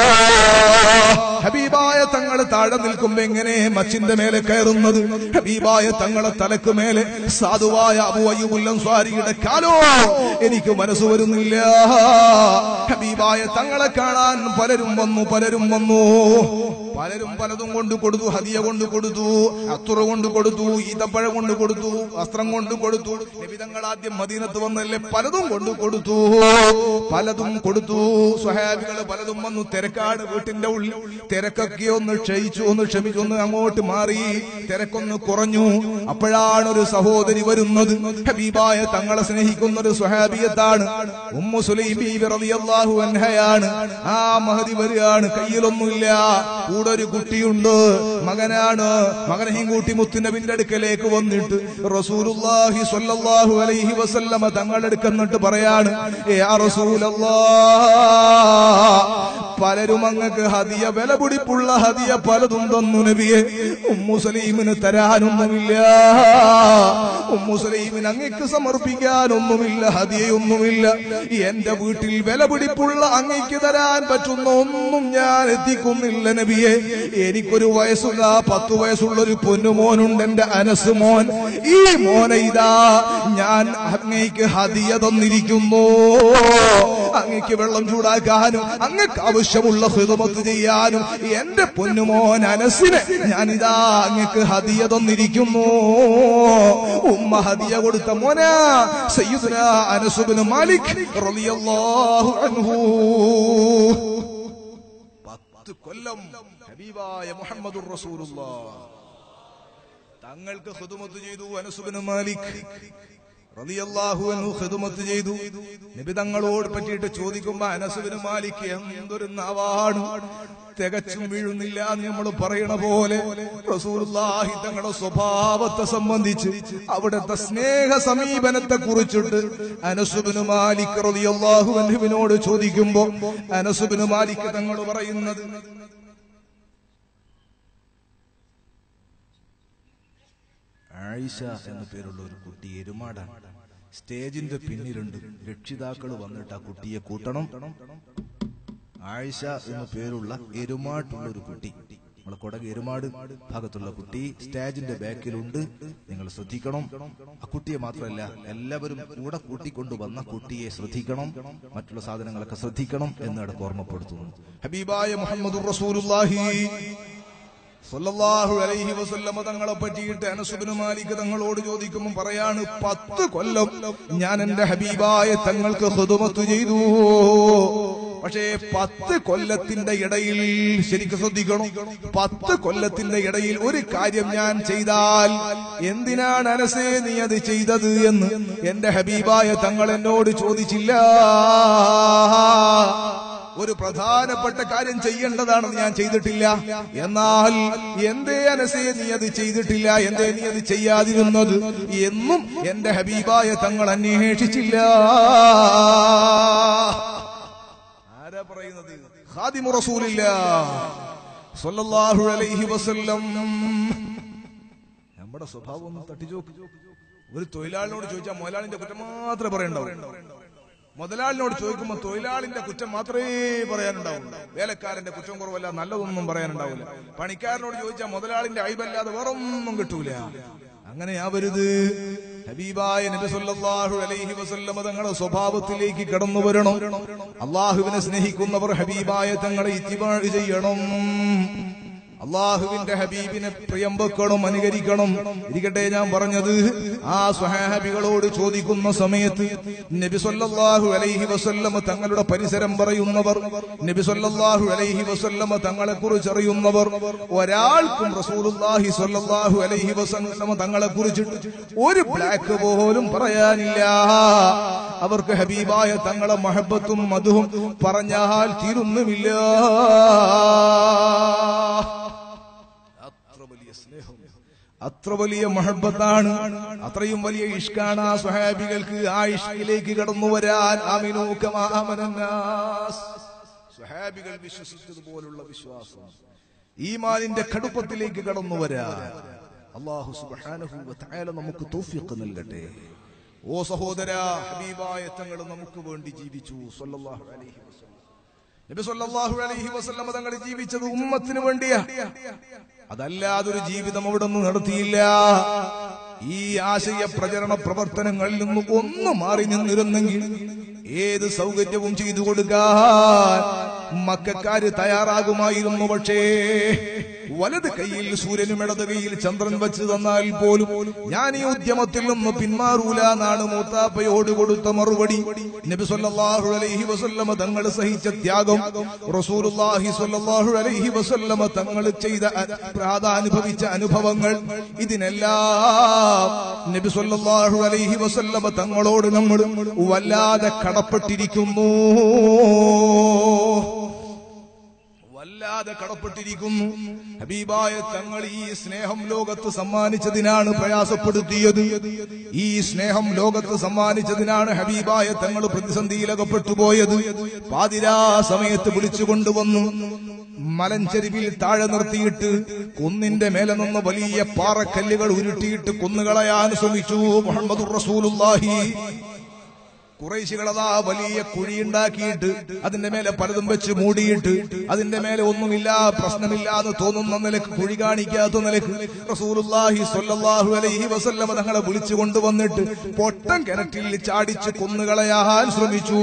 ഹബീബായ തങ്ങൾ താഴെ നിൽക്കുമ്പോ എങ്ങനെ മച്ചിന്റെ മേലെ കയറുന്നത് ഹബീബായ തങ്ങളെ തലക്ക് മേലെ സാധുവായ അബുവയ്യുമുല്ലം സ്വാരിയുടെ കാലോ എനിക്ക് മനസ്സ് വരുന്നില്ല ഹബീബായ തങ്ങളെ കാണാൻ പലരും വന്നു പലരും വന്നു പലരും പലതും കൊണ്ട് കൊടുത്തു ഹദിയ കൊണ്ട് കൊടുത്തു അത്തുറ കൊണ്ട് കൊടുത്തു ഈത്തപ്പഴം കൊണ്ട് കൊടുത്തു വസ്ത്രം കൊണ്ട് കൊടുത്തു നിബിതങ്ങൾ ആദ്യം മദീനത്ത് വന്നല്ലേ പലതും കൊണ്ടു കൊടുത്തു പലതും കൊടുത്തു സ്വഹാബികൾ പലതും വന്നു തിരക്കാട് വീട്ടിന്റെ ഉള്ളിൽ തിരക്കൊക്കെ ഒന്ന് ക്ഷയിച്ചു ഒന്ന് ക്ഷമിച്ചു ഒന്ന് അങ്ങോട്ട് മാറി തിരക്കൊന്ന് കുറഞ്ഞു അപ്പോഴാണ് ഒരു സഹോദരി വരുന്നത് ഹബീബായ തങ്ങളെ സ്നേഹിക്കുന്ന ഒരു സ്വഹാബിയത്താണ് ഉമ്മു സുലൈബി റളിയല്ലാഹു അൻഹയാണ് ആ മഹതി വരികയാണ് കയ്യിലൊന്നുമില്ല കൂടെ ഒരു കുട്ടിയുണ്ട് മകനാണ് മകനെയും കൂട്ടി മുത്തുനബിന്റെ അടുക്കലേക്ക് വന്നിട്ട് റസൂലുള്ളാഹി സ്വല്ലല്ലാഹു അലൈഹി വസല്ലമ തങ്ങളുടെ അടുക്കന്നിട്ട് പറയാണ് യാ റസൂലല്ലാഹ് പലരും അങ്ങക്ക് ഹദിയ വില പിടിപ്പുള്ള ഹദിയ പലതും തന്നു നബിയെ ഉമ്മുസലീമിന് തരാനൊന്നുമില്ല ഉമ്മുസലീമിന് അങ്ങക്ക് സമർപ്പിക്കാനൊന്നുമില്ല ഹദിയൊന്നുമില്ല എന്റെ വീട്ടിൽ വില പിടിപ്പുള്ള അങ്ങക്ക് തരാൻ പറ്റുന്ന ഒന്നും ഞാൻ എത്തിക്കുന്നില്ല നബിയെ എനിക്കൊരു വയസ്സുള്ള പത്തു വയസ്സുള്ള ഒരു പൊന്നുമോനുണ്ട് എന്റെ അനസ് മോൻ ഈ മോനെ ഇതാ ഞാൻ അങ്ങേക്ക് ഹദിയ തന്നിരിക്കുന്നു അങ്ങക്ക് വെള്ളം ചൂടാക്കാനും അങ്ങക്ക് ആവശ്യമുള്ള ഹിതമത്ത് ചെയ്യാനും എന്റെ പൊന്നുമോൻ അനസിന് ഞാനിതാ അങ്ങക്ക് ഹദിയ തന്നിരിക്കുന്നു ഉമ്മ ഹദിയ കൊടുത്ത മോന സയ്യിദുന അനസുബിന് മാലിക് റളിയല്ലാഹു അൻഹു പത്ത് കൊല്ലം ഹബീബായ മുഹമ്മദുർ റസൂലുള്ളാഹ് തങ്ങൾക്ക് ഹിദമത്ത് ചെയ്തു അനസുബിന് മാലിക് റളിയല്ലാഹു അൻഹു ഖിദ്മത്ത് ചെയ്തു നബി തങ്ങളോട് പറ്റിയിട്ട് ചോദിക്കുമ്പോ അനസുബിന് മാലിക് എന്തൊരു നാവാണ് തികച്ചും വീഴുന്നില്ല എന്ന് നമ്മൾ പറയണ പോലെ റസൂലുള്ളാഹി തങ്ങളുടെ സ്വഭാവത്തെ സംബന്ധിച്ച് അവിടുത്തെ സ്നേഹ സമീപനത്തെ കുറിച്ചിട്ട് അനസുബിന് മാലിക് റളിയല്ലാഹു അൻഹുവിനോട് ചോദിക്കുമ്പോ അനസുബിന് മാലിക് തങ്ങൾ പറയുന്നത് ആയിഷ എന്ന പേരുള്ള ഒരു കുട്ടി എരുമാടാണ് സ്റ്റേജിന്റെ പിന്നിലുണ്ട് രക്ഷിതാക്കൾ വന്നിട്ട് ആ കുട്ടിയെ കൂട്ടണം ആയിഷ എന്ന പേരുള്ള എരുമാട്ടുള്ള ഒരു കുട്ടി നമ്മളെ കൊടക് എരുമാട് ഭാഗത്തുള്ള കുട്ടി സ്റ്റേജിന്റെ ബാക്കിലുണ്ട് നിങ്ങൾ ശ്രദ്ധിക്കണം ആ കുട്ടിയെ മാത്രമല്ല എല്ലാവരും കൂടെ കൂട്ടിക്കൊണ്ടു വന്ന കുട്ടിയെ ശ്രദ്ധിക്കണം മറ്റുള്ള സാധനങ്ങളൊക്കെ ശ്രദ്ധിക്കണം എന്ന് ഇടക്ക് ഓർമ്മപ്പെടുത്തുന്നു ഹബീബായ മുഹമ്മദുർ റസൂലുള്ളാഹി സല്ലല്ലാഹു അലൈഹി വസല്ലമ തങ്ങളെ പറ്റിയിട്ട് അനസുബിന് മാലിക് തങ്ങളോട് ചോദിക്കുമ്പോൾ പറയാണ് പത്ത് കൊല്ലം ഞാൻ എന്റെ ഹബീബായ തങ്ങൾക്ക് ഖുദുമത്ത് ചെയ്തു പക്ഷേ പത്ത് കൊല്ലത്തിന്റെ ഇടയിൽ ശരിക്കും ശ്രദ്ധിക്കണം പത്ത് കൊല്ലത്തിന്റെ ഇടയിൽ ഒരു കാര്യം ഞാൻ ചെയ്താൽ എന്തിനാണ് അനസേ നീ അത് ചെയ്തത് എന്ന് എന്റെ ഹബീബായ തങ്ങൾ എന്നോട് ചോദിച്ചില്ല ഒരു പ്രധാനപ്പെട്ട കാര്യം ചെയ്യേണ്ടതാണെന്ന് ഞാൻ ചെയ്തിട്ടില്ല എന്നാൽ എന്തേ അനസേ നീ അത് ചെയ്തിട്ടില്ല എന്തേ നീ അത് ചെയ്യാതിരുന്നത് എന്നും എന്റെ ഹബീബായ തങ്ങൾ അന്വേഷിച്ചില്ല ആരാ പറയുന്നത് ഖാദിമു റസൂലില്ല സ്വല്ലല്ലാഹു അലൈഹി വസല്ലം നമ്മുടെ സ്വഭാവം ഒന്ന് തട്ടിച്ചോക്ക് ഒരു തൊഴിലാളിനോട് ചോദിച്ചാൽ മുതലാളിന്റെ കുറ്റം മാത്രമേ പറയണ്ടാവൂ മുതലാളിനോട് ചോദിക്കുമ്പോൾ തൊഴിലാളിന്റെ കുറ്റം മാത്രമേ പറയാനുണ്ടാവൂ വേലക്കാരന്റെ കുറ്റം കുറവല്ല നല്ലതൊന്നും പറയാനുണ്ടാവില്ല പണിക്കാരനോട് ചോദിച്ചാൽ മുതലാളിന്റെ അയബല്ലാതെ വേറൊന്നും കിട്ടൂല അങ്ങനെയാവരുത് ഹബീബായ നബി സല്ലല്ലാഹു അലൈഹി വസല്ലമ തങ്ങളുടെ സ്വഭാവത്തിലേക്ക് കടന്നു വരണം അള്ളാഹുവിനെ സ്നേഹിക്കുന്നവർ ഹബീബായ തങ്ങളെ ഇത്തിബാ ചെയ്യണം അള്ളാഹുവിന്റെ ഹബീബിനെ പ്രിയം വെക്കണം അനുകരിക്കണം ഇരിക്കട്ടെ ഞാൻ പറഞ്ഞത് ആ സ്വഹാബികളോട് ചോദിക്കുന്ന സമയത്ത് നബി സല്ലല്ലാഹു അലൈഹി വസല്ലമ തങ്ങളുടെ പരിസരം പറയുന്നവർ നബി സല്ലല്ലാഹു അലൈഹി വസല്ലമ തങ്ങളെ കുറിച്ച് അറിയുന്നവർ ഒരാൾക്കും റസൂലുള്ളാഹി സല്ലല്ലാഹു അലൈഹി വസല്ലമ തങ്ങളെ കുറിച്ചിട്ട് ഒരു ബ്ലാക്ക് പോലും പറയാനില്ല അവർക്ക് ഹബീബായ തങ്ങളെ മഹബത്തും മധുവും പറഞ്ഞാൽ തീരുന്നുമില്ല അത്ര വലിയ സ്നേഹം അത്ര വലിയ മഹബത്താണ് അത്രയും വലിയ ഇഷ്കാണ് ആ സ്വഹാബികൾക്ക് ആ ഇഷ്കിലേക്ക് കടന്നു വരാൻ ആമിനൂക്കമാമനാസ് സ്വഹാബികൾ വിശ്വസിച്ചതുപോലുള്ള വിശ്വാസം ഈമാനിന്റെ കടുപ്പത്തിലേക്ക് കടന്നു വരാൻ അള്ളാഹു സുബ്ഹാനഹു വ തആല നമുക്ക് തൗഫീഖ് നൽകട്ടെ ഓ സഹോദര ഹബീബായ തങ്ങൾ നമുക്ക് വേണ്ടി ജീവിച്ചു സല്ലല്ലാഹു അലൈഹി വസല്ലം നബി സല്ലല്ലാഹു അലൈഹി വസല്ലം തങ്ങൾ ജീവിച്ചത് ഉമ്മത്തിന് വേണ്ടിയാ അതല്ലാതൊരു ജീവിതം അവിടെ നിന്ന് നടത്തിയില്ല ഈ ആശയ പ്രചരണ പ്രവർത്തനങ്ങളിൽ നിന്ന് ഒന്ന് മാറി നിന്നിരുന്നെങ്കിൽ ഏത് സൗകര്യവും ചെയ്തു കൊടുക്കാൻ മക്കാര് തയ്യാറാകുമായിരുന്നു പക്ഷേ വലത് കൈയിൽ സൂര്യനും ഇടത് കൈയിൽ ചന്ദ്രൻ വെച്ച് തന്നാൽ പോലും ഞാൻ ഈ ഉദ്യമത്തിൽ നിന്ന് പിന്മാറൂല എന്നാണ് മൂത്താപ്പയോട് കൊടുത്ത മറുപടി നബി സല്ലല്ലാഹു അലൈഹി വസല്ലമ തങ്ങൾ സഹിച്ച ത്യാഗം റസൂലുള്ളാഹി സ്വല്ലല്ലാഹു അലൈഹി വസല്ലമ തങ്ങൾ ചെയ്ത പ്രാധാനുഭവിച്ച അനുഭവങ്ങൾ ഇതിനെല്ലാം നബി സല്ലല്ലാഹു അലൈഹി വസല്ലമ തങ്ങളോട് നമ്മൾ വല്ലാതെ കടപ്പെട്ടിരിക്കുന്നു വല്ലാതെ കടപ്പെട്ടിരിക്കുന്നു ഹബീബായ തങ്ങൾ ഈ സ്നേഹം ലോകത്ത് സമ്മാനിച്ചതിനാണ് പ്രയാസപ്പെടുത്തിയത് ഈ സ്നേഹം ലോകത്ത് സമ്മാനിച്ചതിനാണ് ഹബീബായ തങ്ങൾ പ്രതിസന്ധിയിലകപ്പെട്ടു പോയത് പാതിരാ സമയത്ത് വിളിച്ചു കൊണ്ടുവന്നു മലഞ്ചെരുവിൽ താഴെ നിർത്തിയിട്ട് കുന്നിന്റെ മേലെ നിന്ന് വലിയ പാറക്കല്ലുകൾ ഉരുട്ടിയിട്ട് കുന്നുകളയാൻ ശ്രമിച്ചു മുഹമ്മദ് റസൂലുള്ളാഹി കുറേശികളതാ വലിയ കുഴിയുണ്ടാക്കിയിട്ട് അതിന്റെ മേലെ പലതും വെച്ച് മൂടിയിട്ട് അതിന്റെ മേലെ ഒന്നുമില്ല പ്രശ്നമില്ല എന്ന് തോന്നുന്ന നിലക്ക് കുഴി കാണിക്കാത്ത നിലക്ക് റസൂലുള്ളാഹി സ്വല്ലല്ലാഹു അലൈഹി വസല്ലമ തങ്ങളെ വിളിച്ചു കൊണ്ടുവന്നിട്ട് പൊട്ടം കിണറ്റിൽ ചാടിച്ച് കൊന്നുകളയാൻ ശ്രമിച്ചു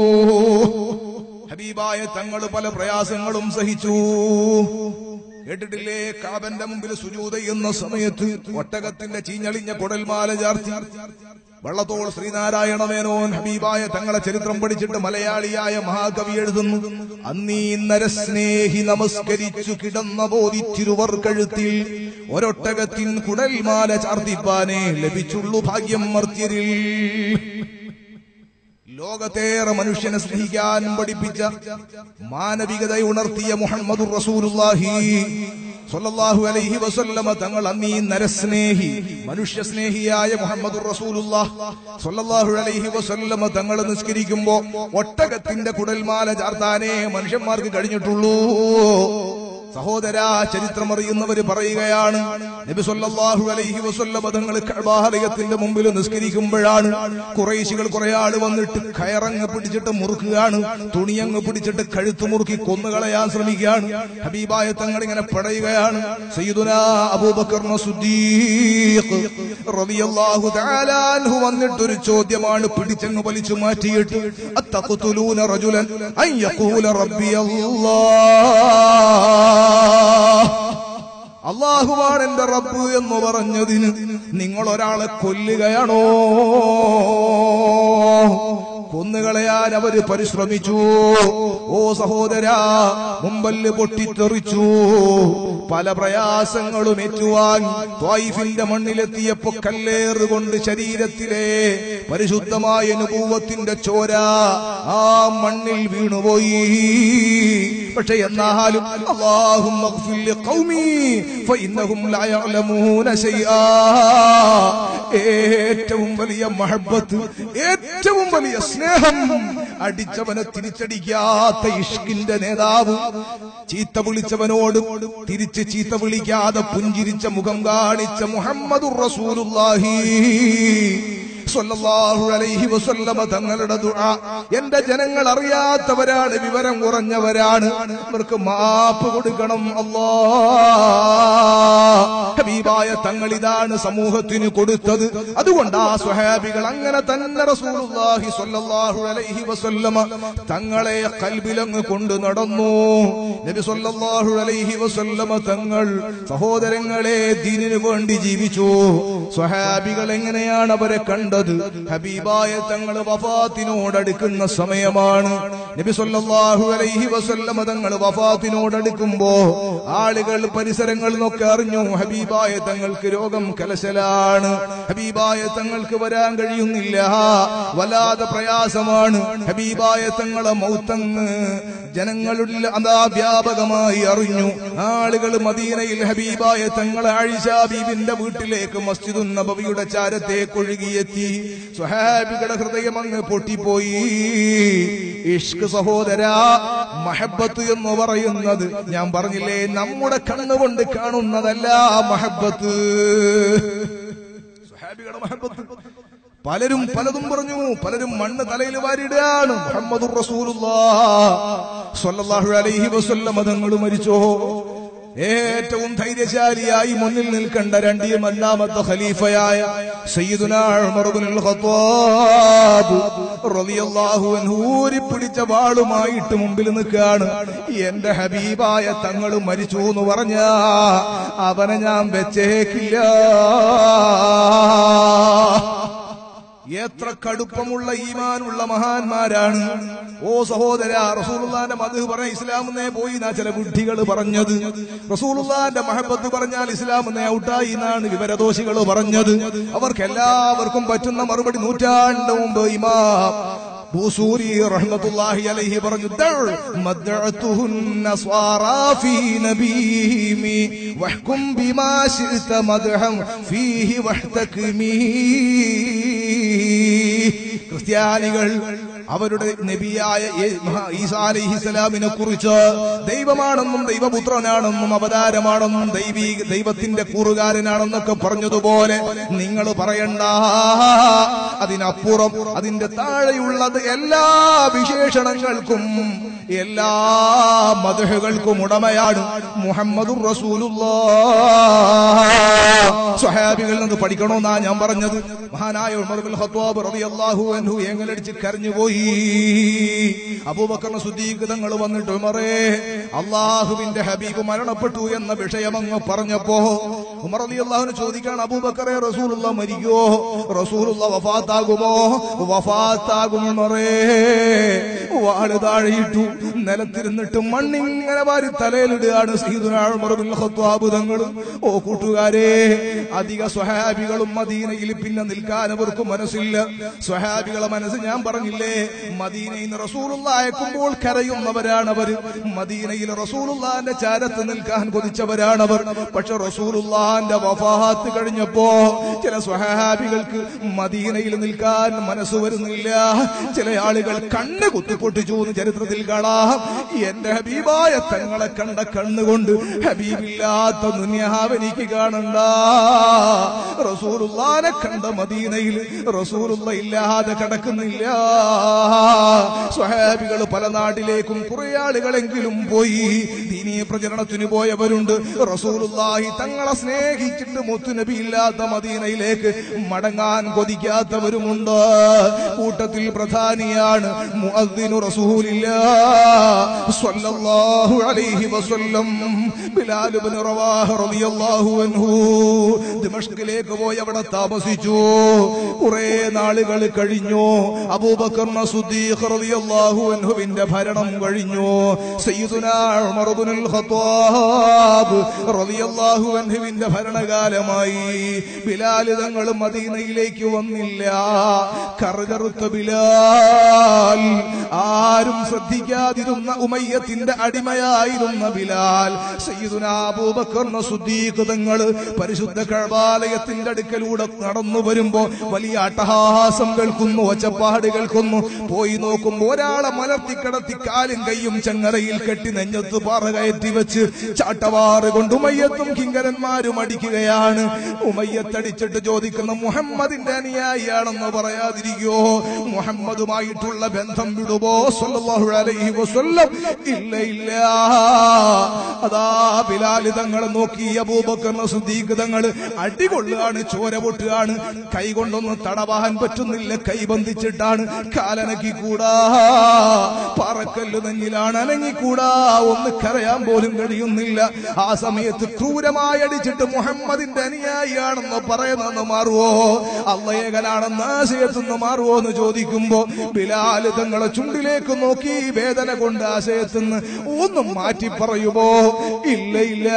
ഹബീബായ തങ്ങൾ പല പ്രയാസങ്ങളും സഹിച്ചു കേട്ടിട്ടില്ലേ കാബന്റെ മുമ്പിൽ സുജൂത എന്ന സമയത്ത് ഒട്ടകത്തിന്റെ ചീഞ്ഞളിഞ്ഞ കുടൽമാല ചാർത്തി വള്ളത്തോൾ ശ്രീനാരായണ മേനോൻ ഹബീബായ തങ്ങളെ ചരിത്രം പഠിച്ചിട്ട് മലയാളിയായ മഹാകവി എഴുതുന്നു അന്നീ നരസ്നേഹി നമസ്കരിച്ചു കിടന്ന ബോധിച്ചിരുവർ കഴുത്തിൽ ഒരൊട്ടകത്തിൻ കുടൽമാല ചാർത്തിപ്പാനേ ലഭിച്ചുള്ളു ഭാഗ്യം മർത്യരിൽ ലോകത്തേറെ മനുഷ്യനെ സ്നേഹിക്കാൻ പഠിപ്പിച്ച മാനവികത ഉണർത്തിയ മുഹമ്മദ് റസൂലുള്ളാഹി സ്വല്ലല്ലാഹു അലൈഹി വസല്ലമ തങ്ങൾ അന്നീ നരസ്നേഹി മനുഷ്യ സ്നേഹിയായ മുഹമ്മദ് റസൂലുള്ളാഹ് സ്വല്ലല്ലാഹു അലൈഹി വസല്ലമ തങ്ങൾ നിസ്കരിക്കുമ്പോ ഒട്ടകത്തിന്റെ കുടൽമാല ചാർത്താനേ മനുഷ്യന്മാർക്ക് കഴിഞ്ഞിട്ടുള്ളൂ സഹോദര ചരിത്രം അറിയുന്നവര് പറയുകയാണ് നബി സല്ലല്ലാഹു അലൈഹി വസല്ലമ തങ്ങൾ കഅബാലയത്തിന്റെ മുമ്പിൽ നിസ്കരിക്കുമ്പോഴാണ് കുറേശികൾ കുറെ ആള് വന്നിട്ട് കയറങ്ങ് പിടിച്ചിട്ട് മുറുക്കുകയാണ് തുണിയങ്ങ് പിടിച്ചിട്ട് കഴുത്ത് മുറുക്കി കൊന്നുകളയാൻ ശ്രമിക്കുകയാണ് ഹബീബായ തങ്ങൾ ഇങ്ങനെ പടയുകയാണ് സയ്യിദുനാ അബൂബക്കർ സുദ്ദീഖ് റളിയല്ലാഹു തആല അൻഹു വന്നിട്ടൊരു ചോദ്യമാണ് പിടിച്ചങ്ങ് വലിച്ചു മാറ്റിയിട്ട് അത്തഖ്തുലൂന റജുലൻ അൻ യഖൂല റബ്ബി അല്ലാഹ് അള്ളാഹുവാണ് എന്റെ റബ്ബ് എന്ന് പറഞ്ഞതിന് നിങ്ങൾ ഒരാളെ കൊല്ലുകയാണോ കൊന്നുകളയാൻ അവര് പരിശ്രമിച്ചു ഓ സഹോദര മുമ്പല്ല് പൊട്ടിത്തെറിച്ചു പല പ്രയാസങ്ങളും ഏറ്റുവാങ്ങി ത്വായിഫിന്റെ മണ്ണിലെത്തിയപ്പോ കല്ലേറുകൊണ്ട് ശരീരത്തിലെ പരിശുദ്ധമായ അനുഭവത്തിന്റെ ചോര ആ മണ്ണിൽ വീണുപോയി പക്ഷെ എന്നാലും അള്ളാഹും ഏറ്റവും വലിയ മഹബത്ത് ഏറ്റവും വലിയ സ്നേഹം അടിച്ചവനെ തിരിച്ചടിക്കാത്ത ഇഷ്കിന്റെ നേതാവ് ചീത്ത വിളിച്ചവനോട് തിരിച്ച് ചീത്ത വിളിക്കാതെ പുഞ്ചിരിച്ച മുഖം കാണിച്ച മുഹമ്മദുർ റസൂലുള്ളാഹി സ്വല്ലല്ലാഹു അലൈഹി വസല്ലമ തങ്ങളുടെ ദുആ എന്റെ ജനങ്ങൾ അറിയാത്തവരാണ് വിവരം കുറഞ്ഞവരാണ് അവർക്ക് മാപ്പ് കൊടുക്കണം അല്ലാ ഹബീബായ തങ്ങൾ ഇതാണ് സമൂഹത്തിന് കൊടുത്തത് അതുകൊണ്ട് ആ സ്വഹാബികൾ അങ്ങനെ തന്നെ റസൂലുള്ളാഹി സ്വല്ലല്ലാഹു അലൈഹി വസല്ലമ തങ്ങളെ കൽബിലങ്ങ് കൊണ്ടു നടന്നു നബി സ്വല്ലല്ലാഹു അലൈഹി വസല്ലമ തങ്ങൾ സഹോദരങ്ങളെ ദീനിനു വേണ്ടി ജീവിച്ചു സ്വഹാബികൾ എങ്ങനെയാണ് അവരെ കണ്ടത് ഹബീബായ തങ്ങൾ വഫാത്തിനോടടുക്കുന്ന സമയമാണ് നബി സല്ലല്ലാഹു അലൈഹി വസല്ലമ തങ്ങൾ വഫാത്തിനോടടുക്കുമ്പോ ആളുകൾ പരിസരങ്ങൾ നോക്കി അറിഞ്ഞു ഹബീബായ തങ്ങൾക്ക് രോഗം കലശലാണ് ഹബീബായ തങ്ങൾക്ക് വരാൻ കഴിയുന്നില്ല വല്ലാതെ പ്രയാസമാണ് ഹബീബായ തങ്ങളെ മൗത്തങ്ങ് ജനങ്ങളുടെ അതാ വ്യാപകമായി അറിഞ്ഞു ആളുകൾ മദീനയിൽ ഹബീബായ തങ്ങളെ ആയിഷ ബീബിന്റെ വീട്ടിലേക്ക് മസ്ജിദുൻ നബവിയുടെ ചാരത്തേക്ക് ഒഴുകിയെത്തി സ്വഹാബികളുടെ ഹൃദയം അങ്ങ് പൊട്ടിപ്പോയി ഇഷ്ക് സഹോദര മഹബത്ത് എന്ന് പറയുന്നത് ഞാൻ പറഞ്ഞില്ലേ നമ്മുടെ കണ്ണുകൊണ്ട് കാണുന്നതല്ല മഹബത്ത് സ്വഹാബികളുടെ മഹബത്ത് പലരും പലതും പറഞ്ഞു പലരും മണ്ണ് തലയിൽ വാരിടുകയാണ് മുഹമ്മദ് റസൂലുള്ളാഹ് സ്വല്ലല്ലാഹു അലൈഹി വസല്ലം തങ്ങൾ മരിച്ചോ ഏറ്റവും ധൈര്യശാലിയായി മുന്നിൽ നിൽക്കേണ്ട രണ്ടിയും ഒന്നാമത്തെ ഖലീഫയായ സയ്യിദുനാ ഉമർ ഇബ്നുൽ ഖത്താബ് റളിയല്ലാഹു അൻഹു ഊരിപ്പിടിച്ച വാളുമായിട്ട് മുമ്പിൽ നിൽക്കുകയാണ് എന്റെ ഹബീബായ തങ്ങൾ മരിച്ചു എന്ന് പറഞ്ഞ അവനെ ഞാൻ വെച്ചേക്കില്ല എത്ര കടുപ്പമുള്ള ഈമാനുള്ള മഹാന്മാരാണ് ഓ സഹോദര റസൂലുള്ളാന്റെ മധു പറഞ്ഞ ഇസ്ലാമെന്നേ പോയി നാ ചില ബുദ്ധികൾ പറഞ്ഞത് റസൂലുള്ളാന്റെ മഹബത്ത് പറഞ്ഞാൽ ഇസ്ലാമെന്നേ ഔട്ടായി എന്നാണ് വിവരദോഷികൾ പറഞ്ഞത് അവർക്ക് എല്ലാവർക്കും പറ്റുന്ന മറുപടി നൂറ്റാണ്ട് മുമ്പ് ഇമാം ബൂസൂരി റഹ്മത്തുള്ളാഹി അലൈഹി പറഞ്ഞു ദർ മദ്അതുഹുൻ നസ്വാറാ ഫീ നബീമി വഹ്കും ബിമാ ശിഅത മദ്ഹം ഫീഹി വഹ്തക്മീ ക്രിസ്ത്യാനികൾ അവരുടെ നബിയായ ഏ- മഹാ- ഈസാ അലൈഹിസ്സലാമിനെ കുറിച്ച് ദൈവമാണെന്നും ദൈവപുത്രനാണെന്നും അവതാരമാണെന്നും ദൈവീ ദൈവത്തിന്റെ കൂറുകാരനാണെന്നൊക്കെ പറഞ്ഞതുപോലെ നിങ്ങൾ പറയണ്ട അതിനപ്പുറം അതിന്റെ താഴെയുള്ളത് എല്ലാ വിശേഷണങ്ങൾക്കും എല്ലാ മധുഹകൾക്കും ഉടമയാണ് മുഹമ്മദുർ സ്വഹാബികളിൽ നിന്ന് പഠിക്കണമെന്നാ ഞാൻ പറഞ്ഞത് മഹാനായ ഉമർ ബിൻ ഖത്താബ് റളിയല്ലാഹു അൻഹു എങ്ങലടിച്ച് കരഞ്ഞുപോയി അബൂബക്കർ സുദ്ദീഖ് തങ്ങൾ വന്നിട്ട് ഉമറേ അള്ളാഹുവിന്റെ ഹബീബ് മരണപ്പെട്ടു എന്ന വിഷയം അങ്ങ് പറഞ്ഞപ്പോ ഉമർ റളിയല്ലാഹുവിന് ചോദിക്കാണ് അബൂബക്കറെ റസൂലുള്ള മരിക്കോ റസൂലുള്ള വഫാത്താകുമോ വഫാത്താകും ഉമറേ വാള് താഴെയിട്ടു നിലത്തിരുന്നിട്ട് മണ്ണിങ്ങനെ വാരി തലയിലിടുകയാണ് സീദുനാ ഉമർ ബിൻ ഖത്താബ് തങ്ങളും ഓ കൂട്ടുകാരെ അധിക സ്വഹാബികളും മദീനയിൽ പിന്നെ നിൽക്കാൻ അവർക്ക് മനസ്സില്ല സ്വഹാബികളെ മനസ്സ് ഞാൻ പറഞ്ഞില്ലേ മദീനയിൽ നിന്ന് റസൂലുള്ള അയക്കുമ്പോൾ കരയുന്നവരാണ് അവർ മദീനയിൽ റസൂലുള്ളാന്റെ ചാരത്ത് നിൽക്കാൻ കൊതിച്ചവരാണവർ പക്ഷെ റസൂലുള്ളാന്റെ വഫാത്ത് കഴിഞ്ഞപ്പോ ചില സ്വഹാബികൾക്ക് മദീനയിൽ നിൽക്കാൻ മനസ്സ് വരുന്നില്ല ചില ആളുകൾ കണ്ണ് കുത്തിപ്പൊട്ടിച്ചു എന്ന് ചരിത്രത്തിൽ കാണാം എന്റെ ഹബീബായ തങ്ങളെ കണ്ട കണ്ണുകൊണ്ട് ഹബീബില്ലാത്ത ദുനിയാവ് എനിക്ക് കാണണ്ട റസൂലുള്ളാനെ കണ്ട മദീനയിൽ റസൂലുള്ള ഇല്ലാതെ കിടക്കുന്നില്ല സ്വഹാബികൾ പല നാട്ടിലേക്കും കുറെ ആളുകളെങ്കിലും പോയി ദീനീയ പ്രചരണത്തിന് പോയവരുണ്ട് റസൂലുള്ളാഹി തങ്ങളെ സ്നേഹിച്ചിട്ട് മുത്തുനബി ഇല്ലാത്ത മദീനയിലേക്ക് മടങ്ങാൻ കൊതിക്കാത്തവരുമുണ്ട് കൂട്ടത്തിൽ പ്രധാനിയാണ് മുഅദ്ദിനു റസൂലില്ലാ സ്വല്ലല്ലാഹു അലൈഹി വസല്ലം ബിലാൽ ഇബ്നു റവാഹ റളിയല്ലാഹു അൻഹു ദിമഷ്കിലേക്ക് പോയി അവിടെ താമസിച്ചു കുറെ നാളുകൾ കഴിഞ്ഞു അബൂബക്കർ സുദ്ദീഖ് റളിയല്ലാഹു അൻഹുവിന്റെ ഭരണം കഴിഞ്ഞു സയ്യിദുനാ ഉമർ ഇബ്നുൽ ഖത്താബ് റളിയല്ലാഹു അൻഹുവിന്റെ ഭരണകാലമായി ബിലാൽ തങ്ങൾ മദീനയിലേക്ക് വന്നില്ല കറുകറുത്ത ബിലാൽ ആരും ശ്രദ്ധിക്കാതിരുന്ന ഉമയ്യത്തിന്റെ അടിമയായിരുന്ന ബിലാൽ സയ്യിദുനാ അബൂബക്കർ സുദ്ദീഖ് തങ്ങൾ പരിശുദ്ധ കഴബാലയത്തിന്റെ അടുക്കലൂടെ നടന്നു വരുമ്പോ വലിയ അട്ടഹാസം കേൾക്കുന്നു ഒച്ചപ്പാട് കേൾക്കുന്നു പോയി നോക്കുമ്പോ ഒരാളെ മലർത്തി കിടത്തി കാലും കൈയും ചങ്ങലയിൽ കെട്ടി നെഞ്ഞത്ത് പാറ കയറ്റി വെച്ച് ചാട്ടവാറ് കൊണ്ട് ഉമയ്യത്തും കിങ്കരന്മാരും അടിക്കുകയാണ് ഉമയ്യത്തടിച്ചിട്ട് ചോദിക്കുന്ന മുഹമ്മദിന്റെ അനുയായിയാണെന്ന് പറയാതിരിക്കോ മുഹമ്മദുമായിട്ടുള്ള ബന്ധം വിടുമോ സല്ലല്ലാഹു അലൈഹി വസല്ലം ഇല്ല ഇല്ല അതാ ബിലാൽ തങ്ങളെ നോക്കി അബൂബക്കർ സുദ്ദീഖ് തങ്ങൾ അടികൊള്ളുകയാണ് ചോര പൊട്ടുകയാണ് കൈ കൊണ്ടൊന്നും തടവാൻ പറ്റുന്നില്ല കൈ ബന്ധിച്ചിട്ടാണ് കാലനക്കി കൂടാ പറക്കല്ല് നെഞ്ഞിലാണ് അനങ്ങിക്കൂടാ ഒന്ന് കരയാൻ പോലും കഴിയുന്നില്ല ആ സമയത്ത് ക്രൂരമായി അടിച്ചിട്ട് മുഹമ്മദിന്റെ അനുയായിയാണെന്ന് പറയുന്നെന്ന് മാറുവോ അള്ളയേകനാണെന്ന് ആശയത്തുനിന്ന് മാറുവോ എന്ന് ചോദിക്കുമ്പോ ബിലാല് തങ്ങളെ ചുണ്ടിലേക്ക് നോക്കി വേദന കൊണ്ട് ആശയത്തുനിന്ന് ഒന്നും മാറ്റി പറയുമോ ഇല്ല ഇല്ല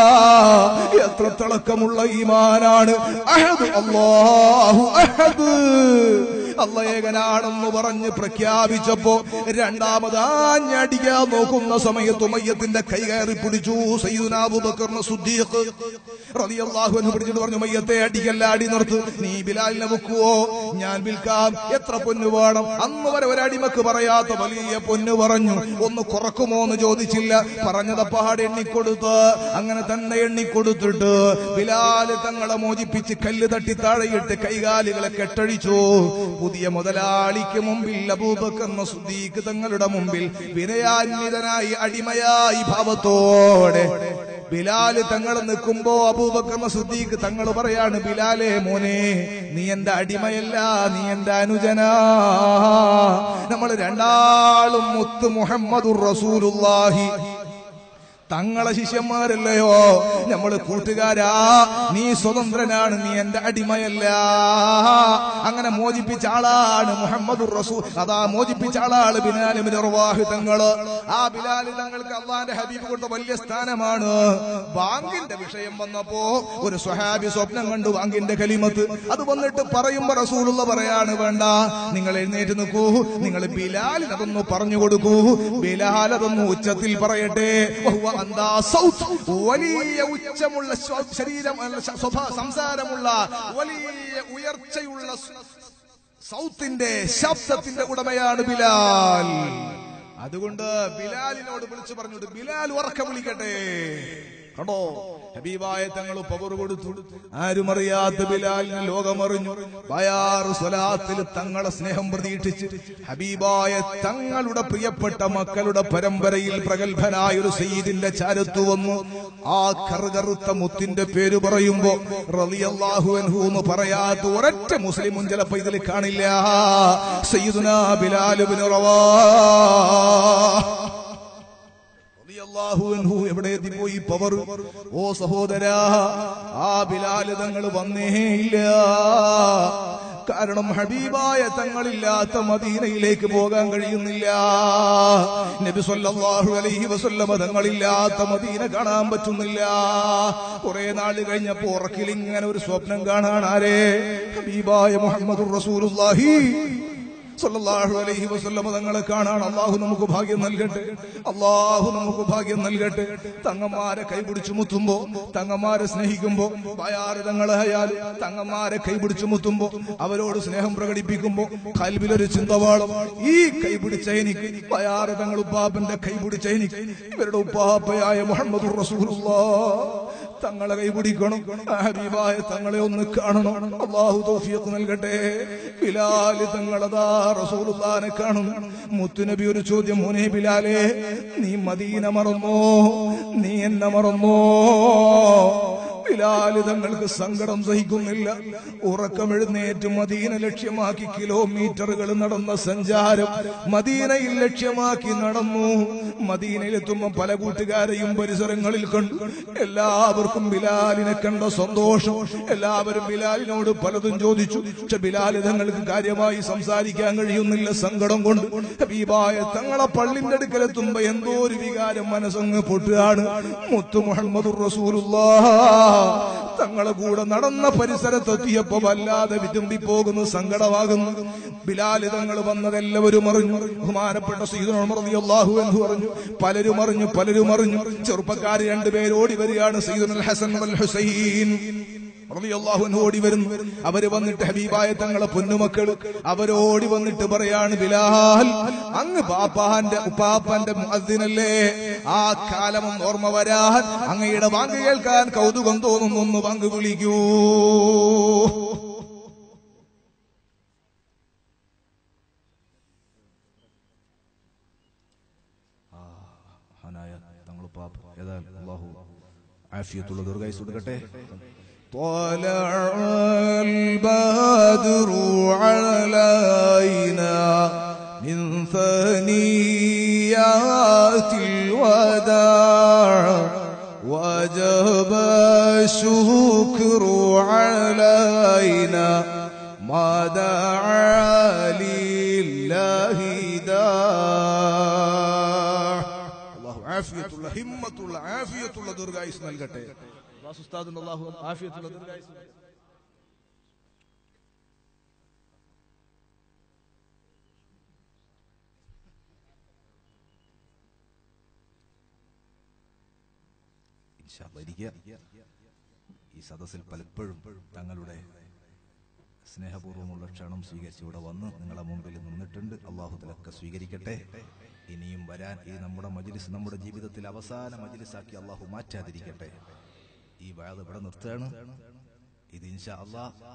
എത്ര തിളക്കമുള്ള ഈമാനാണ് അഹദ് അല്ലാഹു അഹദ് അള്ളയേകനാണെന്ന് പറഞ്ഞ് പ്രഖ്യാപിച്ചപ്പോ രണ്ടാമത് ആഞ്ഞടിക്കാൻ നോക്കുന്ന സമയത്ത് ഉമയ്യത്തിന്റെ കൈ കയറി പിടിച്ചു സയ്യിദുനാ അബൂബക്കറിന് സുദ്ദീഖ് റളിയല്ലാഹു അൻഹു പിടിച്ചിട്ട് പറഞ്ഞു മയ്യത്തെ അടിക്കല്ല അടി നിർത്ത് നീ ബിലാലിനെ വെക്കുവോ ഞാൻ വിൽക്കാം എത്ര പൊന്നു വേണം അന്ന് വരെ ഒരടിമക്ക് പറയാത്ത വലിയ പൊന്നു പറഞ്ഞു ഒന്ന് കുറക്കുമോ എന്ന് ചോദിച്ചില്ല പറഞ്ഞതപ്പാട് എണ്ണിക്കൊടുത്ത് അങ്ങനെ തന്നെ എണ്ണിക്കൊടുത്തിട്ട് ബിലാല് തങ്ങളെ മോചിപ്പിച്ച് കല്ല് തട്ടി താഴെയിട്ട് കൈകാലുകളെ കെട്ടഴിച്ചു പുതിയ മുതലാളിക്ക് മുമ്പിൽ അബൂബക്കർ സുദ്ദീഖ് തങ്ങളുടെ മുമ്പിൽ വിനയാന്വിതനായി അടിമയായി ഭാവത്തോടെ ബിലാല് തങ്ങൾ നിൽക്കുമ്പോ അബൂബക്കർ സുദ്ദീഖ് തങ്ങൾ പറയാണ് ബിലാലെ മോനെ നീ എന്റെ അടിമയല്ല നീ എന്റെ അനുജനാ നമ്മൾ രണ്ടാളും മുത്ത് മുഹമ്മദുർ റസൂലുള്ളാഹി തങ്ങളെ ശിഷ്യന്മാരല്ലയോ നമ്മള് കൂട്ടുകാരാ നീ സ്വതന്ത്രനാണ് നീ എന്റെ അടിമയല്ല അങ്ങനെ മോചിപ്പിച്ച ആളാണ് മുഹമ്മദ് റസൂൽ അതാ മോചിപ്പിച്ച ആളാണ് ബിലാലിമിന് റവാഹി തങ്ങള് ആ ബിലാലി തങ്ങൾക്ക് അള്ളാന്റെ ഹബീബ് കൊടുത്ത വലിയ സ്ഥാനമാണ് ബാങ്കിന്റെ വിഷയം വന്നപ്പോ ഒരു സ്വഹാബി സ്വപ്നം കണ്ടു ബാങ്കിന്റെ കലിമത്ത് അത് വന്നിട്ട് പറയുമ്പോ റസൂലുള്ള പറയാണ് വേണ്ട നിങ്ങൾ എഴുന്നേറ്റ് നിൽക്കൂ നിങ്ങൾ ബിലാലിന് അതൊന്ന് പറഞ്ഞു കൊടുക്കൂ ബിലാൽ അതൊന്ന് ഉച്ചത്തിൽ പറയട്ടെ വഹുവ അന്താ സൗത്ത്. വലിയ ഉച്ചമുള്ള സ്വ- ശരീരം അല്ല, ശ- സ്വഭാ സംസാരമുള്ള വലിയ ഉയർച്ചയുള്ള സ്- സൗത്തിന്റെ ശബ്ദത്തിന്റെ ഉടമയാണ് ബിലാൽ അതുകൊണ്ട് ബിലാലിനോട് വിളിച്ചു പറഞ്ഞോട്ട് ബിലാൽ ഉറക്കം വിളിക്കട്ടെ കണ്ടോ ഹബീബായ തങ്ങൾ പവർ കൊടുത്തു ആരും അറിയാത്ത ബിലാലിന് ലോകമറിഞ്ഞു ബയാറ് സ്വലാത്തിൽ തങ്ങളെ സ്നേഹം പ്രതീക്ഷിച്ച് ഹബീബായ തങ്ങളുടെ പ്രിയപ്പെട്ട മക്കളുടെ പരമ്പരയിൽ പ്രഗത്ഭനായ ഒരു സയ്യിദിന്റെ ചാരത്തു വന്നു ആ കറുകറുത്ത മുത്തിന്റെ പേര് പറയുമ്പോ റളിയല്ലാഹു അൻഹു എന്ന് പറയാത്ത ഒരൊറ്റ മുസ്ലിമും ചിലപ്പോ ഇതിൽ കാണില്ല സയ്യിദുനാ ബിലാലുബിന് റവാ റളിയല്ലാഹു അൻഹു എവിടെ എത്തിപ്പോയി പവർ ഓ സഹോദരാ ആ ബിലാല് തങ്ങൾ വന്നേയില്ല കാരണം ഹബീബായ തങ്ങളില്ലാത്ത മദീനയിലേക്ക് പോകാൻ കഴിയുന്നില്ല നബി സല്ലല്ലാഹു അലൈഹി വസല്ലമ തങ്ങളില്ലാത്ത മദീന കാണാൻ പറ്റുന്നില്ല കുറെ നാള് കഴിഞ്ഞപ്പോ ഉറക്കിൽ ഇങ്ങനെ ഒരു സ്വപ്നം കാണാൻ ആരേ ഹബീബായ മുഹമ്മദുർ റസൂലുള്ളാഹി സല്ലല്ലാഹു അലൈഹി വസല്ലമ തങ്ങളെ കാണാൻ അള്ളാഹു നമുക്ക് ഭാഗ്യം നൽകട്ടെ അള്ളാഹു നമുക്ക് ഭാഗ്യം നൽകട്ടെ തങ്ങന്മാരെ കൈപിടിച്ചു മുത്തുമ്പോ തങ്ങന്മാരെ സ്നേഹിക്കുമ്പോ ബയാറ് തങ്ങളായാലും തങ്ങന്മാരെ കൈപിടിച്ചു മുത്തുമ്പോ അവരോട് സ്നേഹം പ്രകടിപ്പിക്കുമ്പോ കൽവിലൊരു ചിന്തവാളം ഈ കൈപിടിച്ച എനിക്ക് ബയാറ് തങ്ങൾ ഉപ്പാപ്പന്റെ കൈപിടിച്ച എനിക്ക് ഇവരുടെ ഉപ്പാപ്പയായ മുഹമ്മദ് തങ്ങളെ കൈപിടിക്കണം ആ ഹബീബായ തങ്ങളെ ഒന്ന് കാണണം അള്ളാഹു തോഫിയൊക്കെ നൽകട്ടെ ബിലാല് തങ്ങളതാ റസൂലുള്ളാനെ കാണും മുത്തുനബി ഒരു ചോദ്യം മോനെ ബിലാലെ നീ മദീന മറന്നോ നീ എന്നെ മറന്നോ ബിലാല് തങ്ങൾക്ക് സങ്കടം സഹിക്കുന്നില്ല ഉറക്കമെഴുന്നേറ്റ് മദീന ലക്ഷ്യമാക്കി കിലോമീറ്ററുകൾ നടന്ന സഞ്ചാരം മദീനയിൽ ലക്ഷ്യമാക്കി നടന്നു മദീനയിലെത്തുമ്പോ പല കൂട്ടുകാരെയും പരിസരങ്ങളിൽ കണ്ടു എല്ലാവർക്കും ബിലാലിനെ കണ്ട സന്തോഷം എല്ലാവരും ബിലാലിനോട് പലതും ചോദിച്ചു പക്ഷെ ബിലാൽ തങ്ങൾക്ക് കാര്യമായി സംസാരിക്കാൻ കഴിയുന്നില്ല സങ്കടം കൊണ്ട് ഹബീബായ തങ്ങളെ പള്ളിന്റെ അടുക്കലെത്തുമ്പോ എന്തോ ഒരു വികാരം മനസ്സങ്ങ് പൊട്ടുകയാണ് മുത്തു മുഹമ്മദ് റസൂലുള്ള തങ്ങളെ കൂടെ നടന്ന പരിസരത്തെത്തിയപ്പോ വല്ലാതെ വിതുമ്പിപ്പോകുന്നു സങ്കടമാകുന്നു ബിലാല് തങ്ങൾ വന്നതെല്ലാവരും അറിഞ്ഞു ബഹുമാനപ്പെട്ട സീദുൽഹു എന്ന് പറഞ്ഞു പലരും അറിഞ്ഞു പലരും അറിഞ്ഞു ചെറുപ്പക്കാർ രണ്ടുപേർ ഓടി വരികയാണ് സീദുൽ ഹസൻ വൽ ഹുസൈൻ റളിയല്ലാഹു അൻഹു ഓടി വരുന്നു അവര് വന്നിട്ട് ഹബീബായ തങ്ങളെ പൊന്നുമക്കൾ അവരോടി വന്നിട്ട് പറയാണ് ബിലാൽ അങ്ങ് പാപ്പാന്റെ ഉപ്പാപ്പന്റെ മുഅദ്ദിനല്ലേ ആ കാലം ഒന്ന് ഓർമ്മ വരാൻ അങ്ങയുടെ വാങ്ക് കേൾക്കാൻ കൗതുകം തോന്നുന്നു ഒന്ന് വാങ്ക് വിളിക്കൂ തങ്ങൾ പാപ്പ ഏതായാലും അള്ളാഹു ആഫിയത്തുള്ള ദീർഘായുസ് കൊടുക്കട്ടെ طلع البدر علينا من ثنيات الوداع وجب الشكر علينا ما دعا لله داع الله عافية الله همة الله عافية الله ദീർഘായുസ് നൽകട്ടെ അള്ളാഹു ഉസ്താദിന് അള്ളാഹു ആഫിയത്തുള്ള ദീർഘായുസ് നൽകട്ടെ. ഇൻഷാ അല്ലാ ഇരിക്കുക. ഈ സദസ്സിൽ പലപ്പോഴും തങ്ങളുടെ സ്നേഹപൂർവ്വമുള്ള ക്ഷണം സ്വീകരിച്ച് ഇവിടെ വന്ന് നിങ്ങളുടെ മുമ്പിൽ നിന്നിട്ടുണ്ട് അള്ളാഹുത്തിലൊക്കെ സ്വീകരിക്കട്ടെ ഇനിയും വരാൻ ഈ നമ്മുടെ മജിലിസ് നമ്മുടെ ജീവിതത്തിൽ അവസാന മജിലിസാക്കി അള്ളാഹു മാറ്റാതിരിക്കട്ടെ ഈ വാദം ഇവിടെ നിർത്തുകയാണ് ഇത് ഇൻഷാ അള്ളാ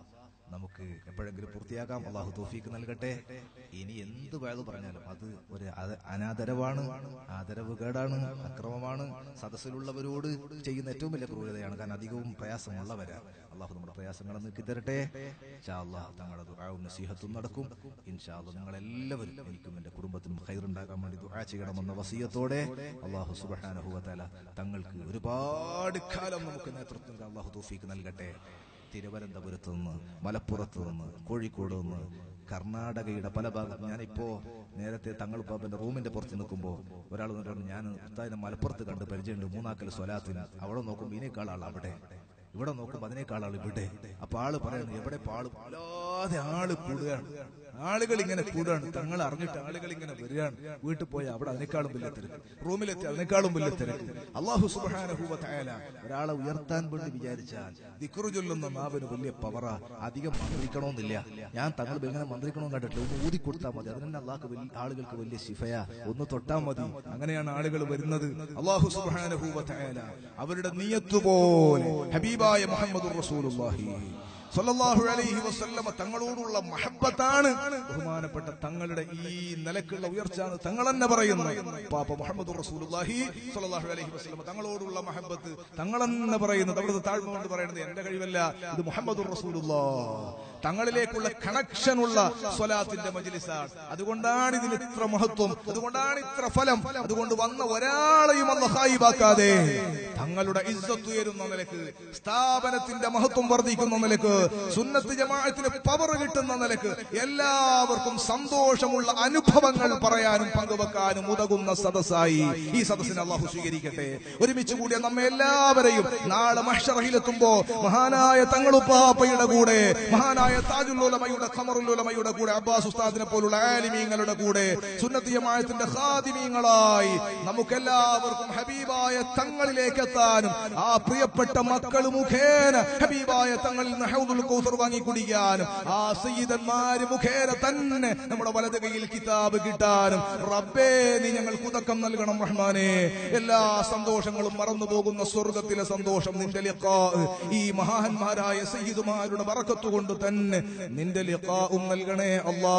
നമുക്ക് എപ്പോഴെങ്കിലും പൂർത്തിയാക്കാം അള്ളാഹു തോഫീക്ക് നൽകട്ടെ ഇനി എന്ത് വേദ പറഞ്ഞാലും അത് ഒരു അത- അനാദരവാണ് ആദരവ് കേടാണ് അക്രമമാണ് സദസ്സിലുള്ളവരോട് ചെയ്യുന്ന ഏറ്റവും വലിയ ക്രൂരതയാണ് കാരണം അധികവും പ്രയാസമുള്ളവരാ അള്ളാഹു നമ്മുടെ പ്രയാസങ്ങളെ നീക്കി തരട്ടെ ഇൻഷാ അള്ളാഹ് തങ്ങളുടെ ദുആവും നസീഹത്തും നടക്കും ഇൻഷാ അള്ളാഹ് നിങ്ങളെല്ലാവരും എനിക്കും എന്റെ കുടുംബത്തിനും ഹൈറുണ്ടാകാൻ വേണ്ടി ദുആ ചെയ്യണമെന്ന വസീയത്തോടെ അള്ളാഹു സുബ്ഹാനഹു വതആല തങ്ങൾക്ക് ഒരുപാട് കാലം നമുക്ക് നേതൃത്വം അള്ളാഹു തൗഫീക്ക് നൽകട്ടെ തിരുവനന്തപുരത്ത് നിന്ന് മലപ്പുറത്ത് നിന്ന് കോഴിക്കോട് നിന്ന് കർണാടകയുടെ പല ഭാഗത്ത് ഞാനിപ്പോ നേരത്തെ തങ്ങൾ പാപ്പന്റെ റൂമിന്റെ പുറത്ത് നിൽക്കുമ്പോൾ ഒരാൾ പറഞ്ഞു ഞാൻ ഉസ്താദിനെ മലപ്പുറത്ത് കണ്ട് പരിചയമുണ്ട് മൂന്നാക്കൽ സ്വലാത്തിന് അവിടെ നോക്കുമ്പോൾ ഇതിനേക്കാൾ ആൾ അവിടെ ഇവിടെ നോക്കുമ്പോൾ അതിനേക്കാൾ ആൾ ഇവിടെ അപ്പൊ ആള് പറയുന്നു എവിടെ പാള് അല്ലാതെ ആള് കൂടുകയാണ് ആളുകൾ ഇങ്ങനെ കൂടുകയാണ് തങ്ങൾ അറിഞ്ഞിട്ട് ആളുകൾ ഇങ്ങനെ വരികയാണ് വീട്ടിൽ പോയി അവിടെ അതിനേക്കാളും വലിയ തിരക്ക് റൂമിലെത്തി അതിനേക്കാളും വലിയ തിരക്ക് അള്ളാഹു സുബാനഹൂബത്തായാല ഒരാളെ ഉയർത്താൻ വേണ്ടി വിചാരിച്ചാൽ ദിക്റു ചൊല്ലുന്ന നാവിന് വലിയ പവറ അധികം മന്ത്രിക്കണമെന്നില്ല ഞാൻ തങ്ങൾ ഇങ്ങനെ മന്ത്രിക്കണമെന്ന് കണ്ടിട്ട് ഒന്ന് ഊതി കൊടുത്താൽ മതി അതിന് തന്നെ അള്ളാഹ് വലിയ ആളുകൾക്ക് വലിയ ശിഫയ ഒന്ന് തൊട്ടാൽ മതി അങ്ങനെയാണ് ആളുകൾ വരുന്നത് അള്ളാഹു സുബാനഹൂബത്തായാല അവരുടെ നീയത്ത് പോലെ ഹബീബായ മുഹമ്മദ് റസൂലുള്ളാഹി സല്ലല്ലാഹു അലൈഹി വസല്ലമ തങ്ങളോടുള്ള മഹബത്താണ് ബഹുമാനപ്പെട്ട തങ്ങളുടെ ഈ നിലക്കുള്ള ഉയർച്ചയാണ് തങ്ങൾ തന്നെ പറയുന്നത് പാപ്പ മുഹമ്മദ് റസൂലുള്ളാഹി സല്ലല്ലാഹു അലൈഹി വസല്ലമ തങ്ങളോടുള്ള മഹബത്ത് തങ്ങൾ തന്നെ പറയുന്നത് അവിടുത്തെ താഴ്മ കൊണ്ട് പറയുന്നത് എന്റെ കഴിവല്ല ഇത് മുഹമ്മദ് റസൂലുള്ളാഹ് തങ്ങളിലേക്കുള്ള കണക്ഷൻ ഉള്ള സ്വലാത്തിന്റെ മജ്ലിസാണ് അതുകൊണ്ടാണ് ഇതിന് ഇത്ര മഹത്വം അതുകൊണ്ടാണ് ഇത്ര ഫലം അതുകൊണ്ട് വന്ന ഒരാളെയും അല്ല ഹായിബാക്കാതെ തങ്ങളുടെ ഇസ്സത്ത് ഉയരുന്ന നിലക്ക് സ്ഥാപനത്തിന്റെ മഹത്വം വർദ്ധിക്കുന്ന നിലക്ക് സുന്നത്ത് ജമാഅത്തിന് പവർ കിട്ടുന്ന നിലക്ക് എല്ലാവർക്കും സന്തോഷമുള്ള അനുഭവങ്ങൾ പറയാനും പങ്കുവെക്കാനും ഉതകുന്ന സദസ്സായി ഈ സദസ്സിനെ അള്ളാഹു സ്വീകരിക്കട്ടെ ഒരുമിച്ച് കൂടിയ നമ്മെ എല്ലാവരെയും നാളെ മഹ്ഷറഹിലെത്തുമ്പോ മഹാനായ തങ്ങളുപ്പാപ്പയുടെ കൂടെ മഹാനായ താജുല്ലോലമയുടെ ഖമറുല്ലോലമയുടെ കൂടെ അബ്ബാസ് ഉസ്താദിനെ പോലുള്ള ആലിമീങ്ങളുടെ കൂടെ സുന്നത്ത് ജമാഅത്തിന്റെ ഖാദിമീങ്ങളായി നമുക്കെല്ലാവർക്കും ഹബീബായ തങ്ങളിലേക്ക് എത്താനും ആ പ്രിയപ്പെട്ട മക്കൾ മുഖേന ഹബീബായ തങ്ങളിൽ നിന്ന് ഹൗദുൽ കൗസർ വാങ്ങി കുടിക്കാനും ആ സയ്യിദന്മാര് മുഖേന തന്നെ നമ്മുടെ വലത് കൈയിൽ കിതാബ് കിട്ടാനും റബ്ബേ നീ ഞങ്ങൾക്ക് ഉദക്കം നൽകണം റഹ്മാനെ എല്ലാ സന്തോഷങ്ങളും മറന്നു പോകുന്ന സ്വർഗത്തിലെ സന്തോഷം നിന്റെ ലിഖാ ഈ മഹാന്മാരായ സയ്യിദുമാരുടെ ബറക്കത്ത് കൊണ്ട് തന്നെ നിന്റെ ലിഖാഉം നൽകണേ അല്ലാ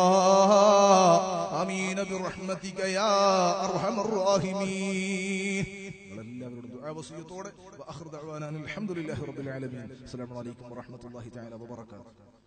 ആമീന ബിറഹ്മതിക യാ അർഹമർ റാഹിമീൻ എല്ലാവരോടും ദുആ വസിയത്തോടെ വഅഖിറു ദഅവാനാ അൽഹംദുലില്ലാഹി റബ്ബിൽ ആലമീൻ അസ്സലാമു അലൈക്കും വറഹ്മത്തുള്ളാഹി തആല വബറകാതുഹു